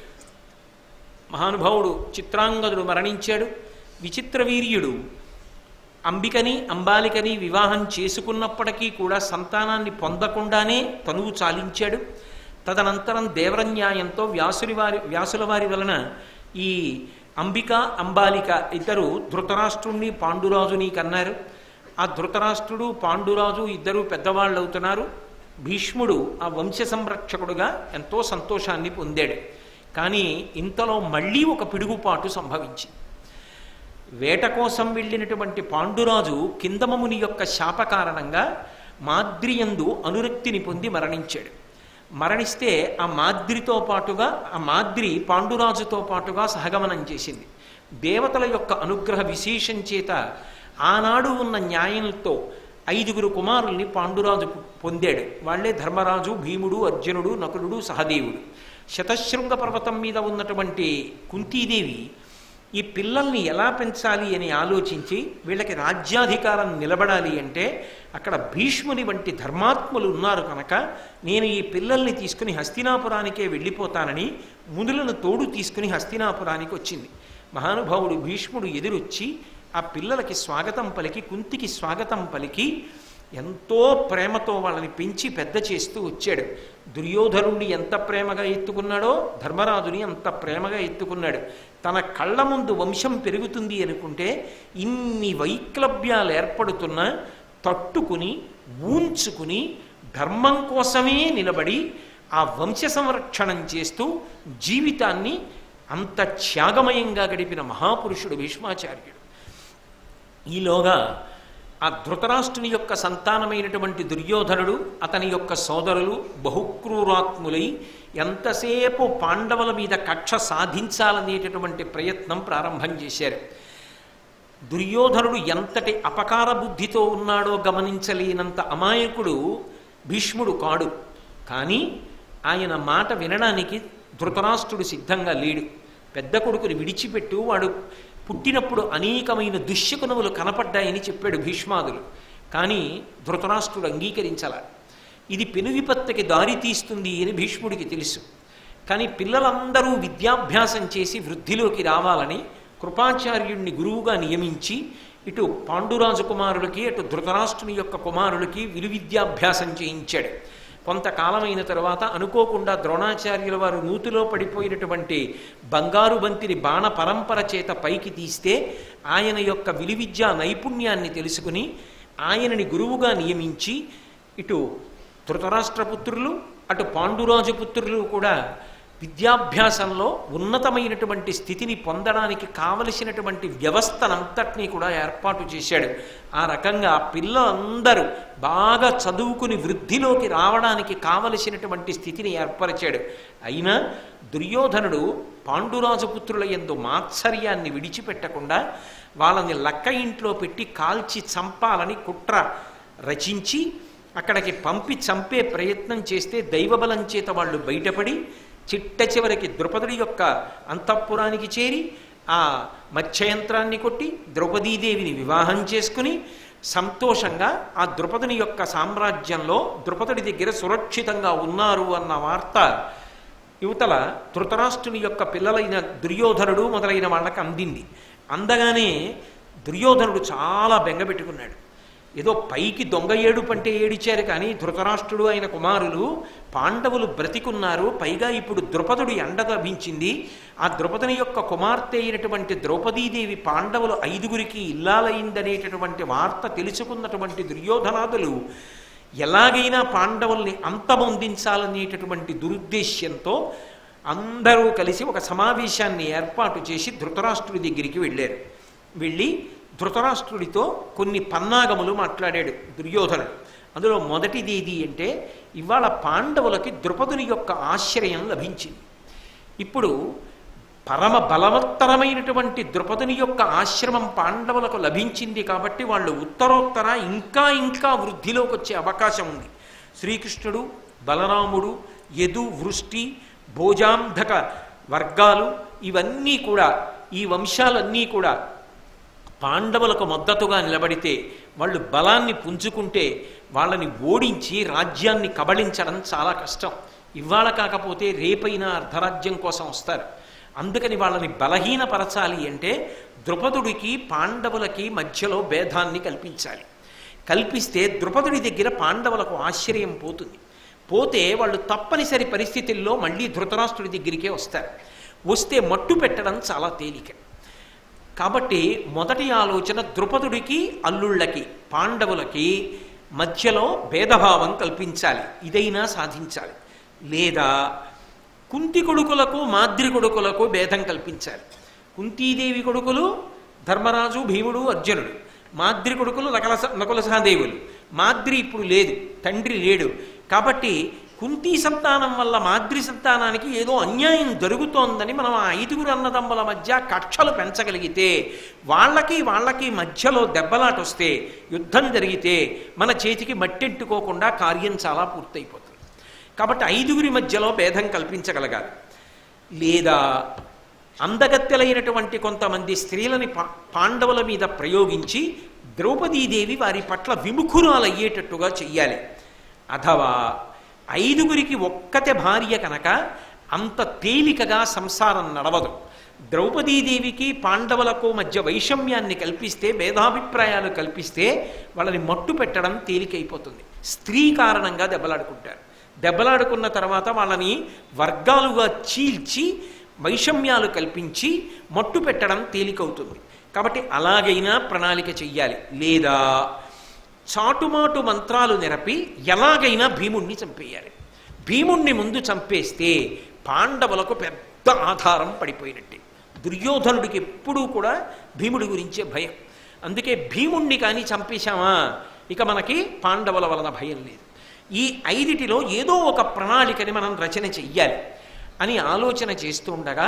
మహానుభావుడు చిత్రాంగదుడు మరణించాడు విచిత్ర వీర్యుడు అంబికని అంబాలికని వివాహం చేసుకున్నప్పటికీ కూడా సంతానాన్ని పొందకుండానే తనువు చాలించాడు తదనంతరం దేవరన్యాయంతో వ్యాసుని వారి వ్యాసుల వారి వలన ఈ అంబిక అంబాలిక ఇద్దరు ధృతరాష్ట్రుణ్ణి పాండురాజుని కన్నారు ఆ ధృతరాష్ట్రుడు పాండురాజు ఇద్దరు పెద్దవాళ్ళు అవుతున్నారు భీష్ముడు ఆ వంశ సంరక్షకుడుగా ఎంతో సంతోషాన్ని పొందాడు కానీ ఇంతలో మళ్ళీ ఒక పిడుగుపాటు సంభవించింది వేట కోసం వెళ్ళినటువంటి పాండురాజు కిందమముని యొక్క శాప కారణంగా మాద్రియందు అనురక్తిని పొంది మరణించాడు మరణిస్తే ఆ మాద్రితో పాటుగా ఆ మాద్రి పాండురాజుతో పాటుగా సహగమనం చేసింది దేవతల యొక్క అనుగ్రహ విశేషం చేత ఆనాడు ఉన్న న్యాయంతో ఐదుగురు కుమారుల్ని పాండురాజు పొందాడు వాళ్ళే ధర్మరాజు భీముడు అర్జునుడు నకులుడు సహదేవుడు శతశృంగ పర్వతం మీద ఉన్నటువంటి కుంతీదేవి ఈ పిల్లల్ని ఎలా పెంచాలి అని ఆలోచించి వీళ్ళకి రాజ్యాధికారం నిలబడాలి అంటే అక్కడ భీష్ముని వంటి ధర్మాత్ములు ఉన్నారు కనుక నేను ఈ పిల్లల్ని తీసుకుని హస్తినాపురానికే వెళ్ళిపోతానని మునులను తోడు తీసుకుని హస్తినాపురానికి వచ్చింది మహానుభావుడు భీష్ముడు ఎదురొచ్చి ఆ పిల్లలకి స్వాగతం పలికి కుంతికి స్వాగతం పలికి ఎంతో ప్రేమతో వాళ్ళని పెంచి పెద్ద చేస్తూ వచ్చాడు దుర్యోధనుణ్ణి ఎంత ప్రేమగా ఎత్తుకున్నాడో ధర్మరాజుని అంత ప్రేమగా ఎత్తుకున్నాడు తన కళ్ళ ముందు వంశం పెరుగుతుంది అనుకుంటే ఇన్ని వైక్లభ్యాలు ఏర్పడుతున్నా తట్టుకుని ఊంచుకుని ధర్మం కోసమే నిలబడి ఆ వంశ సంరక్షణం చేస్తూ జీవితాన్ని అంత త్యాగమయంగా గడిపిన మహాపురుషుడు భీష్మాచార్యుడు ఈలోగా ఆ ధృతరాష్ట్రుని యొక్క సంతానమైనటువంటి దుర్యోధనుడు అతని యొక్క సోదరులు బహుక్రూరాత్ములై ఎంతసేపు పాండవుల మీద కక్ష సాధించాలనేటటువంటి ప్రయత్నం ప్రారంభం చేశారు దుర్యోధనుడు ఎంతటి అపకార బుద్ధితో ఉన్నాడో గమనించలేనంత అమాయకుడు భీష్ముడు కాడు కానీ ఆయన మాట వినడానికి ధృతరాష్ట్రుడు సిద్ధంగా లేడు పెద్ద కొడుకుని విడిచిపెట్టు వాడు పుట్టినప్పుడు అనేకమైన దుశ్శకునములు కనపడ్డాయని చెప్పాడు భీష్మాదులు కానీ ధృతరాష్ట్రుడు అంగీకరించాల ఇది పెను విపత్తికి దారి తీస్తుంది అని భీష్ముడికి తెలుసు కానీ పిల్లలందరూ విద్యాభ్యాసం చేసి వృద్ధిలోకి రావాలని కృపాచార్యుణ్ణి గురువుగా నియమించి ఇటు పాండురాజు కుమారులకి అటు ధృతరాష్ట్రుని యొక్క కుమారులకి విలువిద్యాభ్యాసం చేయించాడు కొంతకాలమైన తర్వాత అనుకోకుండా ద్రోణాచార్యుల వారు నూతిలో పడిపోయినటువంటి బంగారు బంతిని బాణ పరంపర చేత పైకి తీస్తే ఆయన యొక్క విలువిద్యా నైపుణ్యాన్ని తెలుసుకుని ఆయనని గురువుగా నియమించి ఇటు ధృతరాష్ట్రపుత్రులు అటు పాండురాజు పుత్రులు కూడా విద్యాభ్యాసంలో ఉన్నతమైనటువంటి స్థితిని పొందడానికి కావలసినటువంటి వ్యవస్థనంతటినీ కూడా ఏర్పాటు చేశాడు ఆ రకంగా పిల్లలందరూ బాగా చదువుకుని వృద్ధిలోకి రావడానికి కావలసినటువంటి స్థితిని ఏర్పరిచాడు అయినా దుర్యోధనుడు పాండురాజపుత్రుల ఎందు మాత్సర్యాన్ని విడిచిపెట్టకుండా వాళ్ళని లక్క ఇంట్లో పెట్టి కాల్చి చంపాలని కుట్ర రచించి అక్కడికి పంపి చంపే ప్రయత్నం చేస్తే దైవబలం చేత వాళ్ళు బయటపడి చిట్ట చివరికి ద్రుపదుడి యొక్క అంతఃపురానికి చేరి ఆ మత్స్యయంత్రాన్ని కొట్టి ద్రౌపదీదేవిని వివాహం చేసుకుని సంతోషంగా ఆ ద్రుపదుని యొక్క సామ్రాజ్యంలో ద్రుపదుడి దగ్గర సురక్షితంగా ఉన్నారు అన్న వార్త యువతల ధృతరాష్ట్రుని యొక్క పిల్లలైన దుర్యోధనుడు మొదలైన వాళ్ళకి అందింది అందగానే దుర్యోధనుడు చాలా బెంగపెట్టుకున్నాడు ఏదో పైకి దొంగ ఏడుపు అంటే ఏడిచారు కానీ ధృతరాష్ట్రుడు అయిన కుమారులు పాండవులు బ్రతికున్నారు పైగా ఇప్పుడు ద్రుపదుడి ఎండ లభించింది ఆ ద్రుపదుని యొక్క కుమార్తె అయినటువంటి ద్రౌపదీదేవి పాండవులు ఐదుగురికి ఇల్లాలైందనేటటువంటి వార్త తెలుసుకున్నటువంటి దుర్యోధనాదులు ఎలాగైనా పాండవుల్ని అంతమొందించాలనేటటువంటి దురుద్దేశ్యంతో అందరూ కలిసి ఒక సమావేశాన్ని ఏర్పాటు చేసి ధృతరాష్ట్రుడి దగ్గరికి వెళ్ళారు వెళ్ళి ధృతరాష్ట్రుడితో కొన్ని పన్నాగములు మాట్లాడాడు దుర్యోధనుడు అందులో మొదటిది ఏది అంటే ఇవాళ పాండవులకి ద్రుపదుని యొక్క ఆశ్రయం లభించింది ఇప్పుడు పరమ బలవత్తరమైనటువంటి ద్రుపదుని యొక్క ఆశ్రమం పాండవులకు లభించింది కాబట్టి వాళ్ళు ఉత్తరోత్తర ఇంకా ఇంకా వృద్ధిలోకి వచ్చే అవకాశం ఉంది శ్రీకృష్ణుడు బలరాముడు యదు వృష్టి భోజాంధక వర్గాలు ఇవన్నీ కూడా ఈ వంశాలన్నీ కూడా పాండవులకు మద్దతుగా నిలబడితే వాళ్ళు బలాన్ని పుంజుకుంటే వాళ్ళని ఓడించి రాజ్యాన్ని కబళించడం చాలా కష్టం ఇవాళ కాకపోతే రేపైనా అర్ధరాజ్యం కోసం వస్తారు అందుకని వాళ్ళని బలహీనపరచాలి అంటే ద్రుపదుడికి పాండవులకి మధ్యలో భేదాన్ని కల్పించాలి కల్పిస్తే ద్రుపదుడి దగ్గర పాండవులకు ఆశ్చర్యం పోతుంది పోతే వాళ్ళు తప్పనిసరి పరిస్థితుల్లో మళ్ళీ ధృతరాష్ట్రుడి దగ్గరికే వస్తారు వస్తే మట్టు పెట్టడం చాలా తేలిక కాబట్టి మొదటి ఆలోచన ద్రుపదుడికి అల్లుళ్ళకి పాండవులకి మధ్యలో భేదభావం కల్పించాలి ఇదైనా సాధించాలి లేదా కుంతి కొడుకులకు మాద్రి కొడుకులకు భేదం కల్పించాలి కుంతీదేవి కొడుకులు ధర్మరాజు భీముడు అర్జునుడు మాద్రి కొడుకులు నకల నకుల సహదేవులు మాద్రి ఇప్పుడు లేదు తండ్రి లేడు కాబట్టి కుంతీ సంతానం వల్ల మాద్రి సంతానానికి ఏదో అన్యాయం జరుగుతోందని మనం ఆ ఐదుగురు అన్నదమ్ముల మధ్య కక్షలు పెంచగలిగితే వాళ్ళకి వాళ్ళకి మధ్యలో దెబ్బలాట వస్తే యుద్ధం జరిగితే మన చేతికి మట్టెట్టుకోకుండా కార్యం చాలా పూర్తయిపోతుంది కాబట్టి ఐదుగురి మధ్యలో భేదం కల్పించగలగాలి లేదా అందగత్తెలైనటువంటి కొంతమంది స్త్రీలని పా పాండవుల మీద ప్రయోగించి ద్రౌపదీదేవి వారి పట్ల విముఖురాలయ్యేటట్టుగా చెయ్యాలి అథవా ఐదుగురికి ఒక్కతే భార్య కనుక అంత తేలికగా సంసారం నడవదు ద్రౌపదీదేవికి పాండవులకు మధ్య వైషమ్యాన్ని కల్పిస్తే భేదాభిప్రాయాలు కల్పిస్తే వాళ్ళని మట్టు పెట్టడం తేలికైపోతుంది స్త్రీ కారణంగా దెబ్బలాడుకుంటారు దెబ్బలాడుకున్న తర్వాత వాళ్ళని వర్గాలుగా చీల్చి వైషమ్యాలు కల్పించి మట్టు పెట్టడం తేలికవుతుంది కాబట్టి అలాగైనా ప్రణాళిక చెయ్యాలి లేదా చాటుమాటు మంత్రాలు నిరపి ఎలాగైనా భీముణ్ణి చంపేయాలి భీముణ్ణి ముందు చంపేస్తే పాండవులకు పెద్ద ఆధారం పడిపోయినట్టే దుర్యోధనుడికి ఎప్పుడూ కూడా భీముడి గురించే భయం అందుకే భీముణ్ణి కానీ చంపేశామా ఇక మనకి పాండవుల వలన భయం లేదు ఈ ఐదిటిలో ఏదో ఒక ప్రణాళికని మనం రచన చెయ్యాలి అని ఆలోచన చేస్తూ ఉండగా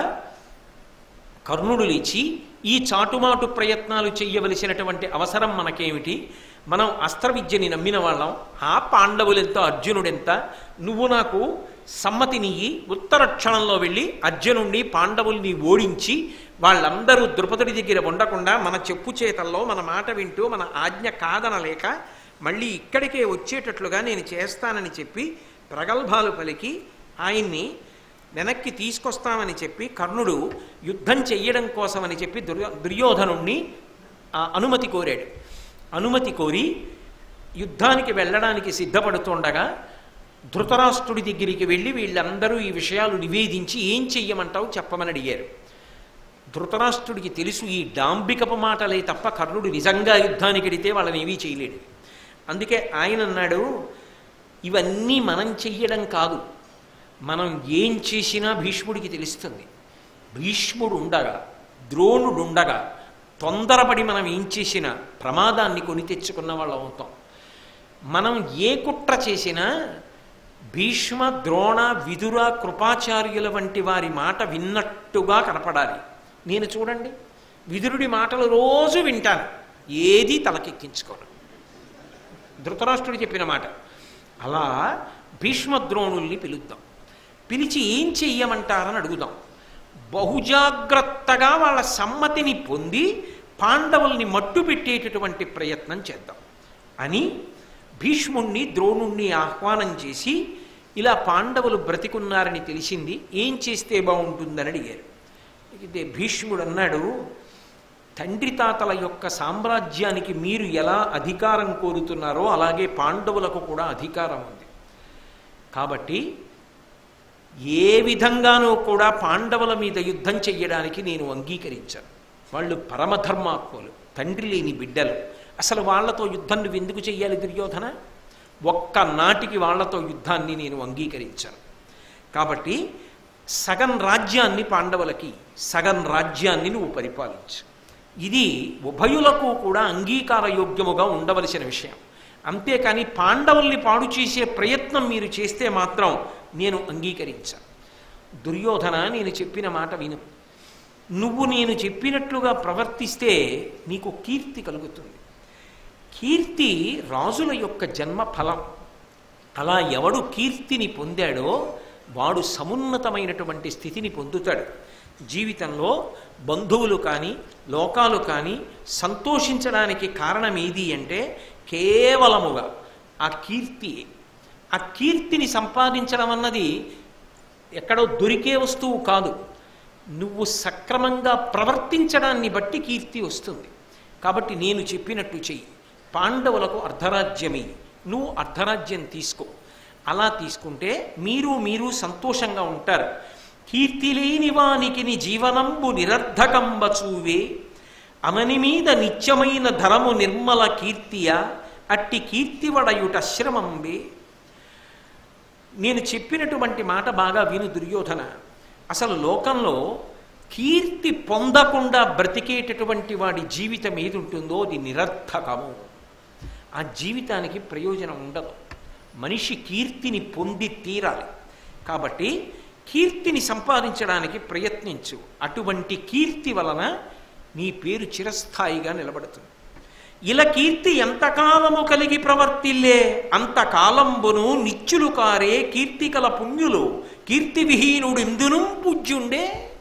కర్ణుడు లేచి ఈ చాటుమాటు ప్రయత్నాలు చెయ్యవలసినటువంటి అవసరం మనకేమిటి మనం అస్త్ర విద్యని నమ్మిన వాళ్ళం ఆ పాండవులెంత అర్జునుడెంత నువ్వు నాకు సమ్మతినియ్యి ఉత్తర క్షణంలో వెళ్ళి అర్జునుణ్ణి పాండవుల్ని ఓడించి వాళ్ళందరూ ద్రుపదుడి దగ్గర ఉండకుండా మన చెప్పు చేతల్లో మన మాట వింటూ మన ఆజ్ఞ కాదనలేక మళ్ళీ ఇక్కడికే వచ్చేటట్లుగా నేను చేస్తానని చెప్పి ప్రగల్భాలు పలికి ఆయన్ని వెనక్కి తీసుకొస్తామని చెప్పి కర్ణుడు యుద్ధం చెయ్యడం కోసమని చెప్పి దుర్యో దుర్యోధనుణ్ణి ఆ అనుమతి కోరాడు అనుమతి కోరి యుద్ధానికి వెళ్ళడానికి సిద్ధపడుతుండగా ధృతరాష్ట్రుడి దగ్గరికి వెళ్ళి వీళ్ళందరూ ఈ విషయాలు నివేదించి ఏం చెయ్యమంటావు చెప్పమని అడిగారు ధృతరాష్ట్రుడికి తెలుసు ఈ డాంబికపు మాటలే తప్ప కర్ణుడు నిజంగా యుద్ధానికి వెడితే వాళ్ళని ఏమీ చేయలేడు అందుకే ఆయన అన్నాడు ఇవన్నీ మనం చెయ్యడం కాదు మనం ఏం చేసినా భీష్ముడికి తెలుస్తుంది భీష్ముడు ఉండగా ద్రోణుడు ఉండగా తొందరపడి మనం ఏం చేసినా ప్రమాదాన్ని కొని తెచ్చుకున్న వాళ్ళం అవుతాం మనం ఏ కుట్ర చేసినా భీష్మ ద్రోణ విదుర కృపాచార్యుల వంటి వారి మాట విన్నట్టుగా కనపడాలి నేను చూడండి విదురుడి మాటలు రోజు వింటాను ఏది తలకెక్కించుకోను ధృతరాష్ట్రుడు చెప్పిన మాట అలా భీష్మద్రోణుల్ని పిలుద్దాం పిలిచి ఏం చెయ్యమంటారని అడుగుదాం బహుజాగ్రత్తగా వాళ్ళ సమ్మతిని పొంది పాండవుల్ని మట్టు పెట్టేటటువంటి ప్రయత్నం చేద్దాం అని భీష్ముణ్ణి ద్రోణుణ్ణి ఆహ్వానం చేసి ఇలా పాండవులు బ్రతికున్నారని తెలిసింది ఏం చేస్తే బాగుంటుందని అడిగారు అయితే భీష్ముడు అన్నాడు తండ్రి తాతల యొక్క సామ్రాజ్యానికి మీరు ఎలా అధికారం కోరుతున్నారో అలాగే పాండవులకు కూడా అధికారం ఉంది కాబట్టి ఏ విధంగానూ కూడా పాండవుల మీద యుద్ధం చెయ్యడానికి నేను అంగీకరించాను వాళ్ళు పరమధర్మాత్ములు తండ్రి లేని బిడ్డలు అసలు వాళ్లతో యుద్ధం నువ్వు ఎందుకు చెయ్యాలి దుర్యోధన ఒక్క నాటికి వాళ్లతో యుద్ధాన్ని నేను అంగీకరించాను కాబట్టి సగం రాజ్యాన్ని పాండవులకి సగం రాజ్యాన్ని నువ్వు పరిపాలించు ఇది ఉభయులకు కూడా అంగీకారయోగ్యముగా ఉండవలసిన విషయం అంతేకాని పాండవుల్ని పాడు చేసే ప్రయత్నం మీరు చేస్తే మాత్రం నేను అంగీకరించాను దుర్యోధన నేను చెప్పిన మాట విను నువ్వు నేను చెప్పినట్లుగా ప్రవర్తిస్తే నీకు కీర్తి కలుగుతుంది కీర్తి రాజుల యొక్క జన్మ ఫలం అలా ఎవడు కీర్తిని పొందాడో వాడు సమున్నతమైనటువంటి స్థితిని పొందుతాడు జీవితంలో బంధువులు కానీ లోకాలు కానీ సంతోషించడానికి కారణం ఏది అంటే కేవలముగా ఆ కీర్తి ఆ కీర్తిని సంపాదించడం అన్నది ఎక్కడో దొరికే వస్తువు కాదు నువ్వు సక్రమంగా ప్రవర్తించడాన్ని బట్టి కీర్తి వస్తుంది కాబట్టి నేను చెప్పినట్టు చెయ్యి పాండవులకు అర్ధరాజ్యమి నువ్వు అర్ధరాజ్యం తీసుకో అలా తీసుకుంటే మీరు మీరు సంతోషంగా ఉంటారు కీర్తి లేని వానికి నీ జీవనంబు నిరర్ధకంబ చూవే అమని మీద నిత్యమైన ధరము నిర్మల కీర్తియ అట్టి కీర్తివడయుట శ్రమంబే నేను చెప్పినటువంటి మాట బాగా విను దుర్యోధన అసలు లోకంలో కీర్తి పొందకుండా బ్రతికేటటువంటి వాడి జీవితం ఏది ఉంటుందో అది నిరర్థకము ఆ జీవితానికి ప్రయోజనం ఉండదు మనిషి కీర్తిని పొంది తీరాలి కాబట్టి కీర్తిని సంపాదించడానికి ప్రయత్నించు అటువంటి కీర్తి వలన నీ పేరు చిరస్థాయిగా నిలబడుతుంది ఇలా కీర్తి ఎంతకాలము కలిగి ప్రవర్తిల్లే అంతకాలంబును నిత్యులు కారే కీర్తికల పుణ్యులు కీర్తి విహీనుడు ఎందును పూజ్యుండే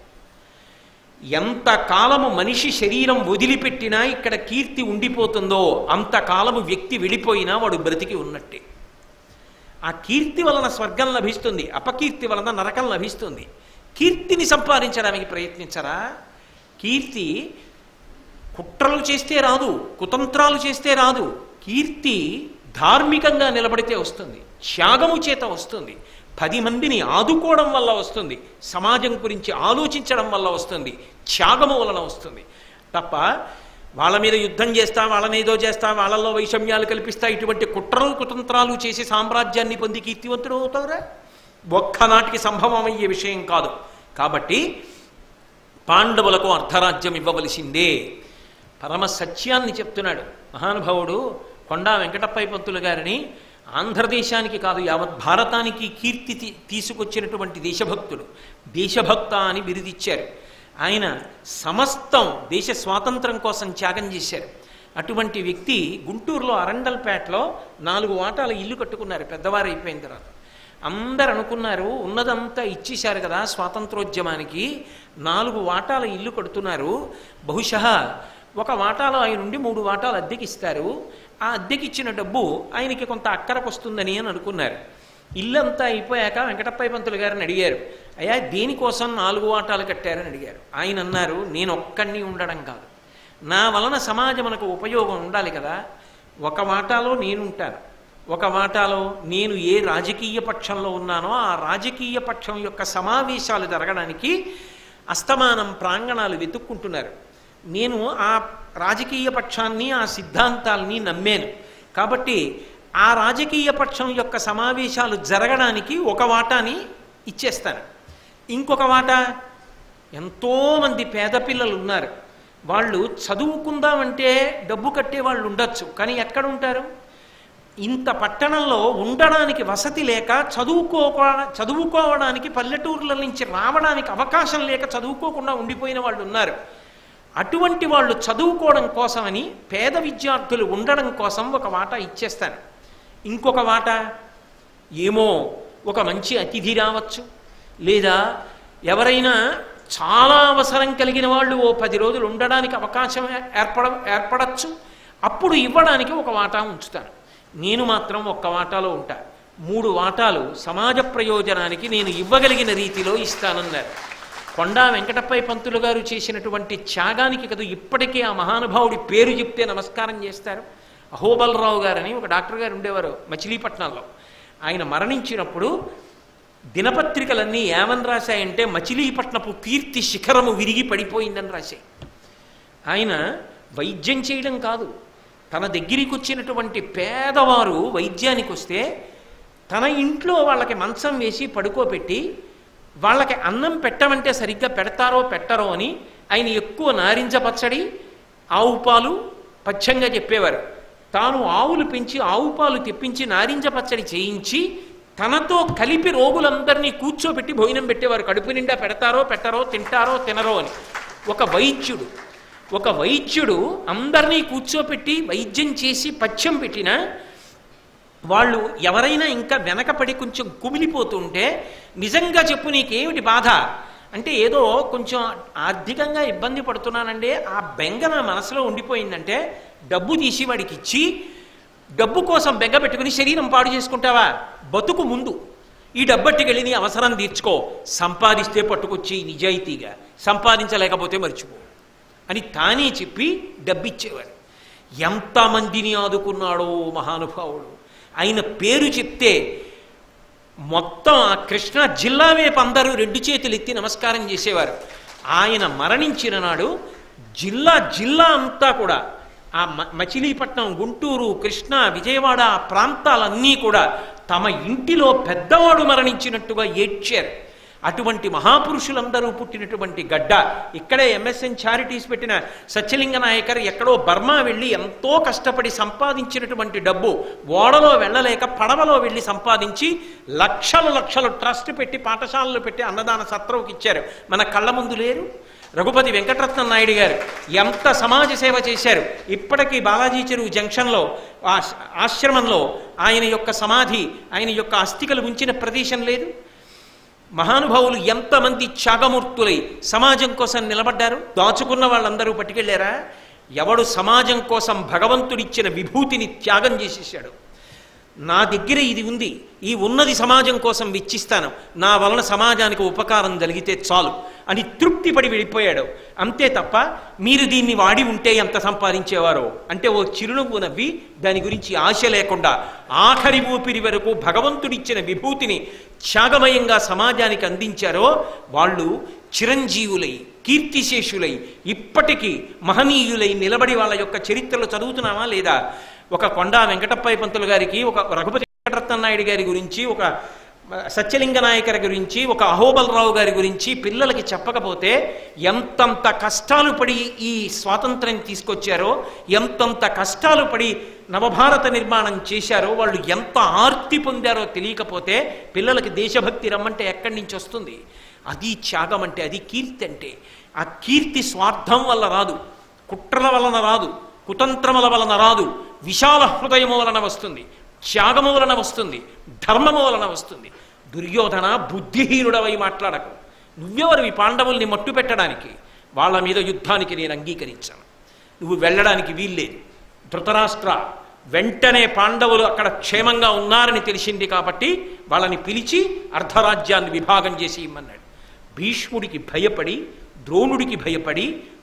ఎంతకాలము మనిషి శరీరం వదిలిపెట్టినా ఇక్కడ కీర్తి ఉండిపోతుందో అంతకాలము వ్యక్తి వెళ్ళిపోయినా వాడు బ్రతికి ఉన్నట్టే ఆ కీర్తి వలన స్వర్గం లభిస్తుంది అపకీర్తి వలన నరకం లభిస్తుంది కీర్తిని సంపాదించడానికి ప్రయత్నించరా కీర్తి కుట్రలు చేస్తే రాదు కుతంత్రాలు చేస్తే రాదు కీర్తి ధార్మికంగా నిలబడితే వస్తుంది త్యాగము చేత వస్తుంది పది మందిని ఆదుకోవడం వల్ల వస్తుంది సమాజం గురించి ఆలోచించడం వల్ల వస్తుంది త్యాగము వలన వస్తుంది తప్ప వాళ్ళ మీద యుద్ధం చేస్తా వాళ్ళని ఏదో చేస్తా వాళ్ళల్లో వైషమ్యాలు కల్పిస్తా ఇటువంటి కుట్రలు కుతంత్రాలు చేసి సామ్రాజ్యాన్ని పొంది కీర్తివంతుడు అవుతావురా ఒక్కనాటికి సంభవం అయ్యే విషయం కాదు కాబట్టి పాండవులకు అర్ధరాజ్యం ఇవ్వవలసిందే పరమ సత్యాన్ని చెప్తున్నాడు మహానుభావుడు కొండా వెంకటప్పయ్య పంతులు గారిని ఆంధ్రదేశానికి కాదు యావత్ భారతానికి కీర్తి తీ- తీసుకొచ్చినటువంటి దేశభక్తుడు దేశభక్త అని బిరుదిచ్చారు ఆయన సమస్తం దేశ స్వాతంత్రం కోసం త్యాగం చేశారు అటువంటి వ్యక్తి గుంటూరులో అరండల్పేటలో నాలుగు వాటాల ఇల్లు కట్టుకున్నారు పెద్దవారు అయిపోయిన తర్వాత అందరు అనుకున్నారు ఉన్నదంతా ఇచ్చేశారు కదా స్వాతంత్రోద్యమానికి నాలుగు వాటాల ఇల్లు కడుతున్నారు బహుశः ఒక వాటాలో ఆయన నుండి మూడు వాటాలు అద్దెకి ఇస్తారు ఆ అద్దెకి ఇచ్చిన డబ్బు ఆయనకి కొంత అక్కరకు వస్తుందని అని అనుకున్నారు ఇల్లంతా అయిపోయాక వెంకటప్పయ్య పంతులు గారిని అడిగారు అయ్యా దేనికోసం నాలుగు వాటాలు కట్టారని అడిగారు ఆయన అన్నారు నేను ఒక్కడిని ఉండడం కాదు నా వలన సమాజమునకు ఉపయోగం ఉండాలి కదా ఒక వాటాలో నేనుంటాను ఒక వాటాలో నేను ఏ రాజకీయ పక్షంలో ఉన్నానో ఆ రాజకీయ పక్షం యొక్క సమావేశాలు జరగడానికి అస్తమానం ప్రాంగణాలు వెతుక్కుంటున్నారు నేను ఆ రాజకీయ పక్షాన్ని ఆ సిద్ధాంతాల్ని నమ్మాను కాబట్టి ఆ రాజకీయ పక్షం యొక్క సమావేశాలు జరగడానికి ఒక వాటాని ఇచ్చేస్తాను ఇంకొక వాటా ఎంతోమంది పేద పిల్లలు ఉన్నారు వాళ్ళు చదువుకుందామంటే డబ్బు కట్టే వాళ్ళు ఉండొచ్చు కానీ ఎక్కడ ఉంటారు ఇంత పట్టణంలో ఉండడానికి వసతి లేక చదువుకో చదువుకోవడానికి పల్లెటూర్ల నుంచి రావడానికి అవకాశం లేక చదువుకోకుండా ఉండిపోయిన వాళ్ళు ఉన్నారు అటువంటి వాళ్ళు చదువుకోవడం కోసమని పేద విద్యార్థులు ఉండడం కోసం ఒక వాటా ఇచ్చేస్తాను ఇంకొక వాటా ఏమో ఒక మంచి అతిథి రావచ్చు లేదా ఎవరైనా చాలా అవసరం కలిగిన వాళ్ళు ఓ పది రోజులు ఉండడానికి అవకాశం ఏర్పడ ఏర్పడచ్చు అప్పుడు ఇవ్వడానికి ఒక వాటా ఉంచుతాను నేను మాత్రం ఒక్క వాటాలో ఉంటా మూడు వాటాలు సమాజ ప్రయోజనానికి నేను ఇవ్వగలిగిన రీతిలో ఇస్తానన్నారు కొండా వెంకటప్పయ్య పంతులు గారు చేసినటువంటి త్యాగానికి కదా ఇప్పటికీ ఆ మహానుభావుడి పేరు చెప్తే నమస్కారం చేస్తారు అహోబలరావు గారని ఒక డాక్టర్ గారు ఉండేవారు మచిలీపట్నంలో ఆయన మరణించినప్పుడు దినపత్రికలన్నీ ఏమని రాశాయంటే మచిలీపట్నపు కీర్తి శిఖరము విరిగి పడిపోయిందని రాశాయి ఆయన వైద్యం చేయడం కాదు తన దగ్గరికి వచ్చినటువంటి పేదవారు వైద్యానికి వస్తే తన ఇంట్లో వాళ్ళకి మంచం వేసి పడుకోబెట్టి వాళ్ళకి అన్నం పెట్టమంటే సరిగ్గా పెడతారో పెట్టరో అని ఆయన ఎక్కువ నారింజ పచ్చడి ఆవు పాలు పచ్చంగా చెప్పేవారు తాను ఆవులు పెంచి ఆవు పాలు తెప్పించి నారింజ పచ్చడి చేయించి తనతో కలిపి రోగులందరినీ కూర్చోబెట్టి భోజనం పెట్టేవారు కడుపు నిండా పెడతారో పెట్టరో తింటారో తినరో అని ఒక వైద్యుడు ఒక వైద్యుడు అందరినీ కూర్చోపెట్టి వైద్యం చేసి పచ్చం పెట్టిన వాళ్ళు ఎవరైనా ఇంకా వెనకపడి కొంచెం కుమిలిపోతుంటే నిజంగా చెప్పు నీకేమిటి బాధ అంటే ఏదో కొంచెం ఆర్థికంగా ఇబ్బంది పడుతున్నానంటే ఆ బెంగ నా మనసులో ఉండిపోయిందంటే డబ్బు తీసి వాడికి ఇచ్చి డబ్బు కోసం బెంగ పెట్టుకుని శరీరం పాడు చేసుకుంటావా బతుకు ముందు ఈ డబ్బట్టుకెళ్ళి నీ అవసరం తీర్చుకో సంపాదిస్తే పట్టుకొచ్చి నిజాయితీగా సంపాదించలేకపోతే మర్చిపో అని తానే చెప్పి డబ్బిచ్చేవాడు ఎంతమందిని ఆదుకున్నాడో మహానుభావుడు ఆయన పేరు చెప్తే మొత్తం ఆ కృష్ణా జిల్లా వైపు అందరూ రెండు చేతులు ఎత్తి నమస్కారం చేసేవారు ఆయన మరణించిన నాడు జిల్లా జిల్లా అంతా కూడా ఆ మ- మచిలీపట్నం గుంటూరు కృష్ణా విజయవాడ ఆ ప్రాంతాలన్నీ కూడా తమ ఇంటిలో పెద్దవాడు మరణించినట్టుగా ఏడ్చారు అటువంటి మహాపురుషులందరూ పుట్టినటువంటి గడ్డ ఇక్కడే ఎంఎస్ఎన్ చారిటీస్ పెట్టిన సత్యలింగ నాయకర్ ఎక్కడో బర్మా వెళ్ళి ఎంతో కష్టపడి సంపాదించినటువంటి డబ్బు ఓడలో వెళ్ళలేక పడవలో వెళ్ళి సంపాదించి లక్షలు లక్షలు ట్రస్ట్ పెట్టి పాఠశాలలు పెట్టి అన్నదాన సత్రవుకి ఇచ్చారు మన కళ్ళ ముందు లేరు రఘుపతి వెంకటరత్న నాయుడు గారు ఎంత సమాజ సేవ చేశారు ఇప్పటికీ బాలాజీ చెరువు జంక్షన్లో ఆ ఆశ్రమంలో ఆయన యొక్క సమాధి ఆయన యొక్క అస్థికలు ఉంచిన ప్రదేశం లేదు మహానుభావులు ఎంతమంది త్యాగమూర్తులై సమాజం కోసం నిలబడ్డారు దాచుకున్న వాళ్ళందరూ పట్టుకెళ్ళారా ఎవడు సమాజం కోసం భగవంతుడిచ్చిన విభూతిని త్యాగం చేసేసాడు నా దగ్గర ఇది ఉంది ఈ ఉన్నది సమాజం కోసం వెచ్చిస్తాను నా వలన సమాజానికి ఉపకారం జరిగితే చాలు అని తృప్తిపడి వెళ్ళిపోయాడు అంతే తప్ప మీరు దీన్ని వాడి ఉంటే ఎంత సంపాదించేవారో అంటే ఓ చిరునవ్వు నవ్వి దాని గురించి ఆశ లేకుండా ఆఖరి ఊపిరి వరకు భగవంతుడిచ్చిన విభూతిని త్యాగమయంగా సమాజానికి అందించారో వాళ్ళు చిరంజీవులై కీర్తిశేషులై ఇప్పటికీ మహనీయులై నిలబడి వాళ్ళ యొక్క చరిత్రలు చదువుతున్నామా లేదా ఒక కొండా వెంకటప్పయ్య పంతులు గారికి ఒక రఘుపతి వెంకటరత్న నాయుడు గారి గురించి ఒక సత్యలింగ నాయకర్ గురించి ఒక అహోబలరావు గారి గురించి పిల్లలకి చెప్పకపోతే ఎంతంత కష్టాలు పడి ఈ స్వాతంత్రం తీసుకొచ్చారో ఎంతంత కష్టాలు పడి నవభారత నిర్మాణం చేశారో వాళ్ళు ఎంత ఆర్తి పొందారో తెలియకపోతే పిల్లలకి దేశభక్తి రమ్మంటే ఎక్కడి నుంచి వస్తుంది అది త్యాగం అంటే అది కీర్తి అంటే ఆ కీర్తి స్వార్థం వల్ల రాదు కుట్రల వలన రాదు కుతంత్రముల వలన రాదు విశాల హృదయము వలన వస్తుంది త్యాగము వలన వస్తుంది ధర్మము వలన వస్తుంది దుర్యోధన బుద్ధిహీనుడవై మాట్లాడకు నువ్వెవరివి పాండవుల్ని మట్టు పెట్టడానికి వాళ్ళ మీద యుద్ధానికి నేను అంగీకరించాను నువ్వు వెళ్ళడానికి వీల్లేదు ధృతరాష్ట్ర వెంటనే పాండవులు అక్కడ క్షేమంగా ఉన్నారని తెలిసింది కాబట్టి వాళ్ళని పిలిచి అర్ధరాజ్యాన్ని విభాగం చేసి ఇమ్మన్నాడు భీష్ముడికి భయపడి ద్రోణుడికి భయపడి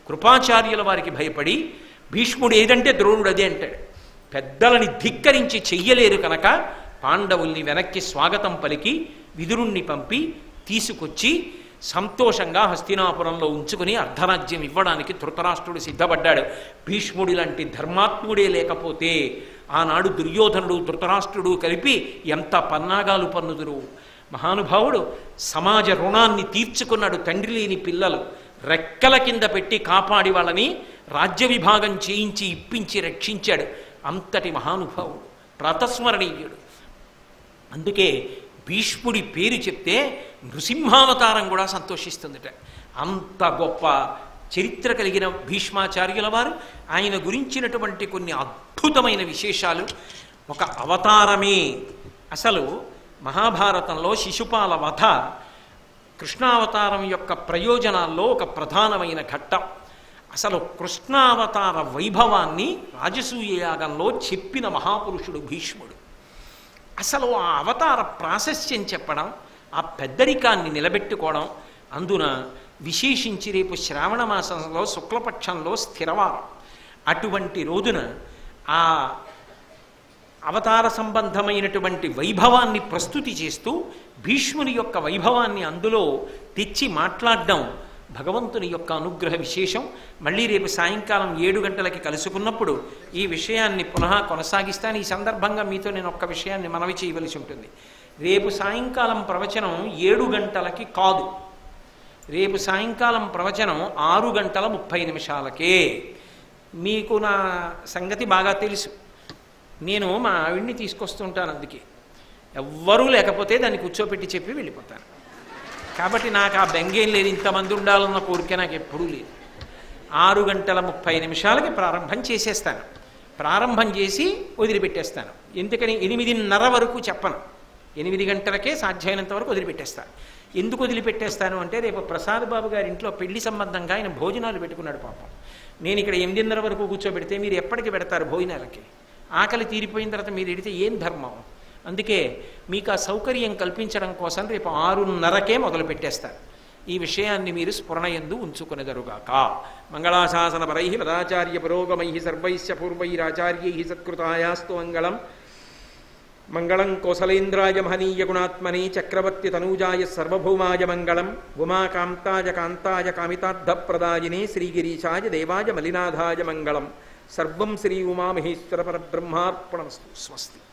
కృపాచార్యుల వారికి భయపడి భీష్ముడు ఏదంటే ద్రోణుడు అదే అంటాడు పెద్దలని ధిక్కరించి చెయ్యలేరు కనుక పాండవుల్ని వెనక్కి స్వాగతం పలికి విదురుణ్ణి పంపి తీసుకొచ్చి సంతోషంగా హస్తినాపురంలో ఉంచుకుని అర్ధరాజ్యం ఇవ్వడానికి ధృతరాష్ట్రుడు సిద్ధపడ్డాడు భీష్ముడి లాంటి ధర్మాత్ముడే లేకపోతే ఆనాడు దుర్యోధనుడు ధృతరాష్ట్రుడు కలిపి ఎంత పన్నాగాలు పన్నుదురు మహానుభావుడు సమాజ రుణాన్ని తీర్చుకున్నాడు తండ్రి లేని పిల్లలు రెక్కల కింద పెట్టి కాపాడి వాళ్ళని రాజ్య విభాగం చేయించి ఇప్పించి రక్షించాడు అంతటి మహానుభావుడు ప్రాతస్మరణీయుడు అందుకే భీష్ముడి పేరు చెప్తే నృసింహావతారం కూడా సంతోషిస్తుందట అంత గొప్ప చరిత్ర కలిగిన భీష్మాచార్యుల వారు ఆయన గురించినటువంటి కొన్ని అద్భుతమైన విశేషాలు ఒక అవతారమే అసలు మహాభారతంలో శిశుపాల వధ కృష్ణావతారం యొక్క ప్రయోజనాల్లో ఒక ప్రధానమైన ఘట్టం అసలు కృష్ణావతార వైభవాన్ని రాజసూయ యాగంలో చెప్పిన మహాపురుషుడు భీష్ముడు అసలు ఆ అవతార ప్రాశస్యం చెప్పడం ఆ పెద్దరికాన్ని నిలబెట్టుకోవడం అందున విశేషించి రేపు శ్రావణ మాసంలో శుక్లపక్షంలో స్థిరవారం అటువంటి రోజున ఆ అవతార సంబంధమైనటువంటి వైభవాన్ని ప్రస్తుతి చేస్తూ భీష్ముని యొక్క వైభవాన్ని అందులో తెచ్చి మాట్లాడడం భగవంతుని యొక్క అనుగ్రహ విశేషం మళ్ళీ రేపు సాయంకాలం ఏడు గంటలకి కలుసుకున్నప్పుడు ఈ విషయాన్ని పునః కొనసాగిస్తాను ఈ సందర్భంగా మీతో నేను ఒక్క విషయాన్ని మనవి చేయవలసి ఉంటుంది రేపు సాయంకాలం ప్రవచనం ఏడు గంటలకి కాదు రేపు సాయంకాలం ప్రవచనం ఆరు గంటల ముప్పై నిమిషాలకే మీకు నా సంగతి బాగా తెలుసు నేను మా ఆవిడ్ని తీసుకొస్తుంటాను అందుకే ఎవ్వరూ లేకపోతే దాన్ని కూర్చోపెట్టి చెప్పి వెళ్ళిపోతాను కాబట్టి నాకు ఆ బెంగేం లేదు ఇంతమంది ఉండాలన్న కోరిక నాకు ఎప్పుడూ లేదు ఆరు గంటల ముప్పై నిమిషాలకి ప్రారంభం చేసేస్తాను ప్రారంభం చేసి వదిలిపెట్టేస్తాను ఎందుకని ఎనిమిదిన్నర వరకు చెప్పను ఎనిమిది గంటలకే సాధ్యమైనంత వరకు వదిలిపెట్టేస్తాను ఎందుకు వదిలిపెట్టేస్తాను అంటే రేపు ప్రసాద్ బాబు గారి ఇంట్లో పెళ్లి సంబంధంగా ఆయన భోజనాలు పెట్టుకున్నాడు పాపం నేను ఇక్కడ ఎనిమిదిన్నర వరకు కూర్చోబెడితే మీరు ఎప్పటికి పెడతారు భోజనాలకి ఆకలి తీరిపోయిన తర్వాత మీరు ఎడితే ఏం ధర్మం అందుకే మీకు ఆ సౌకర్యం కల్పించడం కోసం రేపు ఆరున్నరకే మొదలు పెట్టేస్తారు ఈ విషయాన్ని మీరు స్ఫురణయందు ఉంచుకునేదరుగాక మంగళాశాసన పరై పదాచార్య పురోగమై సర్వైశ్య పూర్వైరాచార్యై సత్కృతాయాస్తు మంగళం మంగళం కోసలేంద్రాయ మహనీయ గుణాత్మనే చక్రవర్తి తనూజాయ సర్వభౌమాయ మంగళం ఉమాకాంతాయ కాంతాయ కామితార్థప్రదాయినే శ్రీగిరీశాయ దేవాయ మలినాథాయ మంగళం సర్వం శ్రీ ఉమామహేశ్వర పరబ్రహ్మార్పణమస్తు స్వస్తి